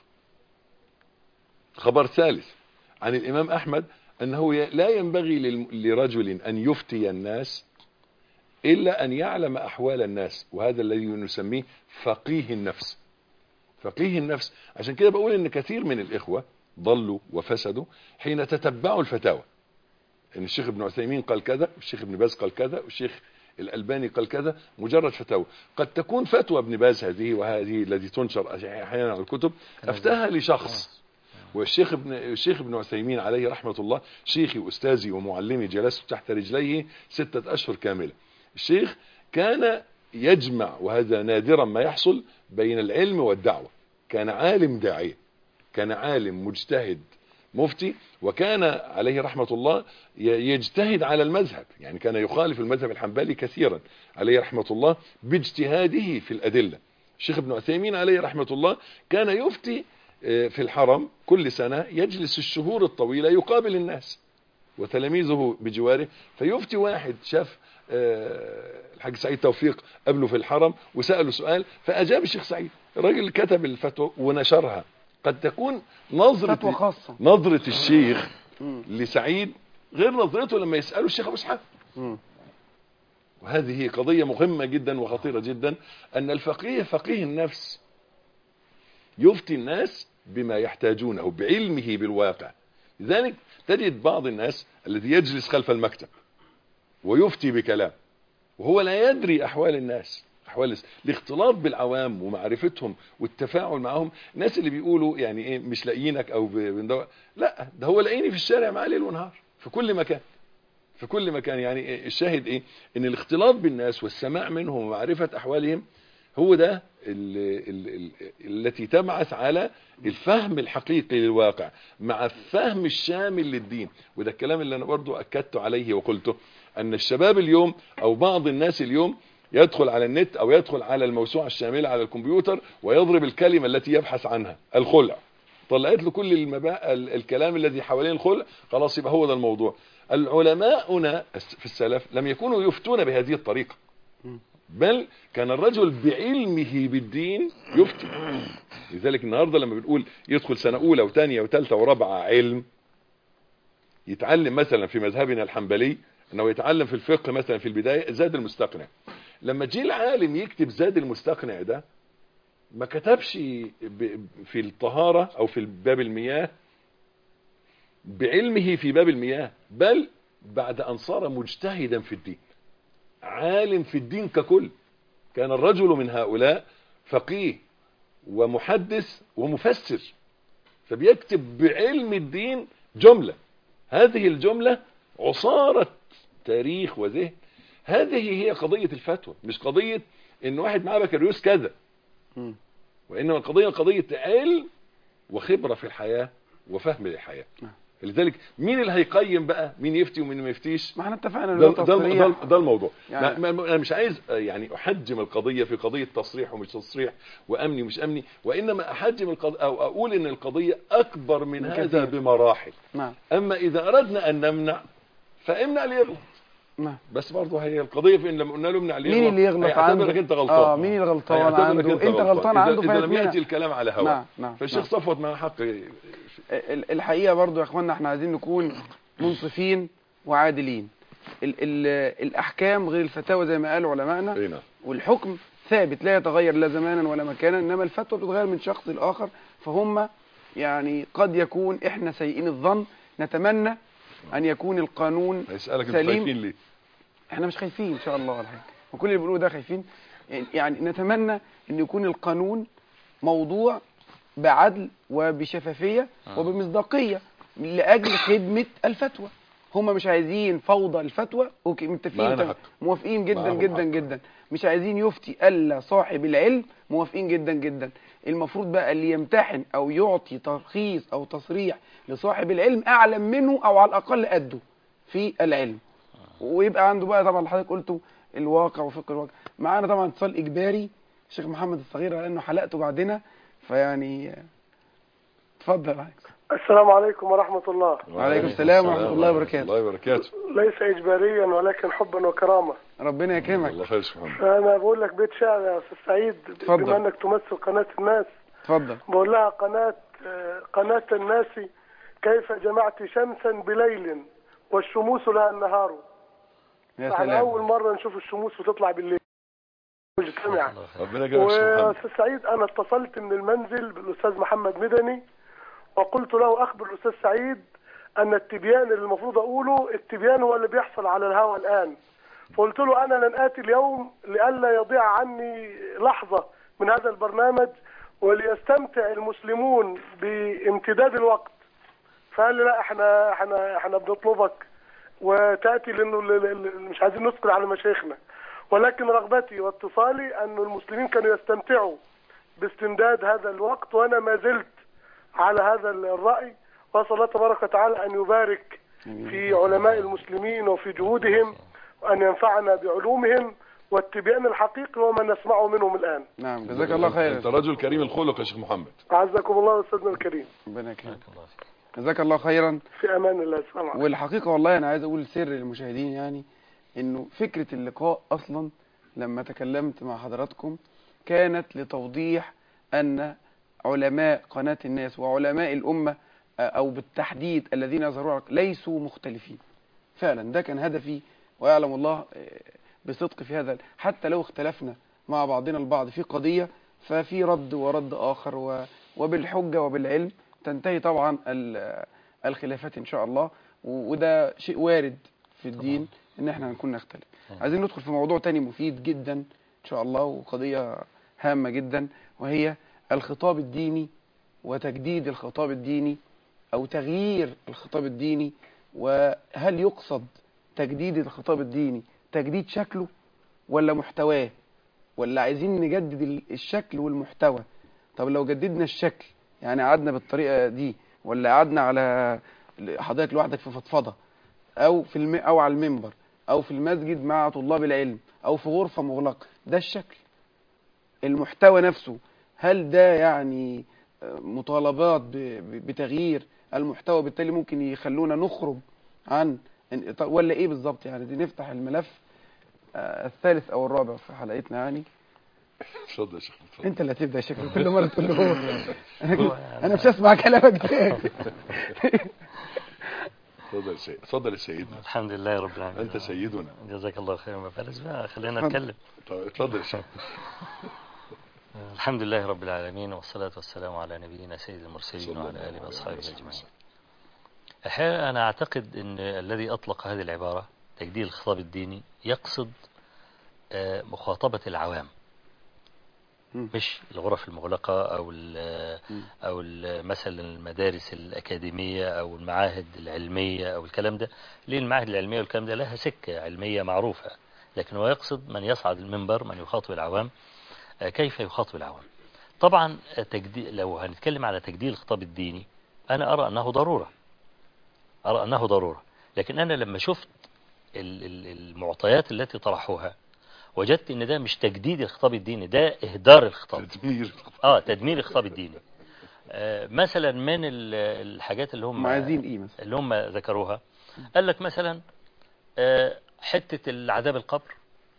خبر ثالث عن الإمام أحمد أنه ي- لا ينبغي للم- لرجل أن يفتي الناس إلا أن يعلم أحوال الناس وهذا الذي نسميه فقيه النفس فقيه النفس عشان كده بقول ان كثير من الاخوة ضلوا وفسدوا حين تتبعوا الفتاوى ان الشيخ ابن عثيمين قال كذا والشيخ ابن باز قال كذا والشيخ الالباني قال كذا مجرد فتاوى قد تكون فتوى ابن باز هذه وهذه التي تنشر احيانا على الكتب افتاها لشخص والشيخ ابن الشيخ ابن عثيمين عليه رحمة الله شيخي واستاذي ومعلمي جلست تحت رجليه ستة اشهر كاملة الشيخ كان يجمع وهذا نادرا ما يحصل بين العلم والدعوة كان عالم داعية كان عالم مجتهد مفتي وكان عليه رحمة الله ي- يجتهد على المذهب يعني كان يخالف المذهب الحنبلي كثيرا عليه رحمة الله باجتهاده في الأدلة الشيخ ابن عثيمين عليه رحمة الله كان يفتي آه، في الحرم كل سنة يجلس الشهور الطويلة يقابل الناس وتلاميذه بجواره فيفتي واحد شاف آه، الحاج سعيد توفيق قبله في الحرم وسأله سؤال فأجاب الشيخ سعيد الراجل كتب الفتوى ونشرها قد تكون فتوى نظرة خاصة نظرة الشيخ مم. لسعيد غير نظرته لما يسأله الشيخ أبو إسحاق مم. وهذه قضية مهمة جدا وخطيرة جدا أن الفقيه فقيه النفس يفتي الناس بما يحتاجونه بعلمه بالواقع لذلك تجد بعض الناس الذي يجلس خلف المكتب ويفتي بكلام وهو لا يدري أحوال الناس أحوال الناس. الاختلاط بالعوام ومعرفتهم والتفاعل معهم الناس اللي بيقولوا يعني ايه مش لاقيينك او ب- بندور لا ده هو لاقيني في الشارع معاه ليل ونهار في كل مكان في كل مكان يعني إيه الشاهد ايه ان الاختلاط بالناس والسماع منهم ومعرفة احوالهم هو ده ال ال ال التي تبعث على الفهم الحقيقي للواقع مع الفهم الشامل للدين وده الكلام اللي انا برضو اكدت عليه وقلته ان الشباب اليوم او بعض الناس اليوم يدخل على النت او يدخل على الموسوعة الشاملة على الكمبيوتر ويضرب الكلمة التي يبحث عنها الخلع طلعت له كل المبا... ال- الكلام الذي حوالين الخلع خلاص يبقى هو ده الموضوع العلماؤنا في السلف لم يكونوا يفتون بهذه الطريقة بل كان الرجل بعلمه بالدين يفتي لذلك النهاردة لما بنقول يدخل سنة أولى وثانية وثالثة ورابعة علم يتعلم مثلا في مذهبنا الحنبلي انه يتعلم في الفقه مثلا في البداية زاد المستقنع لما جه العالم يكتب زاد المستقنع ده ما كتبش ب- في الطهارة او في باب المياه بعلمه في باب المياه بل بعد ان صار مجتهدا في الدين عالم في الدين ككل كان الرجل من هؤلاء فقيه ومحدث ومفسر فبيكتب بعلم الدين جملة هذه الجملة عصارة تاريخ وذهن هذه هي قضية الفتوى مش قضية ان واحد معاه بكالوريوس كذا مم. وانما القضية قضية علم وخبرة في الحياة وفهم للحياة نعم. لذلك مين اللي هيقيم بقى مين يفتي ومين ما يفتيش ما احنا اتفقنا ان ده, ده ده, تصريح ده, ده الموضوع يعني- يعني ما ما- انا مش عايز آه، يعني احجم القضيه في قضيه تصريح ومش تصريح وامني ومش امني وانما احجم القضيه او اقول ان القضيه اكبر من من هذا كثير. بمراحل نعم اما اذا اردنا ان نمنع فامنع ليغلط نعم بس برضه هي القضيه في ان لما قلنا له امنع ليغلط مين اللي يغلط هيعتبرك عنده؟ انت غلطان اه مين اللي غلطان هيعتبرك عنده انت غلطان إذا- عنده اذا لم فيتمنع. ياتي الكلام على هوا نعم نعم فالشيخ نعم. صفوت معاه حق ال- الحقيقة برضو يا اخوانا احنا عايزين نكون منصفين وعادلين ال ال الاحكام غير الفتاوى زي ما قال علمائنا اي نعم والحكم ثابت لا يتغير لا زمانا ولا مكانا انما الفتوى بتتغير من شخص لاخر فهم يعني قد يكون احنا سيئين الظن نتمنى ان يكون القانون هيسالك انتوا سليم. خايفين ليه احنا مش خايفين ان شاء الله ولا حاجه وكل اللي بيقولوه ده خايفين يعني نتمنى ان يكون القانون موضوع بعدل وبشفافيه وبمصداقيه لاجل خدمه الفتوى هم مش عايزين فوضى الفتوى اوكي متفقين معانا تم- حق. موافقين جدا معاهم جدا حق. جدا مش عايزين يفتي الا صاحب العلم موافقين جدا جدا المفروض بقى اللي يمتحن او يعطي ترخيص او تصريح لصاحب العلم اعلم منه او على الاقل قده في العلم ويبقى عنده بقى طبعا اللي حضرتك قلته الواقع وفقه الواقع معانا طبعا اتصال اجباري الشيخ محمد الصغير لانه حلقته بعدنا فيعني اتفضل يا حضرتك. السلام عليكم ورحمة الله وعليكم السلام ورحمة الله وبركاته. الله وبركاته ليس إجباريا ولكن حبا وكرامة ربنا يكرمك الله خير يا شيخ محمد أنا بقول لك بيت شعر يا أستاذ سعيد اتفضل. بما أنك تمثل قناة الناس اتفضل بقول لها قناة آه، قناة الناس كيف جمعت شمسا بليل والشموس لها النهار يا احنا أول سلام مرة نشوف الشموس بتطلع بالليل مجتمعة ربنا يكرمك يا شيخ محمد وأستاذ سعيد أنا اتصلت من المنزل بالأستاذ محمد مدني وقلت له أخبر الأستاذ سعيد أن التبيان اللي المفروض أقوله التبيان هو اللي بيحصل على الهواء الآن فقلت له أنا لن آتي اليوم لئلا يضيع عني لحظة من هذا البرنامج وليستمتع المسلمون بامتداد الوقت فقال لي لا احنا احنا احنا بنطلبك وتاتي لانه ال- ال- ال- مش عايزين نثقل على مشايخنا ولكن رغبتي واتصالي ان المسلمين كانوا يستمتعوا باستمداد هذا الوقت وانا ما زلت على هذا الراي واسال الله تبارك وتعالى ان يبارك في علماء المسلمين وفي جهودهم وان ينفعنا بعلومهم والتبيان الحقيقي وما نسمعه منهم الان نعم جزاك الله خير انت رجل كريم الخلق يا شيخ محمد اعزكم الله استاذنا الكريم ربنا يكرمك جزاك الله خيرا في امان الله السلام عليكم والحقيقة والله أنا عايز أقول سر للمشاهدين يعني إنه فكرة اللقاء أصلا لما تكلمت مع حضراتكم كانت لتوضيح أن علماء قناة الناس وعلماء الأمة آه، أو بالتحديد الذين يظهرون على- ليسوا مختلفين فعلا ده كان هدفي ويعلم الله آه، بصدق في هذا حتى لو اختلفنا مع بعضنا البعض في قضية ففي رد ورد آخر و- وبالحجة وبالعلم تنتهي طبعا ال- الخلافات ان شاء الله و- وده شيء وارد في الدين ان احنا هنكون نختلف نعم. عايزين ندخل في موضوع تاني مفيد جدا ان شاء الله وقضية هامة جدا وهي الخطاب الديني وتجديد الخطاب الديني او تغيير الخطاب الديني وهل يقصد تجديد الخطاب الديني تجديد شكله ولا محتواه ولا عايزين نجدد ال- الشكل والمحتوى طب لو جددنا الشكل يعني قعدنا بالطريقة دي ولا قعدنا على حضرتك لوحدك في فضفضة او في الم... او على المنبر او في المسجد مع طلاب العلم او في غرفة مغلقة ده الشكل المحتوى نفسه هل ده يعني آه، مطالبات ب... ب- بتغيير المحتوى بالتالي ممكن يخلونا نخرج عن إن- طب ولا ايه بالظبط يعني دي نفتح الملف آه، الثالث او الرابع في حلقتنا يعني اتفضل يا شيخ اتفضل انت اللي هتبدا يا شيخ كل مره تقول له هو انا كنت- انا مش هسمع كلامك تاني اتفضل يا سيد اتفضل يا سيدنا الحمد لله رب العالمين انت سيدنا جزاك الله خيرا ما بلاش بقى خلينا اتفضل. نتكلم طب اتفضل يا شيخ الحمد لله رب العالمين والصلاة والسلام على نبينا سيد المرسلين صلى وعلى الله آله عليه وأصحابه وسلم. أجمعين الحقيقة أنا أعتقد أن الذي أطلق هذه العبارة تجديد الخطاب الديني يقصد آه، مخاطبة العوام مم. مش الغرف المغلقة أو ال- مم. أو ال- مثلا المدارس الأكاديمية أو المعاهد العلمية أو الكلام ده ليه المعاهد العلمية والكلام ده لها سكة علمية معروفة لكن هو يقصد من يصعد المنبر من يخاطب العوام آه، كيف يخاطب العوام طبعا آه، تجديد لو هنتكلم على تجديد الخطاب الديني أنا أرى أنه ضرورة أرى أنه ضرورة لكن أنا لما شفت ال- ال- المعطيات التي طرحوها وجدت ان ده مش تجديد الخطاب الديني ده اهدار الخطاب تدمير اه تدمير الخطاب الديني آه مثلا من ال- الحاجات اللي هم هم عايزين ايه مثلا اللي هم ذكروها قال لك مثلا آه حتة العذاب القبر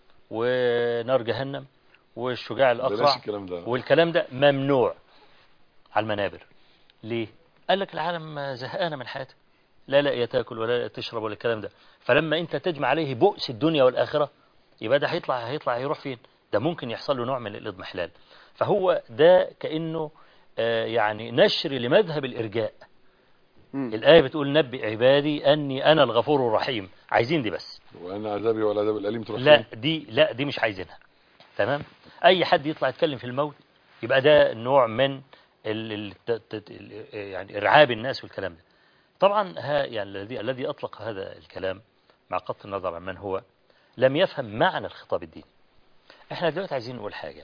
ونار جهنم والشجاع بلاش الأقرع الكلام ده والكلام ده ممنوع على المنابر ليه؟ قال لك العالم زهقانة من حياته لا لا تاكل ولا تشرب ولا الكلام ده فلما انت تجمع عليه بؤس الدنيا والآخرة يبقى ده هيطلع هيطلع هيروح فين ده ممكن يحصل له نوع من الاضمحلال فهو ده كأنه آه، يعني نشر لمذهب الإرجاء مم. الآية بتقول نبئ عبادي أني أنا الغفور الرحيم عايزين دي بس وانا عذابي ولا عذاب الاليم تروح لا فين؟ دي لا دي مش عايزينها تمام اي حد يطلع يتكلم في الموت يبقى ده نوع من ال ال ت- ت- ال- يعني ارعاب الناس والكلام ده طبعا ها يعني الذي الذي اطلق هذا الكلام مع قطع النظر عن من هو لم يفهم معنى الخطاب الديني احنا دلوقتي عايزين نقول حاجه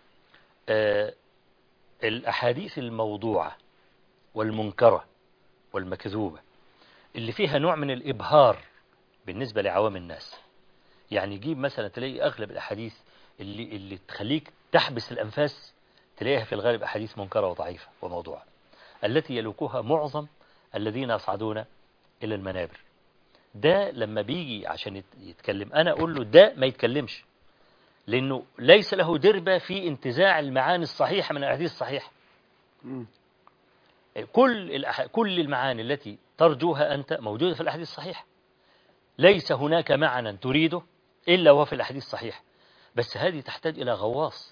آه الاحاديث الموضوعه والمنكره والمكذوبه اللي فيها نوع من الابهار بالنسبه لعوام الناس يعني يجيب مثلا تلاقي اغلب الاحاديث اللي اللي تخليك تحبس الانفاس تلاقيها في الغالب احاديث منكره وضعيفه وموضوعه التي يلوكها معظم الذين يصعدون الى المنابر ده لما بيجي عشان يت- يتكلم انا اقول له ده ما يتكلمش لانه ليس له دربه في انتزاع المعاني الصحيحه من الاحاديث الصحيحه مم. كل الأح... كل المعاني التي ترجوها أنت موجودة في الأحاديث الصحيحة ليس هناك معنى تريده إلا وهو في الأحاديث الصحيحة بس هذه تحتاج إلى غواص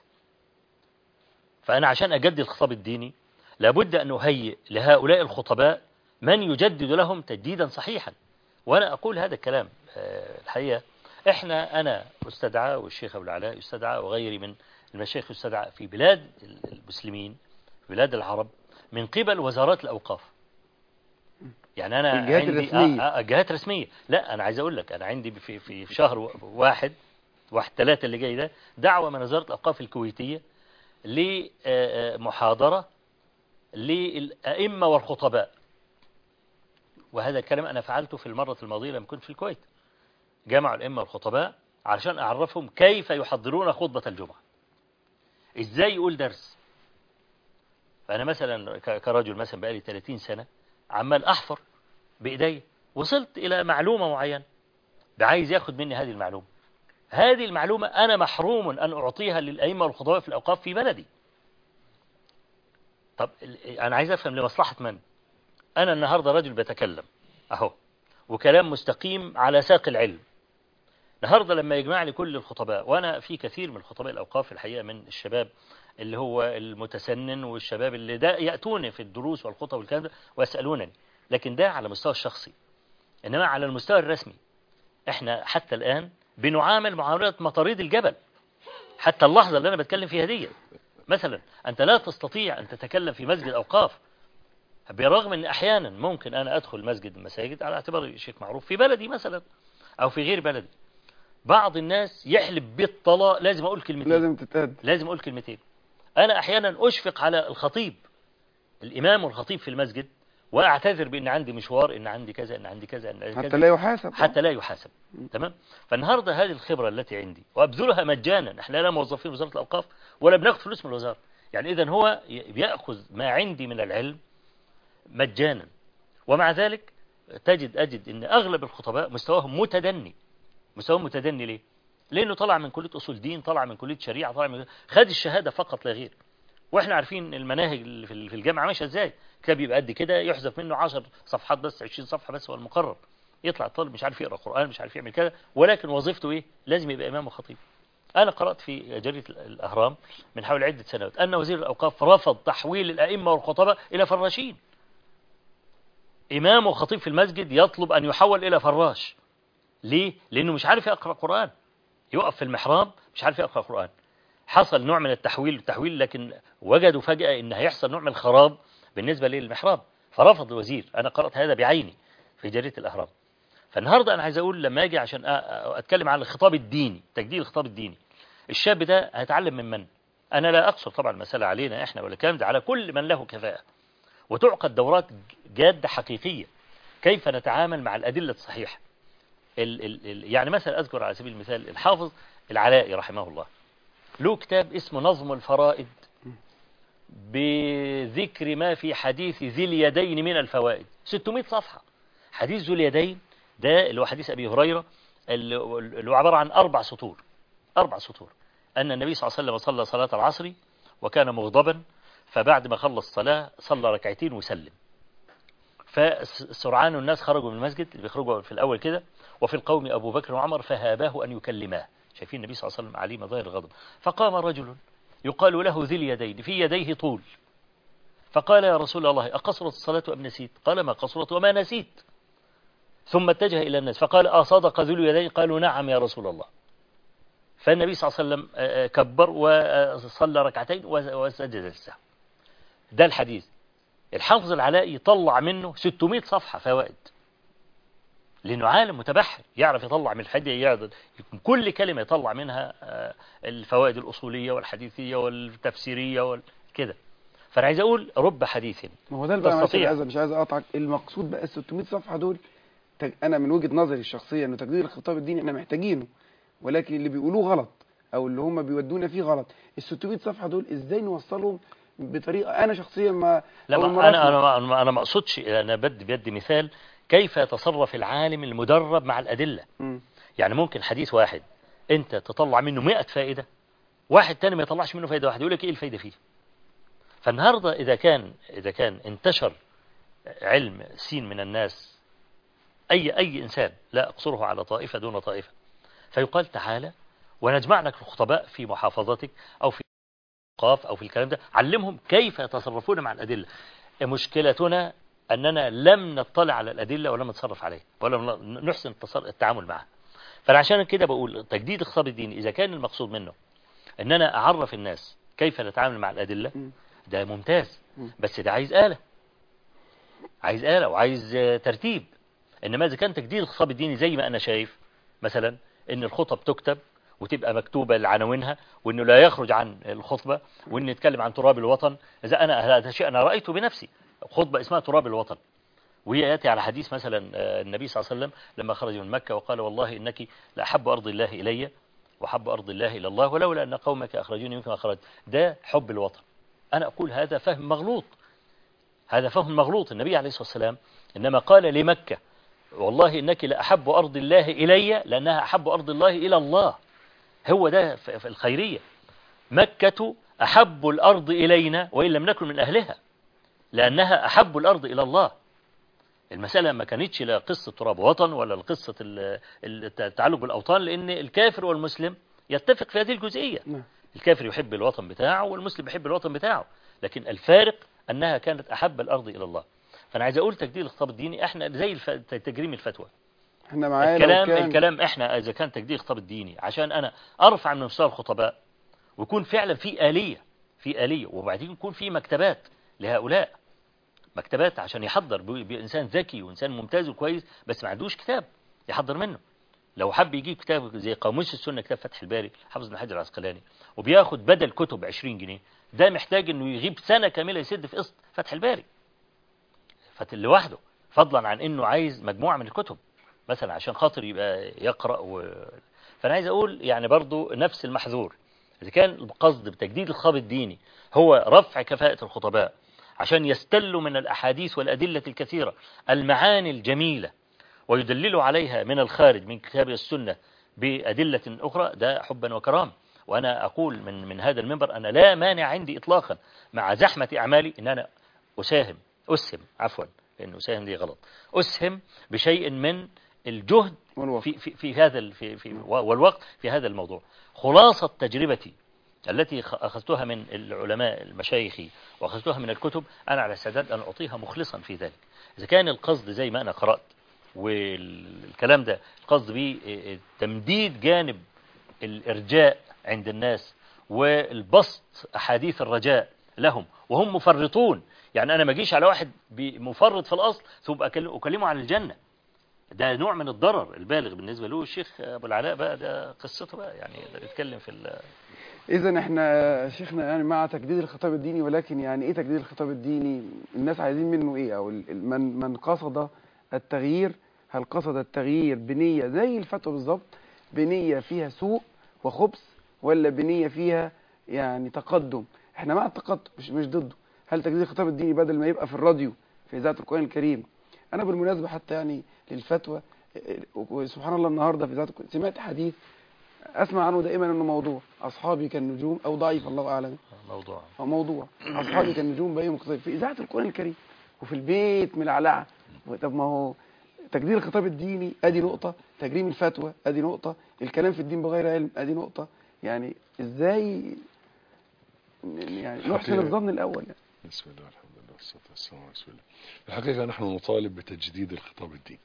فأنا عشان أجدد الخطاب الديني لابد أن أهيئ لهؤلاء الخطباء من يجدد لهم تجديدا صحيحا وأنا أقول هذا الكلام آه، الحقيقة إحنا أنا أستدعى والشيخ أبو العلاء يستدعى وغيري من المشايخ يستدعى في بلاد المسلمين في بلاد العرب من قبل وزارات الأوقاف يعني أنا الجهات عندي الرسمية. آه آه جهات رسمية لا أنا عايز أقول لك أنا عندي في في في شهر واحد واحد ثلاثة اللي جاي ده دعوة من وزارة الأوقاف الكويتية لمحاضرة للأئمة والخطباء وهذا الكلام أنا فعلته في المرة الماضية لما كنت في الكويت جمعوا الأئمة والخطباء علشان أعرفهم كيف يحضرون خطبة الجمعة إزاي يقول درس فأنا مثلا ك- كرجل مثلا بقالي 30 سنة عمال أحفر بإيدي وصلت إلى معلومة معينة عايز ياخد مني هذه المعلومة هذه المعلومة أنا محروم أن أعطيها للأئمة والخطباء في الأوقاف في بلدي طب ال- أنا عايز أفهم لمصلحة من أنا النهاردة رجل بتكلم أهو وكلام مستقيم على ساق العلم النهاردة لما يجمع لي كل الخطباء وأنا في كثير من خطباء الأوقاف الحقيقة من الشباب اللي هو المتسنن والشباب اللي ده يأتوني في الدروس والخطب والكلام ده ويسألونني لكن ده على مستوى الشخصي إنما على المستوى الرسمي إحنا حتى الآن بنعامل معاملة مطاريد الجبل حتى اللحظة اللي أنا بتكلم فيها دي مثلا أنت لا تستطيع أن تتكلم في مسجد أوقاف برغم أن أحيانا ممكن أنا أدخل مسجد من المساجد على اعتبار شيء معروف في بلدي مثلا أو في غير بلدي بعض الناس يحلف بالطلاق لازم أقول كلمتين لازم تتقاد لازم أقول كلمتين أنا أحيانا أشفق على الخطيب الإمام والخطيب في المسجد وأعتذر بأن عندي مشوار إن عندي كذا إن عندي كذا إن عندي حتى كذا لا يحاسب حتى لا يحاسب تمام فالنهارده هذه الخبرة التي عندي وأبذلها مجانا احنا لا موظفين وزارة الأوقاف ولا بناخد فلوس من الوزارة يعني إذا هو ي- بيأخذ ما عندي من العلم مجانا ومع ذلك تجد أجد أن أغلب الخطباء مستواهم متدني مستواهم متدني ليه؟ لأنه طلع من كلية أصول دين طلع من كلية شريعة طلع من خد الشهادة فقط لا غير واحنا عارفين المناهج اللي في في الجامعة ماشية ازاي كتاب يبقى قد كده يحذف منه 10 صفحات بس 20 صفحة بس هو المقرر يطلع الطالب مش عارف يقرأ قرآن مش عارف يعمل كذا ولكن وظيفته ايه لازم يبقى إمام وخطيب أنا قرأت في جريدة الأهرام من حول عدة سنوات أن وزير الأوقاف رفض تحويل الأئمة والخطباء إلى فراشين إمام وخطيب في المسجد يطلب أن يحول إلى فراش ليه؟ لأنه مش عارف يقرأ قرآن يقف في المحراب مش عارف يقرأ قرآن حصل نوع من التحويل التحويل لكن وجدوا فجأة إن هيحصل نوع من الخراب بالنسبة للمحراب فرفض الوزير أنا قرأت هذا بعيني في جريدة الأهرام فالنهاردة أنا عايز أقول لما أجي عشان أ- أ- أتكلم عن الخطاب الديني تجديد الخطاب الديني الشاب ده هيتعلم من من أنا لا أقصر طبعا المسألة علينا إحنا ولا الكلام ده على كل من له كفاءة وتعقد دورات جادة حقيقية كيف نتعامل مع الأدلة الصحيحة ال ال ال يعني مثلا أذكر على سبيل المثال الحافظ العلائي رحمه الله له كتاب اسمه نظم الفرائد بذكر ما في حديث ذي اليدين من الفوائد 600 صفحة حديث ذو اليدين ده اللي هو حديث أبي هريرة اللي اللي هو عبارة عن أربع سطور أربع سطور أن النبي صلى الله عليه وسلم صلى صلاة العصر وكان مغضبا فبعد ما خلص الصلاة صلى ركعتين وسلم فسرعان الناس خرجوا من المسجد اللي بيخرجوا في الأول كده وفي القوم أبو بكر وعمر فهاباه أن يكلماه شايفين النبي صلى الله عليه وسلم عليه مظاهر الغضب فقام رجل يقال له ذي اليدين في يديه طول فقال يا رسول الله أقصرت الصلاة أم نسيت قال ما قصرت وما نسيت ثم اتجه إلى الناس فقال أصدق ذو اليدين قالوا نعم يا رسول الله فالنبي صلى الله عليه وسلم آه، آه، كبر وصلى ركعتين وسجد للسهو ده الحديث الحافظ العلائي طلع منه 600 صفحة فوائد لأنه عالم متبحر يعرف يطلع من الحديث يعضل يكون كل كلمة يطلع منها آه، الفوائد الأصولية والحديثية والتفسيرية وكده فأنا عايز أقول رب حديث ما هو ده بقى معلش تستطيع. عايز مش عايز اقطعك المقصود بقى ال 600 صفحه دول تج- انا من وجهه نظري الشخصيه انه تجديد الخطاب الديني احنا محتاجينه ولكن اللي بيقولوه غلط او اللي هم بيودونا فيه غلط ال 600 صفحه دول ازاي نوصلهم بطريقه انا شخصيا ما لا أول ما مرة انا أسمع. انا انا ما اقصدش انا بدي بيدي مثال كيف يتصرف العالم المدرب مع الادله مم. يعني ممكن حديث واحد انت تطلع منه 100 فائده واحد تاني ما يطلعش منه فائده واحده يقول لك ايه الفايده فيه فالنهارده اذا كان اذا كان انتشر علم سين من الناس اي اي انسان لا اقصره على طائفه دون طائفه فيقال تعالى ونجمع لك الخطباء في محافظتك او في القاف او في الكلام ده علمهم كيف يتصرفون مع الادله مشكلتنا اننا لم نطلع على الادله ولم نتصرف عليها ولم نحسن التصر- التعامل معها فعشان كده بقول تجديد الخطاب الديني اذا كان المقصود منه ان انا اعرف الناس كيف نتعامل مع الادله مم. ده ممتاز مم. بس ده عايز آلة عايز آلة وعايز آه، ترتيب إنما إذا كان تجديد الخطاب الديني زي ما أنا شايف مثلا إن الخطب تكتب وتبقى مكتوبة لعناوينها وإنه لا يخرج عن الخطبة وإن يتكلم عن تراب الوطن إذا أنا هذا شيء أنا رأيته بنفسي خطبة اسمها تراب الوطن وهي يأتي على حديث مثلا آه، النبي صلى الله عليه وسلم لما خرج من مكة وقال والله إنك لأحب أرض الله إلي وحب أرض الله إلى الله ولولا أن قومك أخرجوني منكم أخرج ده حب الوطن أنا أقول هذا فهم مغلوط هذا فهم مغلوط النبي عليه الصلاة والسلام إنما قال لمكة والله إنك لأحب أرض الله إلي لأنها أحب أرض الله إلى الله هو ده ف- ف- الخيرية مكة أحب الأرض إلينا وإن لم نكن من أهلها لأنها أحب الأرض إلى الله المسألة ما كانتش لا قصة تراب وطن ولا قصة ال- ال- التعلق بالأوطان لأن الكافر والمسلم يتفق في هذه الجزئية نعم. الكافر يحب الوطن بتاعه والمسلم يحب الوطن بتاعه لكن الفارق أنها كانت أحب الأرض إلى الله فانا عايز اقول تجديد الخطاب الديني احنا زي الف... تجريم الفتوى احنا معانا الكلام وكان- الكلام احنا اذا كان تجديد الخطاب الديني عشان انا ارفع من مستوى الخطباء ويكون فعلا في آلية في آلية وبعدين يكون في مكتبات لهؤلاء مكتبات عشان يحضر ب- بإنسان ذكي وإنسان ممتاز وكويس بس ما عندوش كتاب يحضر منه لو حب يجيب كتاب زي قاموس السنة كتاب فتح الباري حافظ بن حجر العسقلاني وبياخد بدل كتب 20 جنيه ده محتاج انه يغيب سنة كاملة يسد في قسط فتح الباري فت- لوحده فضلا عن انه عايز مجموعة من الكتب مثلا عشان خاطر يبقى يقرأ و... فانا عايز اقول يعني برضو نفس المحذور اذا كان القصد بتجديد الخطاب الديني هو رفع كفاءة الخطباء عشان يستلوا من الاحاديث والادلة الكثيرة المعاني الجميلة ويدللوا عليها من الخارج من كتاب السنة بأدلة أخرى ده حبا وكرام وأنا أقول من من هذا المنبر أنا لا مانع عندي إطلاقا مع زحمة أعمالي أن أنا أساهم أسهم عفوا لأن أساهم دي غلط أسهم بشيء من الجهد والوقت. في, في, في هذا ال- في, في والوقت في هذا الموضوع خلاصة تجربتي التي خ- أخذتها من العلماء المشايخي وأخذتها من الكتب أنا على استعداد أن أعطيها مخلصا في ذلك إذا كان القصد زي ما أنا قرأت والكلام ده القصد به تمديد جانب الإرجاء عند الناس والبسط أحاديث الرجاء لهم وهم مفرطون يعني أنا ما أجيش على واحد بي- مفرط في الأصل ثم أكل- أكلمه عن الجنة ده نوع من الضرر البالغ بالنسبة له الشيخ أبو العلاء بقى ده قصته بقى يعني ده يتكلم في ال- اذا احنا شيخنا يعني مع تجديد الخطاب الديني ولكن يعني ايه تجديد الخطاب الديني الناس عايزين منه ايه او ال- ال- من من قصد التغيير هل قصد التغيير بنية زي الفتوى بالظبط بنية فيها سوء وخبث ولا بنية فيها يعني تقدم احنا مع التقدم مش مش ضده هل تجديد الخطاب الديني بدل ما يبقى في الراديو في اذاعه القران الكريم انا بالمناسبه حتى يعني للفتوى وسبحان الله النهارده في اذاعه القرآن- سمعت حديث اسمع عنه دائما انه موضوع اصحابي كالنجوم او ضعيف الله اعلم موضوع هو موضوع اصحابي كالنجوم بين مقتضب في اذاعه القران الكريم وفي البيت ملعلعه طب ما هو تجديد الخطاب الديني ادي نقطه تجريم الفتوى ادي نقطه الكلام في الدين بغير علم ادي نقطه يعني ازاي ن- يعني نحسن حقيقة. الظن الاول يعني. بسم الله الحمد لله والصلاة والسلام على رسول الله الحقيقة نحن نطالب بتجديد الخطاب الديني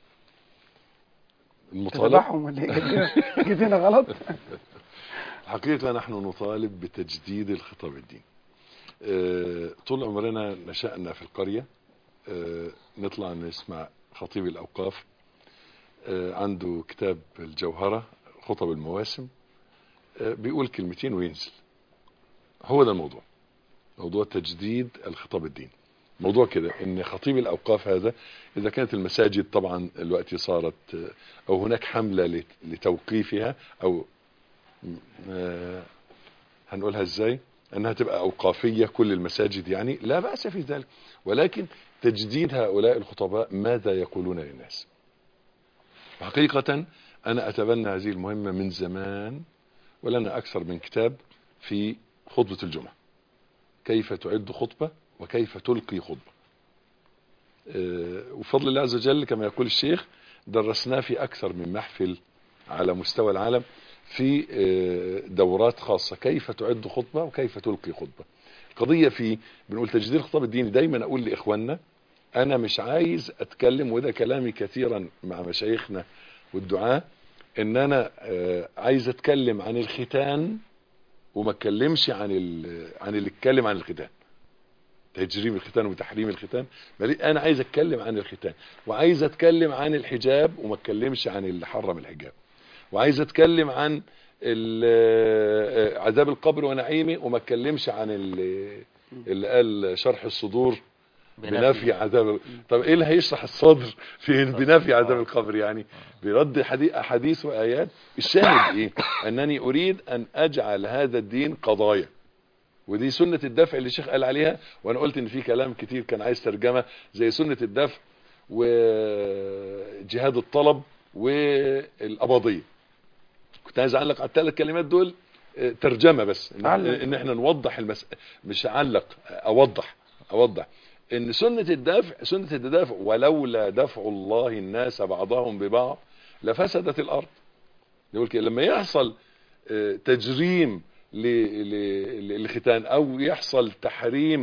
المطالب تتبعهم ولا ايه جيت هنا- جيت هنا غلط الحقيقة نحن نطالب بتجديد الخطاب الديني آه، طول عمرنا نشأنا في القرية آه، نطلع نسمع خطيب الأوقاف آه، عنده كتاب الجوهرة خطب المواسم آه، بيقول كلمتين وينزل هو ده الموضوع موضوع تجديد الخطاب الديني موضوع كده ان خطيب الاوقاف هذا اذا كانت المساجد طبعا الوقت صارت آه، او هناك حملة لت- لتوقيفها او آه، هنقولها ازاي انها تبقى اوقافية كل المساجد يعني لا بأس في ذلك ولكن تجديد هؤلاء الخطباء ماذا يقولون للناس حقيقة انا اتبنى هذه المهمة من زمان ولنا اكثر من كتاب في خطبة الجمعة كيف تعد خطبة وكيف تلقي خطبة آه، وفضل الله عز وجل كما يقول الشيخ درسناه في اكثر من محفل على مستوى العالم في آه، دورات خاصة كيف تعد خطبة وكيف تلقي خطبة القضية في بنقول تجديد الخطاب الديني دايما اقول لاخواننا انا مش عايز اتكلم وده كلامي كثيرا مع مشايخنا والدعاة ان انا آه، عايز اتكلم عن الختان وما اتكلمش عن ال- عن اللي اتكلم عن الختان تجريم الختان وتحريم الختان بل انا عايز اتكلم عن الختان وعايز اتكلم عن الحجاب وما اتكلمش عن اللي حرم الحجاب وعايز اتكلم عن ال- عذاب القبر ونعيمه وما اتكلمش عن ال- اللي قال شرح الصدور بنفي عذاب طب ايه اللي هيشرح الصدر في بنفي عذاب القبر يعني برد حديث احاديث وايات الشاهد ايه انني اريد ان اجعل هذا الدين قضايا ودي سنة الدفع اللي الشيخ قال عليها وانا قلت ان في كلام كتير كان عايز ترجمة زي سنة الدفع وجهاد الطلب والقبضية كنت عايز اعلق على الثلاث كلمات دول آه، ترجمة بس ان, علق. إن احنا نوضح المس... مش اعلق اوضح اوضح ان سنة الدفع سنة التدافع ولولا دفع الله الناس بعضهم ببعض لفسدت الارض يقول كده لما يحصل آه، تجريم ل- ل- للختان او يحصل تحريم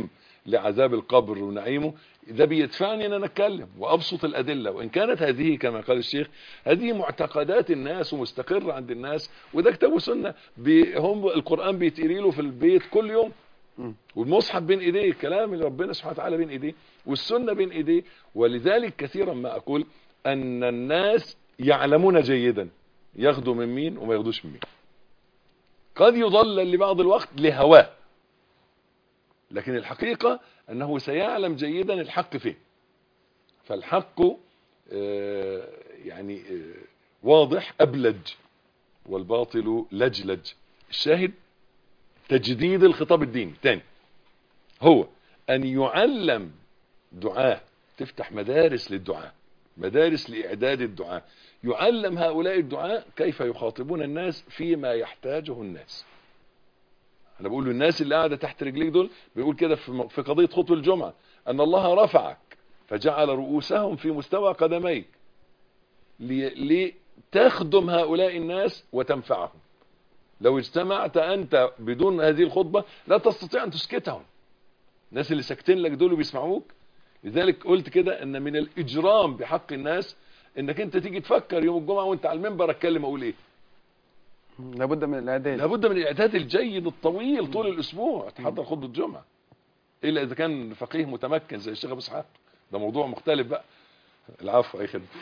لعذاب القبر ونعيمه ده بيدفعني ان انا اتكلم وابسط الادله وان كانت هذه كما قال الشيخ هذه معتقدات الناس ومستقره عند الناس وده كتاب وسنه بي- هم القران بيتقري له في البيت كل يوم مم. والمصحف بين ايديه كلام اللي ربنا سبحانه وتعالى بين ايديه والسنه بين ايديه ولذلك كثيرا ما اقول ان الناس يعلمون جيدا ياخدوا من مين وما ياخدوش من مين قد يضلل لبعض الوقت لهواه لكن الحقيقة أنه سيعلم جيدا الحق فيه فالحق آه، يعني آه، واضح أبلج والباطل لجلج الشاهد تجديد الخطاب الديني تاني هو أن يعلم دعاة تفتح مدارس للدعاة مدارس لإعداد الدعاة يعلم هؤلاء الدعاة كيف يخاطبون الناس فيما يحتاجه الناس انا بقول للناس اللي قاعده تحت رجليك دول بيقول كده في في قضيه خطبه الجمعه ان الله رفعك فجعل رؤوسهم في مستوى قدميك لي- لتخدم هؤلاء الناس وتنفعهم لو اجتمعت انت بدون هذه الخطبه لا تستطيع ان تسكتهم الناس اللي ساكتين لك دول وبيسمعوك لذلك قلت كده ان من الاجرام بحق الناس انك انت تيجي تفكر يوم الجمعه وانت على المنبر اتكلم اقول ايه لابد من الاعداد لابد من الاعداد الجيد الطويل طول الاسبوع تحضر خطبه الجمعه الا اذا كان فقيه متمكن زي الشيخ ابو اسحاق ده موضوع مختلف بقى العفو اي خدمه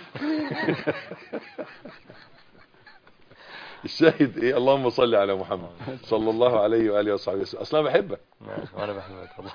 الشاهد ايه اللهم صل على محمد صلى الله عليه واله وصحبه وسلم اصلا أنا بحبك ماشي وانا بحبك والله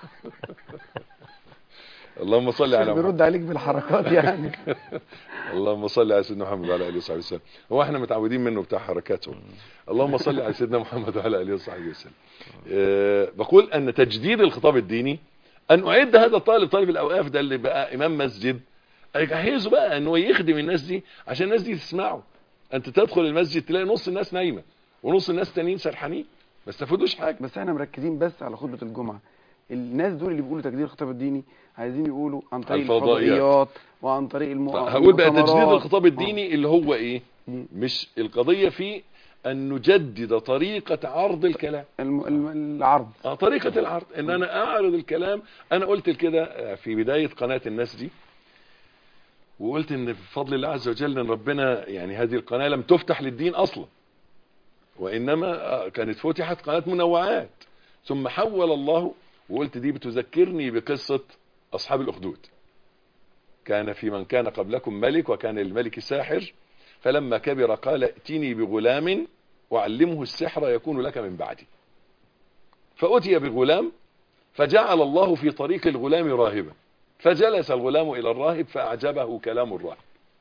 اللهم صل على محمد بيرد عليك بالحركات يعني اللهم صل على سيدنا محمد وعلى اله وصحبه وسلم هو احنا متعودين منه بتاع حركاته اللهم صل على سيدنا محمد وعلى اله وصحبه وسلم أه بقول ان تجديد الخطاب الديني ان اعد هذا الطالب طالب الاوقاف ده اللي بقى امام مسجد اجهزه بقى انه يخدم الناس دي عشان الناس دي تسمعه انت تدخل المسجد تلاقي نص الناس نايمه ونص الناس تانيين سرحانين ما استفادوش حاجه بس احنا مركزين بس على خطبه الجمعه الناس دول اللي بيقولوا تجديد الخطاب الديني عايزين يقولوا عن طريق الفضائيات. الفضائيات وعن طريق الم... هقول بقى تجديد المؤتمرات. الخطاب الديني اللي هو ايه مم. مش القضيه فيه ان نجدد طريقه عرض الكلام الم... الم... العرض اه طريقة العرض ان انا اعرض الكلام انا قلت كده في بداية قناة الناس دي وقلت ان بفضل الله عز وجل ان ربنا يعني هذه القناة لم تفتح للدين اصلا وانما آه، كانت فتحت قناة منوعات ثم حول الله وقلت دي بتذكرني بقصة اصحاب الاخدود كان في من كان قبلكم ملك وكان الملك ساحر فلما كبر قال ائتني بغلام وعلمه السحر يكون لك من بعدي فأتي بغلام فجعل الله في طريق الغلام راهبا فجلس الغلام إلى الراهب فأعجبه كلام الراهب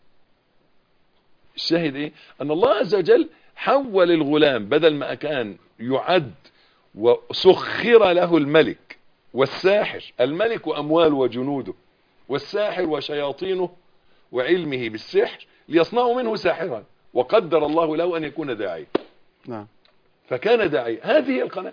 الشاهد إيه أن الله عز وجل حول الغلام بدل ما كان يعد وسخر له الملك والساحر الملك وأمواله وجنوده والساحر وشياطينه وعلمه بالسحر ليصنعوا منه ساحرا وقدر الله له أن يكون داعيا نعم فكان داعيا هذه هي القناة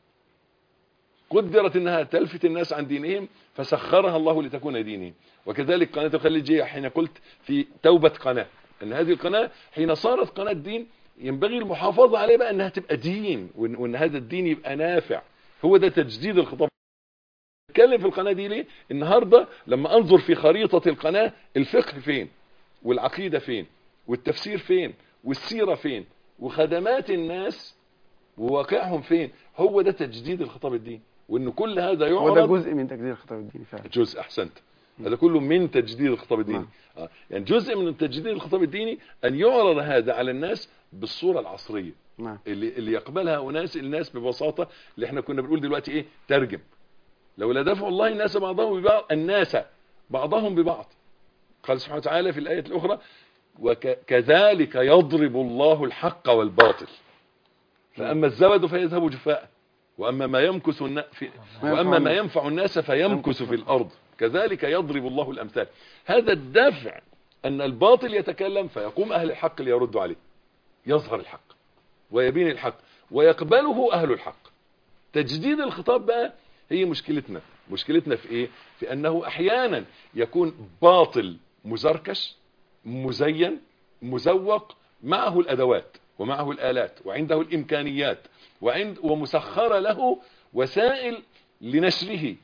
قدرت انها تلفت الناس عن دينهم فسخرها الله لتكون دينهم وكذلك قناة الخليجية حين قلت في توبة قناة ان هذه القناة حين صارت قناة دين ينبغي المحافظة عليها بقى انها تبقى دين وان, وإن هذا الدين يبقى نافع هو ده تجديد الخطاب اتكلم في القناة دي ليه النهاردة لما انظر في خريطة القناة الفقه فين والعقيدة فين والتفسير فين والسيرة فين وخدمات الناس وواقعهم فين هو ده تجديد الخطاب الديني وان كل هذا هو ده يعرض جزء من تجديد الخطاب الديني فعلا جزء احسنت هذا كله من تجديد الخطاب الديني نعم. آه. يعني جزء من تجديد الخطاب الديني ان يعرض هذا على الناس بالصورة العصرية نعم اللي, اللي يقبلها اناس الناس ببساطة اللي احنا كنا بنقول دلوقتي ايه ترجم لولا دفع الله الناس بعضهم ببعض الناس بعضهم ببعض قال سبحانه وتعالى في الآية الأخرى وكذلك يضرب الله الحق والباطل فأما الزبد فيذهب جفاء وأما ما يمكث النا... في... وأما ما ينفع الناس فيمكث في الأرض كذلك يضرب الله الأمثال هذا الدافع أن الباطل يتكلم فيقوم أهل الحق ليردوا عليه يظهر الحق ويبين الحق ويقبله أهل الحق تجديد الخطاب بقى هي مشكلتنا مشكلتنا في ايه في انه احيانا يكون باطل مزركش مزين مزوق معه الادوات ومعه الالات وعنده الامكانيات وعند ومسخره له وسائل لنشره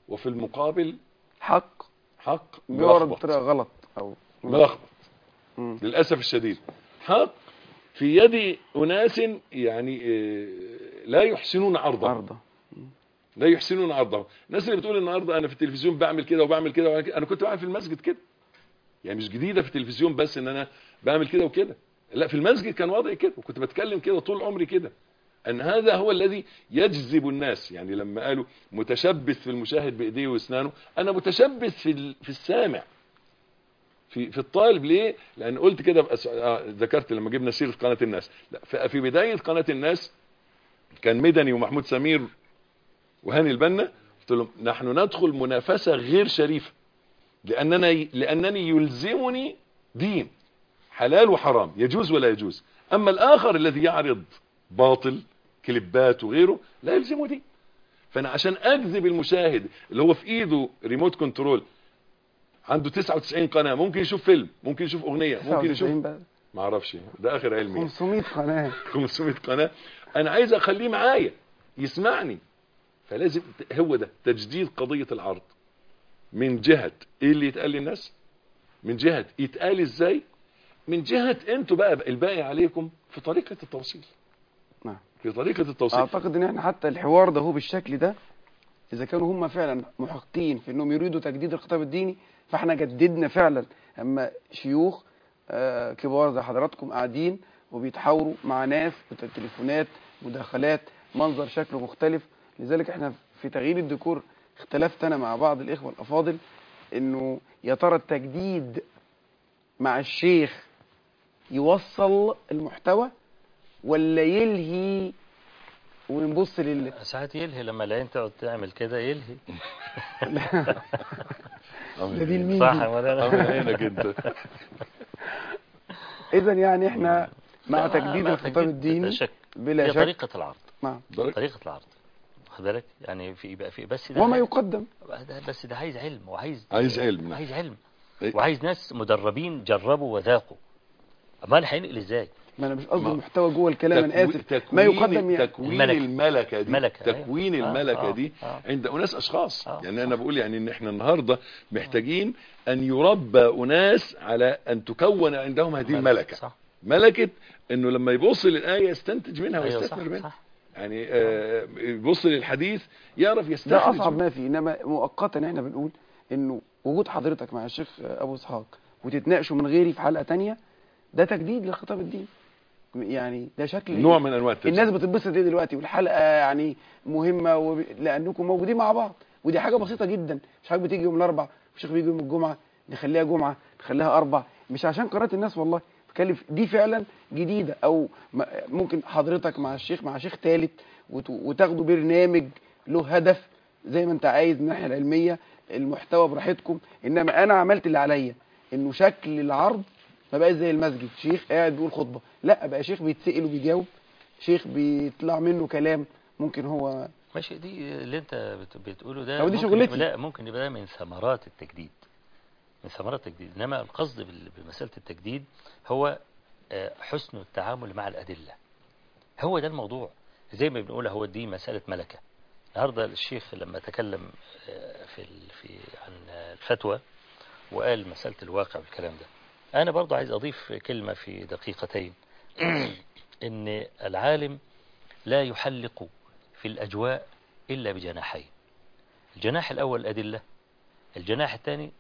وفي المقابل حق حق بيورد ملخبط بطريقه غلط او ملخبط مم. للأسف الشديد حق في يد أناس يعني آه، لا يحسنون عرضه عرضه لا يحسنون عرضه الناس اللي بتقول النهارده انا في التلفزيون بعمل كده وبعمل كده وبعمل كده انا كنت بعمل في المسجد كده يعني مش جديده في التلفزيون بس ان انا بعمل كده وكده لا في المسجد كان وضعي كده وكنت بتكلم كده طول عمري كده ان هذا هو الذي يجذب الناس يعني لما قالوا متشبث في المشاهد بايديه واسنانه انا متشبث في ال- في السامع في في الطالب ليه لان قلت كده بأس... آه ذكرت لما جبنا سيره قناه الناس لا ف- في بدايه قناه الناس كان مدني ومحمود سمير وهاني البنا قلت لهم نحن ندخل منافسه غير شريفه لاننا لانني يلزمني دين حلال وحرام يجوز ولا يجوز اما الاخر الذي يعرض باطل كليبات وغيره لا يلزمه دين فانا عشان اجذب المشاهد اللي هو في ايده ريموت كنترول عنده 99 قناه ممكن يشوف فيلم ممكن يشوف اغنيه ممكن 99 يشوف بقى ما اعرفش ده اخر علمي 500 قناه 500 قناه انا عايز اخليه معايا يسمعني فلازم هو ده تجديد قضيه العرض من جهه ايه اللي يتقال للناس من جهه يتقال ازاي من جهه انتوا بقى الباقي عليكم في طريقه التوصيل نعم. في طريقه التوصيل اعتقد ان احنا حتى الحوار ده هو بالشكل ده اذا كانوا هم فعلا محقين في انهم يريدوا تجديد الخطاب الديني فاحنا جددنا فعلا اما شيوخ آه، كبار زي حضراتكم قاعدين وبيتحاوروا مع ناس تليفونات مداخلات منظر شكله مختلف لذلك احنا في تغيير الديكور اختلفت انا مع بعض الاخوه الافاضل انه يا ترى التجديد مع الشيخ يوصل المحتوى ولا يلهي ونبص لل ساعات يلهي لما العين تقعد تعمل كده يلهي ده دي المين صح دي. ولا عامل لا عينك انت اذا يعني احنا مع لا، تجديد مع الخطاب تجديد الديني بلا شك بلا هي شك طريقة العرض نعم طريقة العرض واخد بالك يعني في يبقى في بس ده وما عايز- يقدم ده- بس ده عايز علم وعايز عايز علم. عايز علم إيه. وعايز ناس مدربين جربوا وذاقوا امال هينقل ازاي ما انا مش قصدي ما- المحتوى جوه الكلام انا تكوي- اسف ما يقدم يعني تكوين الملكة. الملكة دي ملكة، أيوة. تكوين آه، الملكة آه، دي آه. عند أناس أشخاص آه، يعني أنا بقول يعني إن إحنا النهاردة محتاجين أن يربى أناس على أن تكون عندهم هذه الملكة صح ملكة إنه لما يبص للآية يستنتج منها ايوه صح ويستثمر منها صح يعني آه، يبص للحديث يعرف ده يستخرج اصعب منه. ما فيه انما مؤقتا احنا بنقول انه وجود حضرتك مع الشيخ ابو اسحاق وتتناقشوا من غيري في حلقه تانية ده تجديد للخطاب الديني يعني ده شكل نوع من أنواع التجديد. الناس بتتبسط ايه دلوقتي والحلقه يعني مهمه وب... لانكم موجودين مع بعض ودي حاجه بسيطه جدا مش حاجه بتيجي يوم الاربع والشيخ بيجي يوم الجمعه نخليها جمعه نخليها اربع مش عشان قناه الناس والله بكلف دي فعلا جديده او م- ممكن حضرتك مع الشيخ مع شيخ ثالث وت... وتاخدوا برنامج له هدف زي ما انت عايز من الناحيه العلميه المحتوى براحتكم انما انا عملت اللي عليا انه شكل العرض ما بقاش زي المسجد شيخ قاعد بيقول خطبه لا بقى شيخ بيتسال وبيجاوب شيخ بيطلع منه كلام ممكن هو ماشي دي اللي انت بت- بتقوله ده هو دي ممكن شغلتي. يبقى- لا ممكن يبقى ده من ثمرات التجديد من ثمرات التجديد انما القصد بال- بمساله التجديد هو آه، حسن التعامل مع الادله هو ده الموضوع زي ما بنقول هو دي مساله ملكه النهارده الشيخ لما تكلم آه، في ال- في عن آه، الفتوى وقال مساله الواقع والكلام ده انا برضه عايز اضيف كلمه في دقيقتين ان العالم لا يحلق في الأجواء إلا بجناحين الجناح الأول الأدلة الجناح الثاني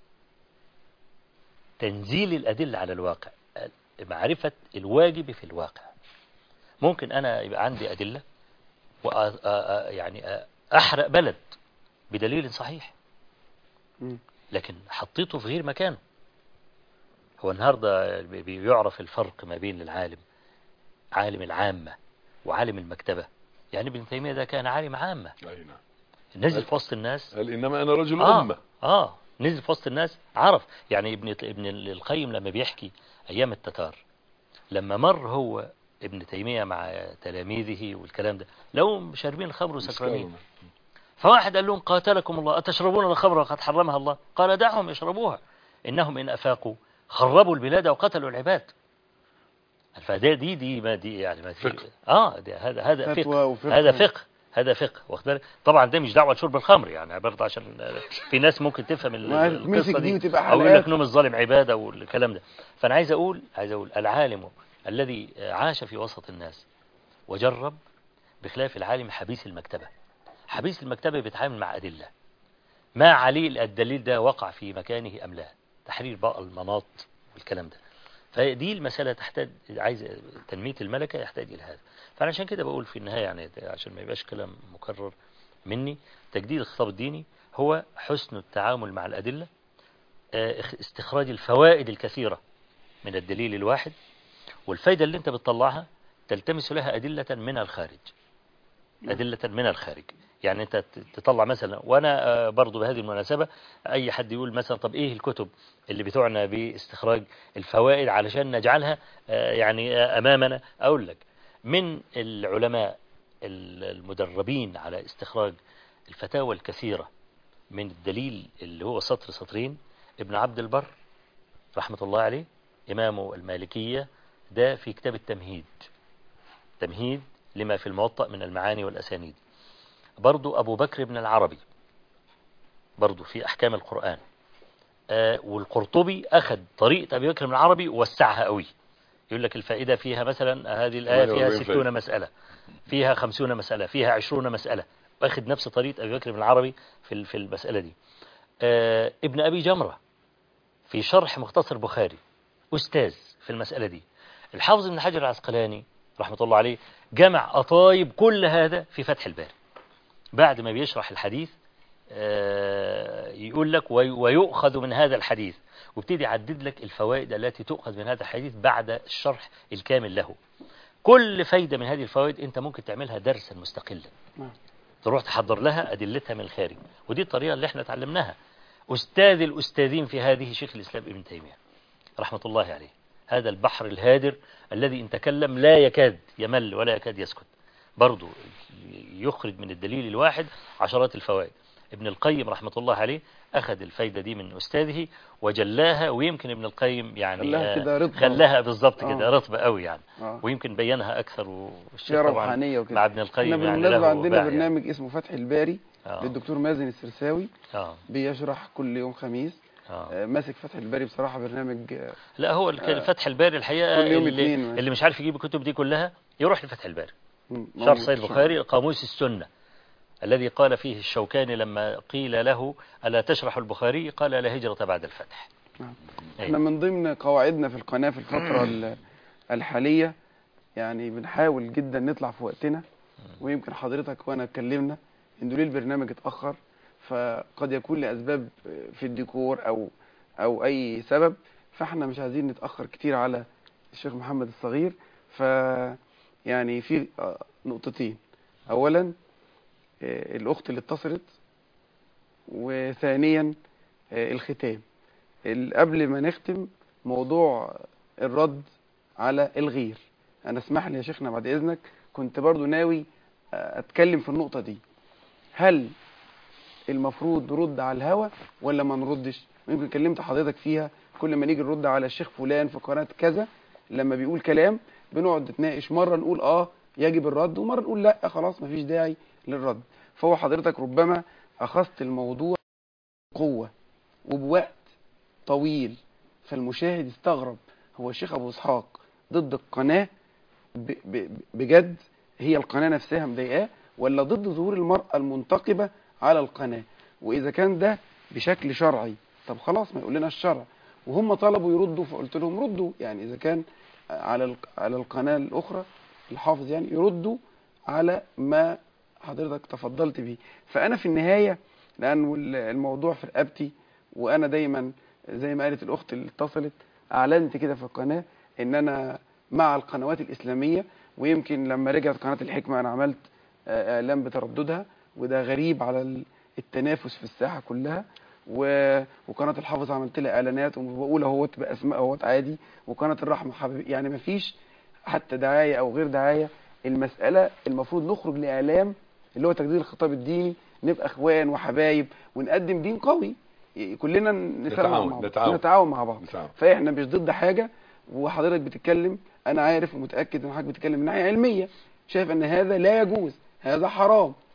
تنزيل الأدلة على الواقع معرفة الواجب في الواقع ممكن أنا يبقى عندي أدلة وأ... أ- أ- يعني أ- أحرق بلد بدليل صحيح مم. لكن حطيته في غير مكانه هو النهاردة بي- بيعرف الفرق ما بين العالم عالم العامة وعالم المكتبة يعني ابن تيمية ده كان عالم عامة أي نعم نزل في وسط الناس قال إنما أنا رجل آه أمة آه نزل في وسط الناس عرف يعني ابن ابن القيم لما بيحكي أيام التتار لما مر هو ابن تيمية مع تلاميذه والكلام ده لو شاربين الخمر وسكرانين فواحد قال لهم قاتلكم الله أتشربون الخمر وقد حرمها الله قال دعهم يشربوها إنهم إن أفاقوا خربوا البلاد وقتلوا العباد فده دي دي ما دي يعني ما دي فقه. اه ده هذا هذا فتوى فقه وفقه. هذا فقه هذا فقه واخد بالك طبعا ده مش دعوه لشرب الخمر يعني برضه عشان في ناس ممكن تفهم ال- ما القصه تمسك دي دي وتبقى او يقول حلقات لك نوم الظالم عباده والكلام ده فانا عايز اقول عايز اقول العالم الذي عاش في وسط الناس وجرب بخلاف العالم حبيس المكتبه حبيس المكتبه بيتعامل مع ادله ما عليه الدليل ده وقع في مكانه ام لا تحرير بقى المناط والكلام ده فدي المسألة تحتاج عايز تنمية الملكة يحتاج إلى هذا فأنا عشان كده بقول في النهاية يعني عشان ما يبقاش كلام مكرر مني تجديد الخطاب الديني هو حسن التعامل مع الأدلة آه، استخراج الفوائد الكثيرة من الدليل الواحد والفايدة اللي انت بتطلعها تلتمس لها أدلة من الخارج أدلة من الخارج يعني انت ت- تطلع مثلا وانا آه، برضو بهذه المناسبة اي حد يقول مثلا طب ايه الكتب اللي بتعنى باستخراج الفوائد علشان نجعلها آه، يعني آه، امامنا اقول لك من العلماء ال- المدربين على استخراج الفتاوى الكثيرة من الدليل اللي هو سطر سطرين ابن عبد البر رحمة الله عليه إمام المالكية ده في كتاب التمهيد تمهيد لما في الموطأ من المعاني والأسانيد برضو أبو بكر بن العربي برضو في أحكام القرآن آه والقرطبي أخذ طريقة أبي بكر بن العربي ووسعها قوي يقول لك الفائدة فيها مثلا هذه الآية فيها 48 ستون فائدة. مسألة فيها خمسون مسألة فيها عشرون مسألة واخد نفس طريقة أبي بكر بن العربي في ال- في المسألة دي آه ابن أبي جمرة في شرح مختصر بخاري أستاذ في المسألة دي الحافظ ابن حجر العسقلاني رحمة الله عليه جمع أطايب كل هذا في فتح الباري بعد ما بيشرح الحديث آه، يقول لك وي- ويؤخذ من هذا الحديث وابتدي يعدد لك الفوائد التي تؤخذ من هذا الحديث بعد الشرح الكامل له كل فايدة من هذه الفوائد انت ممكن تعملها درسا مستقلا نعم. تروح تحضر لها أدلتها من الخارج ودي الطريقة اللي احنا اتعلمناها أستاذ الأستاذين في هذه شيخ الإسلام ابن تيمية رحمة الله عليه هذا البحر الهادر الذي إن تكلم لا يكاد يمل ولا يكاد يسكت برضو يخرج من الدليل الواحد عشرات الفوائد ابن القيم رحمة الله عليه أخذ الفايدة دي من أستاذه وجلاها ويمكن ابن القيم يعني خلاها آه، كده رطبة. خلاها بالظبط آه. كده رطبة قوي يعني آه. ويمكن بينها أكثر والشيخ فيها طبعا روحانية وكده مع ابن القيم احنا يعني بالمناسبة له عندنا باع يعني. برنامج اسمه فتح الباري آه. للدكتور مازن السرساوي آه. بيشرح كل يوم خميس آه. آه، ماسك فتح الباري بصراحة برنامج آه، لا هو الك- فتح الباري الحقيقة كل يوم اللي, اتنين ماشي. اللي مش عارف يجيب الكتب دي كلها يروح لفتح الباري مم، شرح موجود. صحيح البخاري قاموس السنة الذي قال فيه الشوكاني لما قيل له ألا تشرح البخاري قال لا هجرة بعد الفتح نعم. أي. احنا من ضمن قواعدنا في القناة في الفترة ال- الحالية يعني بنحاول جدا نطلع في وقتنا ويمكن حضرتك وانا اتكلمنا ان ليه البرنامج اتأخر فقد يكون لأسباب في الديكور او او اي سبب فاحنا مش عايزين نتأخر كتير على الشيخ محمد الصغير ف يعني في آه، نقطتين اولا آه، الاخت اللي اتصلت وثانيا آه، الختام ال- قبل ما نختم موضوع الرد على الغير انا اسمح لي يا شيخنا بعد اذنك كنت برضو ناوي آه، اتكلم في النقطة دي هل المفروض نرد على الهوى ولا ما نردش يمكن كلمت حضرتك فيها كل ما نيجي نرد على الشيخ فلان في قناة كذا لما بيقول كلام بنقعد نتناقش مرة نقول اه يجب الرد ومرة نقول لا خلاص مفيش داعي للرد فهو حضرتك ربما اخذت الموضوع قوة وبوقت طويل فالمشاهد استغرب هو الشيخ ابو اسحاق ضد القناة ب- ب- بجد هي القناة نفسها مضايقاه ولا ضد ظهور المرأة المنتقبة على القناة وإذا كان ده بشكل شرعي طب خلاص ما يقول لنا الشرع وهم طلبوا يردوا فقلت لهم ردوا يعني إذا كان على الق- على القناة الأخرى الحافظ يعني يردوا على ما حضرتك تفضلت بيه فأنا في النهاية لأن الموضوع في رقبتي وأنا دايما زي ما قالت الأخت اللي اتصلت أعلنت كده في القناة إن أنا مع القنوات الإسلامية ويمكن لما رجعت قناة الحكمة أنا عملت آه، إعلان بترددها وده غريب على ال- التنافس في الساحة كلها و... وقناة الحافظ عملت لها إعلانات وبقول اهوت بأسماء اهوت عادي وقناة الرحمة حبيبي يعني مفيش حتى دعاية أو غير دعاية المسألة المفروض نخرج لإعلام اللي هو تجديد الخطاب الديني نبقى اخوان وحبايب ونقدم دين قوي كلنا نسمع نتعاون- مع بعض نتعاون. نتعاون مع بعض نتعاون. فاحنا مش ضد حاجة وحضرتك بتتكلم انا عارف ومتأكد ان حضرتك بتتكلم من ناحية علمية شايف ان هذا لا يجوز هذا حرام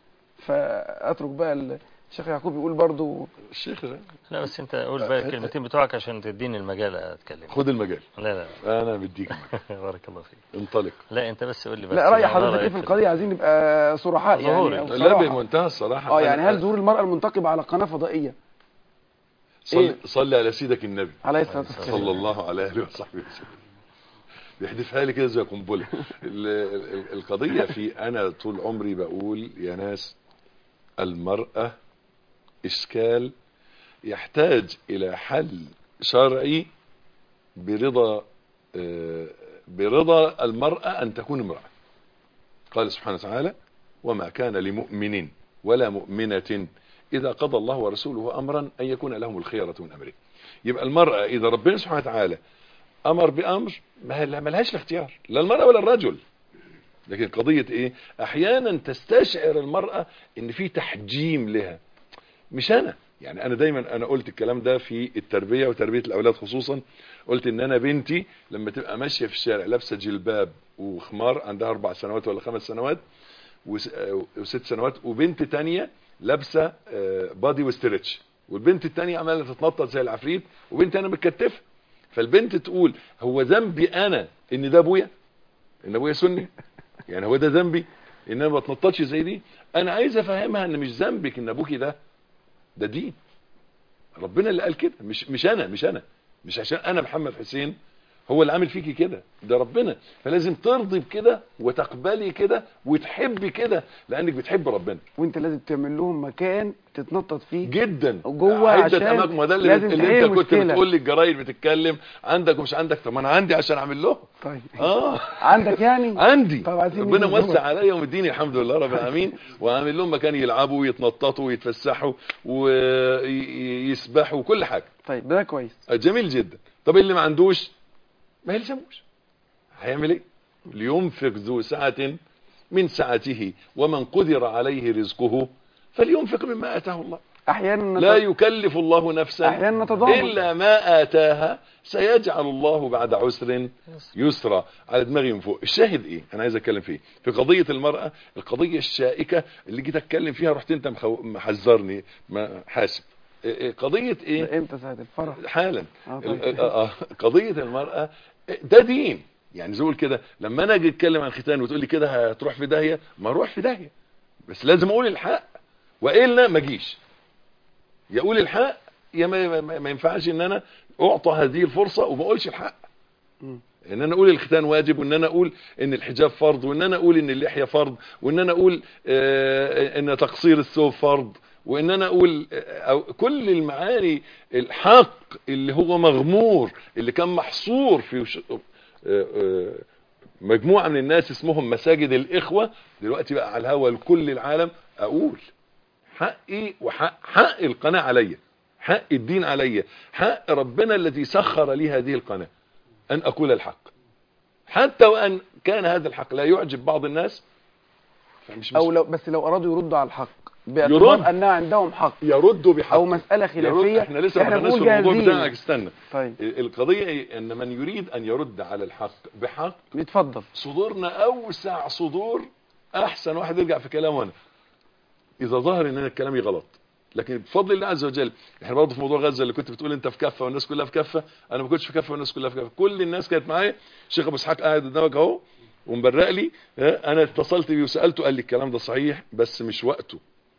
فاترك بقى الشيخ يعقوب يقول برضو الشيخ ده لا بس انت قول بقى الكلمتين بتوعك عشان تديني المجال اتكلم خد المجال لا لا انا بديك بارك الله فيك انطلق لا انت بس قول لي بس لا راي يعني حضرتك ايه رأيك في القضيه عايزين نبقى صرحاء ظهوري. يعني أو لا صراحة. بمنتهى الصراحه اه أنا- يعني هل ظهور المراه المنتقبه على قناه فضائيه صلي, إيه؟ صلي على سيدك النبي عليه الصلاه والسلام صلى الله عليه اله وصحبه وسلم بيحدفها لي كده زي قنبله ال- ال- القضيه في انا طول عمري بقول يا ناس المراه اشكال يحتاج الى حل شرعي برضا آه، برضا المراه ان تكون امراه قال سبحانه وتعالى وما كان لمؤمن ولا مؤمنه إذا قضى الله ورسوله أمرا أن يكون لهم الخيرة من أمره يبقى المرأة إذا ربنا سبحانه وتعالى أمر بأمر ما ما لهاش الاختيار لا المرأة ولا الرجل لكن قضية إيه أحيانا تستشعر المرأة إن في تحجيم لها مش أنا يعني أنا دايما أنا قلت الكلام ده في التربية وتربية الأولاد خصوصا قلت إن أنا بنتي لما تبقى ماشية في الشارع لابسة جلباب وخمار عندها أربع سنوات ولا خمس سنوات وس- آه، وست سنوات وبنت تانية لابسه آه، بادي وستريتش والبنت التانية عماله تتنطط زي العفريت وبنت انا متكتفه فالبنت تقول هو ذنبي انا ان ده ابويا ان ابويا سني يعني هو ده ذنبي ان انا ما بتنططش زي دي انا عايز افهمها ان مش ذنبك ان ابوكي ده ده دين ربنا اللي قال كده مش مش انا مش انا مش عشان انا محمد حسين هو اللي عامل فيكي كده ده ربنا فلازم ترضي بكده وتقبلي كده وتحبي كده لانك بتحب ربنا وانت لازم تعمل لهم مكان تتنطط فيه جدا وجوه عدة عشان اماكن ما ده اللي, لازم اللي تحل انت كنت المشكلة. بتقول لي الجرايد بتتكلم عندك ومش عندك طب ما انا عندي عشان اعمل لهم طيب اه عندك يعني عندي طب عايزين ربنا نيجي موسع عليا ومديني الحمد لله رب العالمين وعامل لهم مكان يلعبوا ويتنططوا ويتفسحوا ويسبحوا وكل حاجه طيب ده كويس جميل جدا طب اللي ما عندوش ما يلزموش هيعمل ايه لينفق ذو سعة من سعته ومن قدر عليه رزقه فلينفق مما اتاه الله احيانا لا نت- يكلف الله نفسا احيانا نتضامن إلا ما آتاها سيجعل الله بعد عسر يسرا على دماغي من فوق الشاهد إيه أنا عايز أتكلم فيه في قضية المرأة القضية الشائكة اللي جيت أتكلم فيها رحت أنت مخو... محذرني ما حاسب إيه- إيه قضية إيه ده امتى ساعه الفرح حالا آه ال- طيب. آه، آه، قضية المرأة ده دين يعني زي ما أقول كده لما انا اجي اتكلم عن الختان وتقول لي كده هتروح في داهيه ما اروح في داهيه بس لازم اقول الحق والا ما اجيش يا اقول الحق يا ما, ما, ما ينفعش ان انا اعطى هذه الفرصه وما اقولش الحق مم. ان انا اقول الختان واجب وان انا اقول ان الحجاب فرض وان انا اقول ان اللحيه فرض وان انا اقول آه ان تقصير الثوب فرض وان انا اقول آه، أو كل المعاني الحق اللي هو مغمور اللي كان محصور في ش- آه، آه، مجموعه من الناس اسمهم مساجد الاخوه دلوقتي بقى على الهوا لكل العالم اقول حقي وحق حق القناه عليا حق الدين عليا حق ربنا الذي سخر لي هذه القناه ان اقول الحق حتى وان كان هذا الحق لا يعجب بعض الناس فمش او مش لو بس لو ارادوا يردوا على الحق يرد. باعتبار انها عندهم حق يردوا بحق او مساله يرد خلافيه احنا لسه ما احنا دخلناش بنقول في الموضوع جاهزين بتاعك استنى طيب القضيه ايه ان من يريد ان يرد على الحق بحق اتفضل صدورنا اوسع صدور احسن واحد يرجع في كلامه انا اذا ظهر ان انا كلامي غلط لكن بفضل الله عز وجل احنا برضه في موضوع غزه اللي كنت بتقول انت في كفه والناس كلها في كفه انا ما كنتش في كفه والناس كلها في كفه كل الناس كانت معايا الشيخ ابو اسحاق قاعد قدامك اهو ومبرق لي ها، انا اتصلت بيه وسالته قال لي الكلام ده صحيح بس مش وقته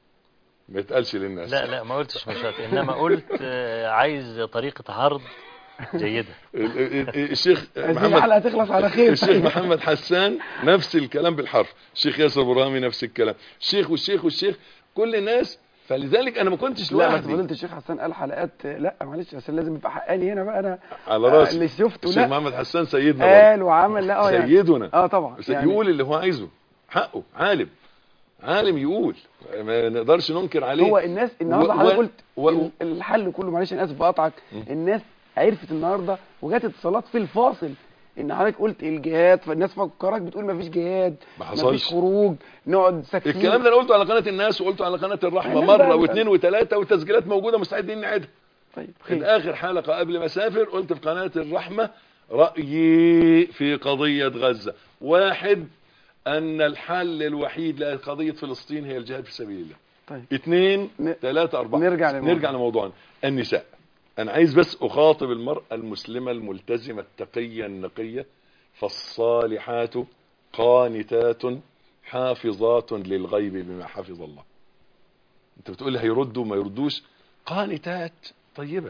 ما يتقالش للناس لا لا ما قلتش مشاط انما قلت آه، عايز طريقة عرض جيدة ال- ال- ال- الشيخ عايزين محمد الحلقه تخلص على خير الشيخ محمد حسان نفس الكلام بالحرف الشيخ ياسر برامي نفس الكلام الشيخ والشيخ والشيخ كل الناس فلذلك انا ما كنتش لا بس لوحدي فضيله الشيخ حسان قال حلقات لا معلش عشان لازم يبقى حقاني هنا بقى انا على آه، راسي اللي شفته الشيخ لا محمد حسان سيدنا برضه. قال وعمل لا اه يعني سيدنا اه طبعا بس يعني يقول اللي هو عايزه حقه عالم عالم يقول ما نقدرش ننكر عليه هو الناس النهارده و- حضرتك و- قلت و- ال- الحل كله معلش انا اسف بقطعك مم. الناس عرفت النهارده وجات اتصالات في الفاصل ان حضرتك قلت الجهاد فالناس فكرك بتقول مفيش جهاد ما مفيش حصلش خروج نقعد ساكتين الكلام ده انا قلته على قناه الناس وقلته على قناه الرحمه الناس مره بقى- واثنين وثلاثه والتسجيلات موجوده مستعدين نعيدها طيب في خير اخر حلقه قبل ما اسافر قلت في قناه الرحمه رايي في قضيه غزه واحد ان الحل الوحيد لقضيه فلسطين هي الجهاد في سبيل الله طيب اثنين ن- ثلاثة أربعة نرجع للموضوع. نرجع لموضوعنا النساء أنا عايز بس أخاطب المرأة المسلمة الملتزمة التقية النقية فالصالحات قانتات حافظات للغيب بما حفظ الله انت بتقول لي هيردوا ما يردوش قانتات طيبة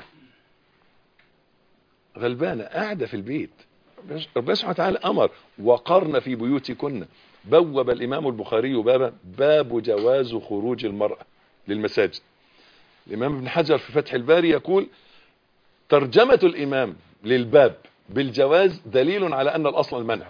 غلبانة قاعدة في البيت ربنا سبحانه وتعالى أمر وقرن في بيوتكن بوب الإمام البخاري بابا باب جواز خروج المرأة للمساجد الإمام ابن حجر في فتح الباري يقول ترجمة الإمام للباب بالجواز دليل على أن الأصل المنع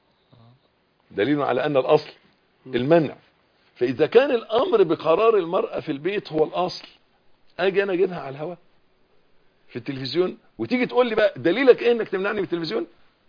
دليل على أن الأصل المنع فإذا كان الأمر بقرار المرأة في البيت هو الأصل أجي أنا أجيبها على الهواء في التلفزيون وتيجي تقول لي بقى دليلك إيه إنك تمنعني من التلفزيون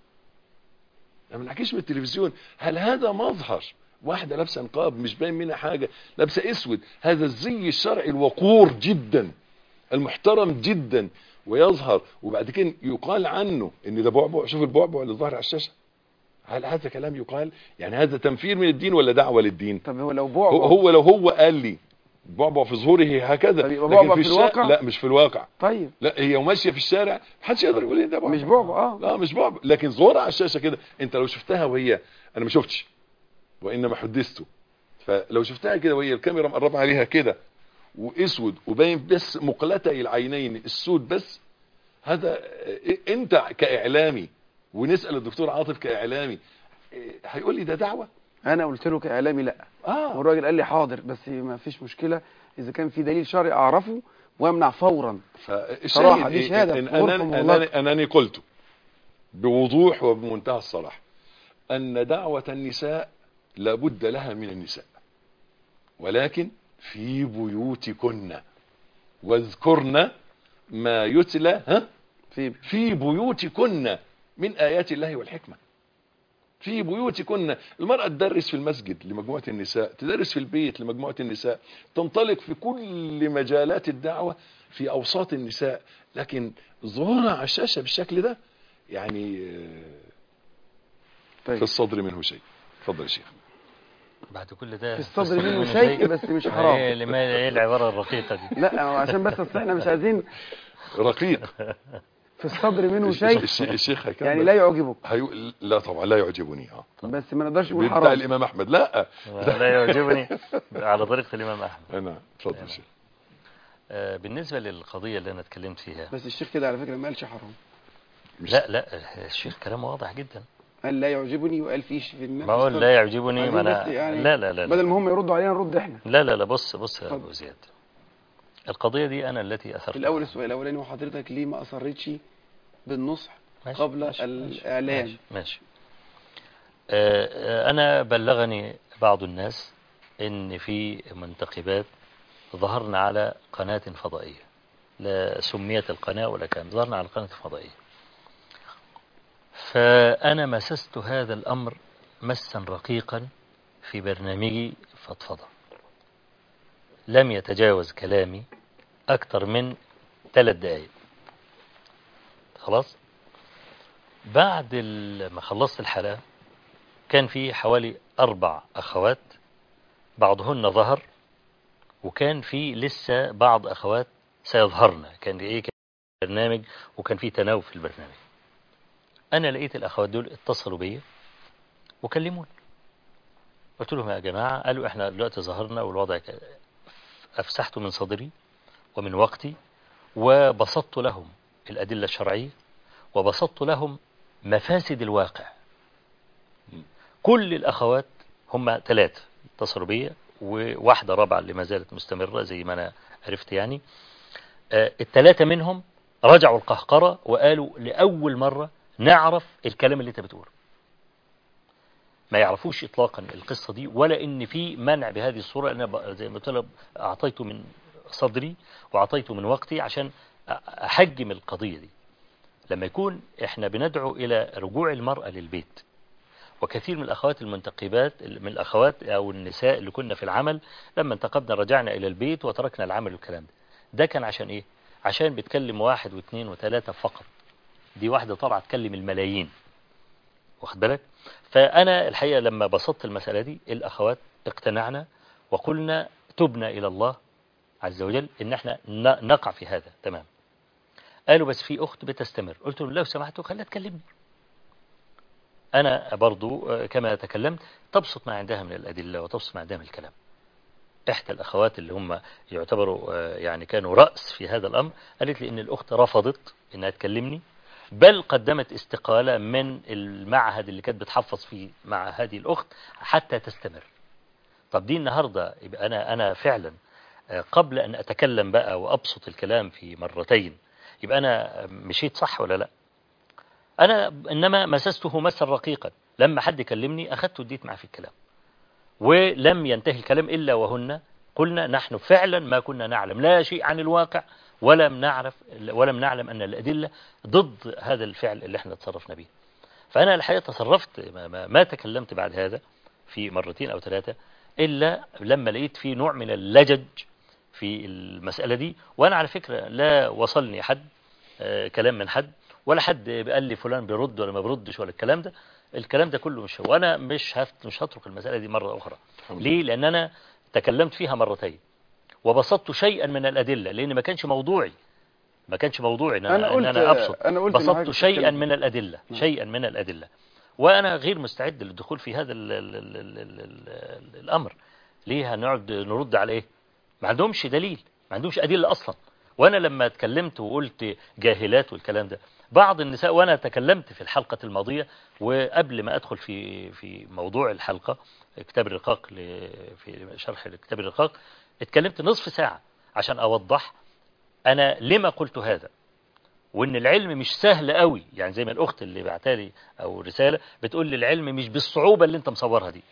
ما منعكيش من التلفزيون هل هذا مظهر واحدة لابسة نقاب مش باين منها حاجة لابسة اسود هذا الزي الشرعي الوقور جدا المحترم جدا ويظهر وبعد كده يقال عنه ان ده بعبع شوف البعبع اللي ظهر على الشاشة هل هذا كلام يقال يعني هذا تنفير من الدين ولا دعوة للدين طب هو لو هو, بعبع هو لو هو قال لي بعبع في ظهوره هكذا طب يبقى لكن بعبع في الشارع- الواقع؟ لا مش في الواقع طيب لا هي ماشيه في الشارع محدش يقدر يقول لي ده بعبع مش بعبع اه لا مش بعبع لكن ظهورها على الشاشه كده انت لو شفتها وهي انا ما شفتش وانما حدثته فلو شفتها كده وهي الكاميرا مقربه عليها كده واسود وباين بس مقلتي العينين السود بس هذا إيه، انت كاعلامي ونسال الدكتور عاطف كاعلامي إيه، هيقول لي ده دعوه انا قلت له كاعلامي لا اه والراجل قال لي حاضر بس ما فيش مشكله اذا كان في دليل شرعي اعرفه وامنع فورا فالشاهد صراحة دي إيه؟ شهادة إن في غرفة أنني, مغلقة. أنني, أنني قلت بوضوح وبمنتهى الصراحة أن دعوة النساء لابد لها من النساء ولكن في بيوتكن واذكرن ما يتلى ها في في بيوتكن من آيات الله والحكمة في بيوتكن المرأة تدرس في المسجد لمجموعة النساء تدرس في البيت لمجموعة النساء تنطلق في كل مجالات الدعوة في أوساط النساء لكن ظهورها على الشاشة بالشكل ده يعني آه، في طيب الصدر منه شيء اتفضل يا شيخ بعد كل ده في الصدر منه شيء بس مش ايه حرام لما ايه العبارة الرقيقة دي لا هو عشان بس اصل احنا مش عايزين رقيق في الصدر منه الش- شيء الش- الشيخ هيكمل يعني لا يعجبك هيقول لا طبعا لا يعجبني اه بس ما نقدرش نقول بتاع حرام الإمام أحمد لا لا يعجبني على طريقة الإمام أحمد أنا اتفضل يا شيخ آه، بالنسبة للقضية اللي أنا اتكلمت فيها بس الشيخ كده على فكره ما قالش حرام مش- لا لا الشيخ كلامه واضح جدا قال لا يعجبني وقال فيش في الناس ما اقول لا يعجبني ما عايزين انا بس يعني لا لا لا بدل لا. ما هم يردوا علينا نرد احنا لا لا لا بص بص يا اتفضل. ابو زياد القضية دي انا التي اثرت الاول السؤال الاولاني هو حضرتك ليه ما اصرتش بالنصح ماشي، قبل ماشي، الإعلان. ماشي, ماشي. آه، آه، انا بلغني بعض الناس ان في منتخبات ظهرنا على قناة فضائية لا سميت القناة ولا كان ظهرنا على قناة فضائية فأنا مسست هذا الأمر مسا رقيقا في برنامجي فضفضة لم يتجاوز كلامي أكثر من ثلاث دقائق خلاص بعد ال- ما خلصت الحلقة كان في حوالي أربع أخوات بعضهن ظهر وكان في لسه بعض أخوات سيظهرن كان إيه كان برنامج وكان في تناوب في البرنامج أنا لقيت الأخوات دول اتصلوا بيا وكلموني قلت لهم يا جماعة قالوا إحنا دلوقتي ظهرنا والوضع كده أفسحت من صدري ومن وقتي وبسطت لهم الأدلة الشرعية وبسطت لهم مفاسد الواقع كل الأخوات هم ثلاثة اتصلوا بيا وواحدة رابعة اللي ما زالت مستمرة زي ما أنا عرفت يعني آه، الثلاثة منهم رجعوا القهقرة وقالوا لأول مرة نعرف الكلام اللي أنت بتقوله ما يعرفوش إطلاقا القصة دي ولا إن في منع بهذه الصورة أنا ب- زي ما قلت لك أعطيته من صدري وأعطيته من وقتي عشان أ- أحجم القضية دي لما يكون إحنا بندعو إلى رجوع المرأة للبيت وكثير من الأخوات المنتقبات من الأخوات أو النساء اللي كنا في العمل لما انتقبنا رجعنا إلى البيت وتركنا العمل والكلام ده ده كان عشان إيه عشان بتكلم واحد واثنين وثلاثة فقط دي واحدة طالعة تكلم الملايين واخد بالك فأنا الحقيقة لما بسطت المسألة دي الأخوات اقتنعنا وقلنا تبنا إلى الله عز وجل إن احنا ن- نقع في هذا تمام قالوا بس في أخت بتستمر قلت لهم لو سمحتوا خليها تكلمني أنا برضو آه، كما تكلمت تبسط ما عندها من الأدلة وتبسط ما عندها من الكلام إحدى الأخوات اللي هم يعتبروا آه، يعني كانوا رأس في هذا الأمر قالت لي إن الأخت رفضت إنها تكلمني بل قدمت استقالة من المعهد اللي كانت بتحفظ فيه مع هذه الأخت حتى تستمر طب دي النهاردة يبقى أنا أنا فعلا آه، قبل أن أتكلم بقى وأبسط الكلام في مرتين يبقى أنا مشيت صح ولا لا أنا إنما مسسته مسا رقيقا لما حد كلمني أخذت وديت معه في الكلام ولم ينتهي الكلام إلا وهن قلنا نحن فعلا ما كنا نعلم لا شيء عن الواقع ولم نعرف ولم نعلم أن الأدلة ضد هذا الفعل اللي احنا تصرفنا به فأنا الحقيقة تصرفت ما, ما, ما تكلمت بعد هذا في مرتين أو ثلاثة إلا لما لقيت في نوع من اللجج في المسألة دي وأنا على فكرة لا وصلني حد آه، كلام من حد ولا حد قال لي فلان بيرد ولا ما بيردش ولا الكلام ده الكلام ده كله مش هو أنا مش هفت مش هترك المسألة دي مرة أخرى ليه لأن أنا تكلمت فيها مرتين وبسطت شيئا من الأدلة لأن ما كانش موضوعي ما كانش موضوعي إن أنا أنا, قلت- إن أنا أبسط أنا قلت إن بسطت حضرتك شيئا تتكلم. من الأدلة نعم. شيئا من الأدلة وأنا غير مستعد للدخول في هذا ال ال ال ال ال ال الأمر ليه هنقعد نرد على إيه ما عندهمش دليل ما عندهمش أدلة أصلا وأنا لما اتكلمت وقلت جاهلات والكلام ده بعض النساء وأنا تكلمت في الحلقة الماضية وقبل ما أدخل في في موضوع الحلقة كتاب الرقاق ل- في شرح كتاب الرقاق اتكلمت نصف ساعة عشان أوضح أنا لما قلت هذا وان العلم مش سهل قوي يعني زي ما الاخت اللي بعتالي او رساله بتقول لي العلم مش بالصعوبه اللي انت مصورها دي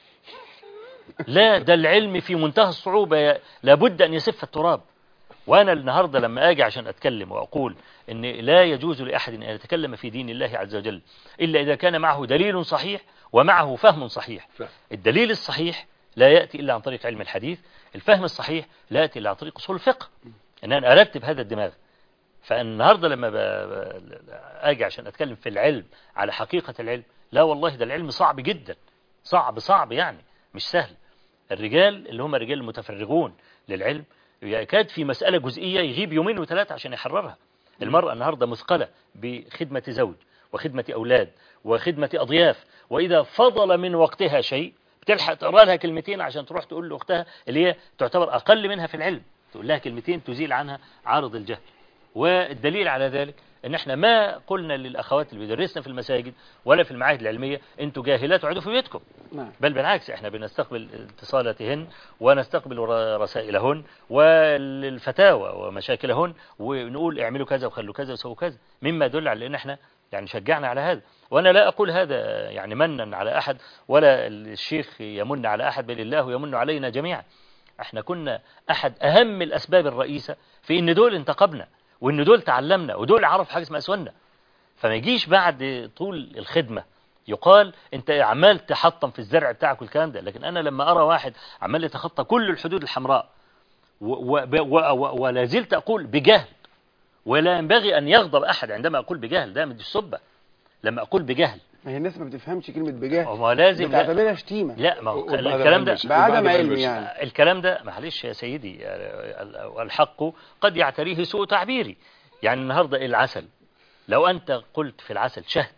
لا ده العلم في منتهى الصعوبه لابد ان يسف التراب وانا النهارده لما اجي عشان اتكلم واقول ان لا يجوز لاحد ان يتكلم في دين الله عز وجل الا اذا كان معه دليل صحيح ومعه فهم صحيح فهم. الدليل الصحيح لا ياتي الا عن طريق علم الحديث الفهم الصحيح لا ياتي الا عن طريق اصول الفقه ان انا ارتب هذا الدماغ فالنهارده لما ب... ب... اجي عشان اتكلم في العلم على حقيقة العلم لا والله ده العلم صعب جدا صعب صعب يعني مش سهل الرجال اللي هم الرجال المتفرغون للعلم يكاد في مسألة جزئية يغيب يومين وثلاثة عشان يحررها المرأة النهاردة مثقلة بخدمة زوج وخدمة أولاد وخدمة أضياف وإذا فضل من وقتها شيء بتلحق تقرا لها كلمتين عشان تروح تقول لأختها اللي هي تعتبر أقل منها في العلم تقول لها كلمتين تزيل عنها عارض الجهل والدليل على ذلك ان احنا ما قلنا للاخوات اللي بيدرسنا في المساجد ولا في المعاهد العلميه انتوا جاهلات اقعدوا في بيتكم نعم بل بالعكس احنا بنستقبل اتصالاتهن ونستقبل ر- رسائلهن والفتاوى ومشاكلهن ونقول اعملوا كذا وخلوا كذا وسووا كذا مما يدل على ان احنا يعني شجعنا على هذا وانا لا اقول هذا يعني منا على احد ولا الشيخ يمن على احد بل الله يمن علينا جميعا احنا كنا احد اهم الاسباب الرئيسه في ان دول انتقبنا وان دول تعلمنا ودول عرفوا حاجه اسمها سنه فما يجيش بعد طول الخدمه يقال انت عمال تحطم في الزرع بتاعك والكلام ده لكن انا لما ارى واحد عمال يتخطى كل الحدود الحمراء و- و- و- و- ولا زلت اقول بجهل ولا ينبغي ان يغضب احد عندما اقول بجهل ده مش سبه لما اقول بجهل ما هي الناس ما بتفهمش كلمة بجهل هو لازم لا, بتعتبرها شتيمة لا ما هو وبعد الكلام ده علم بعدم وبعد علم علم يعني الكلام ده معلش يا سيدي ال- الحق قد يعتريه سوء تعبيري يعني النهاردة العسل لو أنت قلت في العسل شهد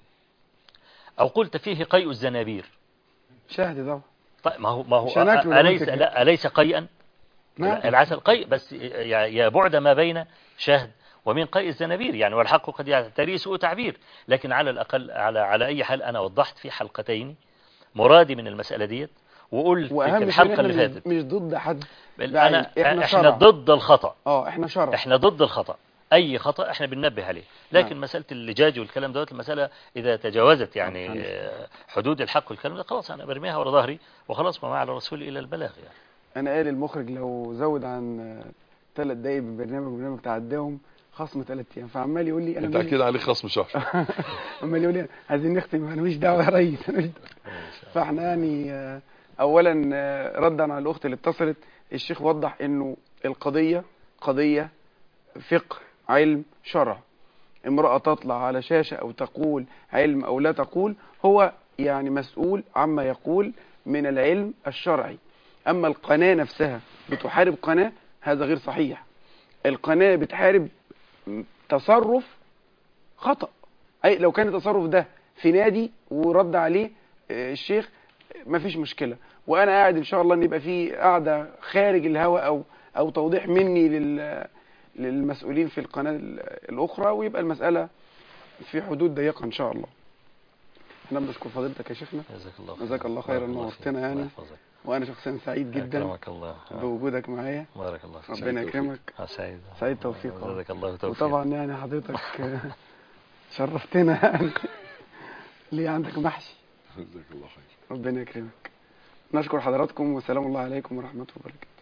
أو قلت فيه قيء الزنابير شهد طبعا طيب ما هو ما هو مش هناكله لو أليس أنت كده. لا أليس قيئا نعم العسل قيء بس يا يا بعد ما بين شهد ومن قيء الزنابير يعني والحق قد يعتريه سوء تعبير لكن على الأقل على على أي حال أنا وضحت في حلقتين مرادي من المسألة ديت وقلت في واهم شيء إن الحلقة احنا اللي مش- فاتت مش ضد حد بل بعيد. أنا إحنا احنا شرع. ضد الخطأ اه احنا شرع احنا ضد الخطأ اي خطأ احنا بننبه عليه لكن نعم. مسألة اللجاج والكلام دوت المسألة اذا تجاوزت يعني نعم. آه، حدود الحق والكلام ده خلاص انا برميها ورا ظهري وخلاص وما على الرسول الا البلاغ يعني انا قال المخرج لو زود عن ثلاث دقايق من برنامج برنامج تعداهم خصم ثلاث ايام فعمال يقول لي انا انت مالي- اكيد عليك خصم شهر عمال يقول لي عايزين نختم انا مش دعوه يا ريس أنا مش دعوة. فاحنا يعني آه، اولا آه، ردا على الاخت اللي اتصلت الشيخ وضح انه القضيه قضيه فقه علم شرع امرأة تطلع على شاشة أو تقول علم أو لا تقول هو يعني مسؤول عما يقول من العلم الشرعي أما القناة نفسها بتحارب قناة هذا غير صحيح القناة بتحارب تصرف خطأ أي لو كان التصرف ده في نادي ورد عليه آه، الشيخ ما فيش مشكلة وأنا قاعد إن شاء الله إن يبقى في قاعدة خارج الهواء أو أو توضيح مني لل للمسؤولين في القناة ال- الأخرى ويبقى المسألة في حدود ضيقة إن شاء الله احنا بنشكر فضيلتك يا شيخنا جزاك الله خير جزاك الله خيرا بارك الله نورتنا فيك. يعني. الله يحفظك. وأنا شخصيا سعيد جدا أكرمك الله بوجودك معايا بارك الله فيك ربنا يكرمك آه، سعيد سعيد توفيق جزاك الله توفيق وطبعا يعني حضرتك شرفتنا يعني ليه عندك محشي جزاك الله خير ربنا يكرمك نشكر حضراتكم وسلام الله عليكم ورحمة الله وبركاته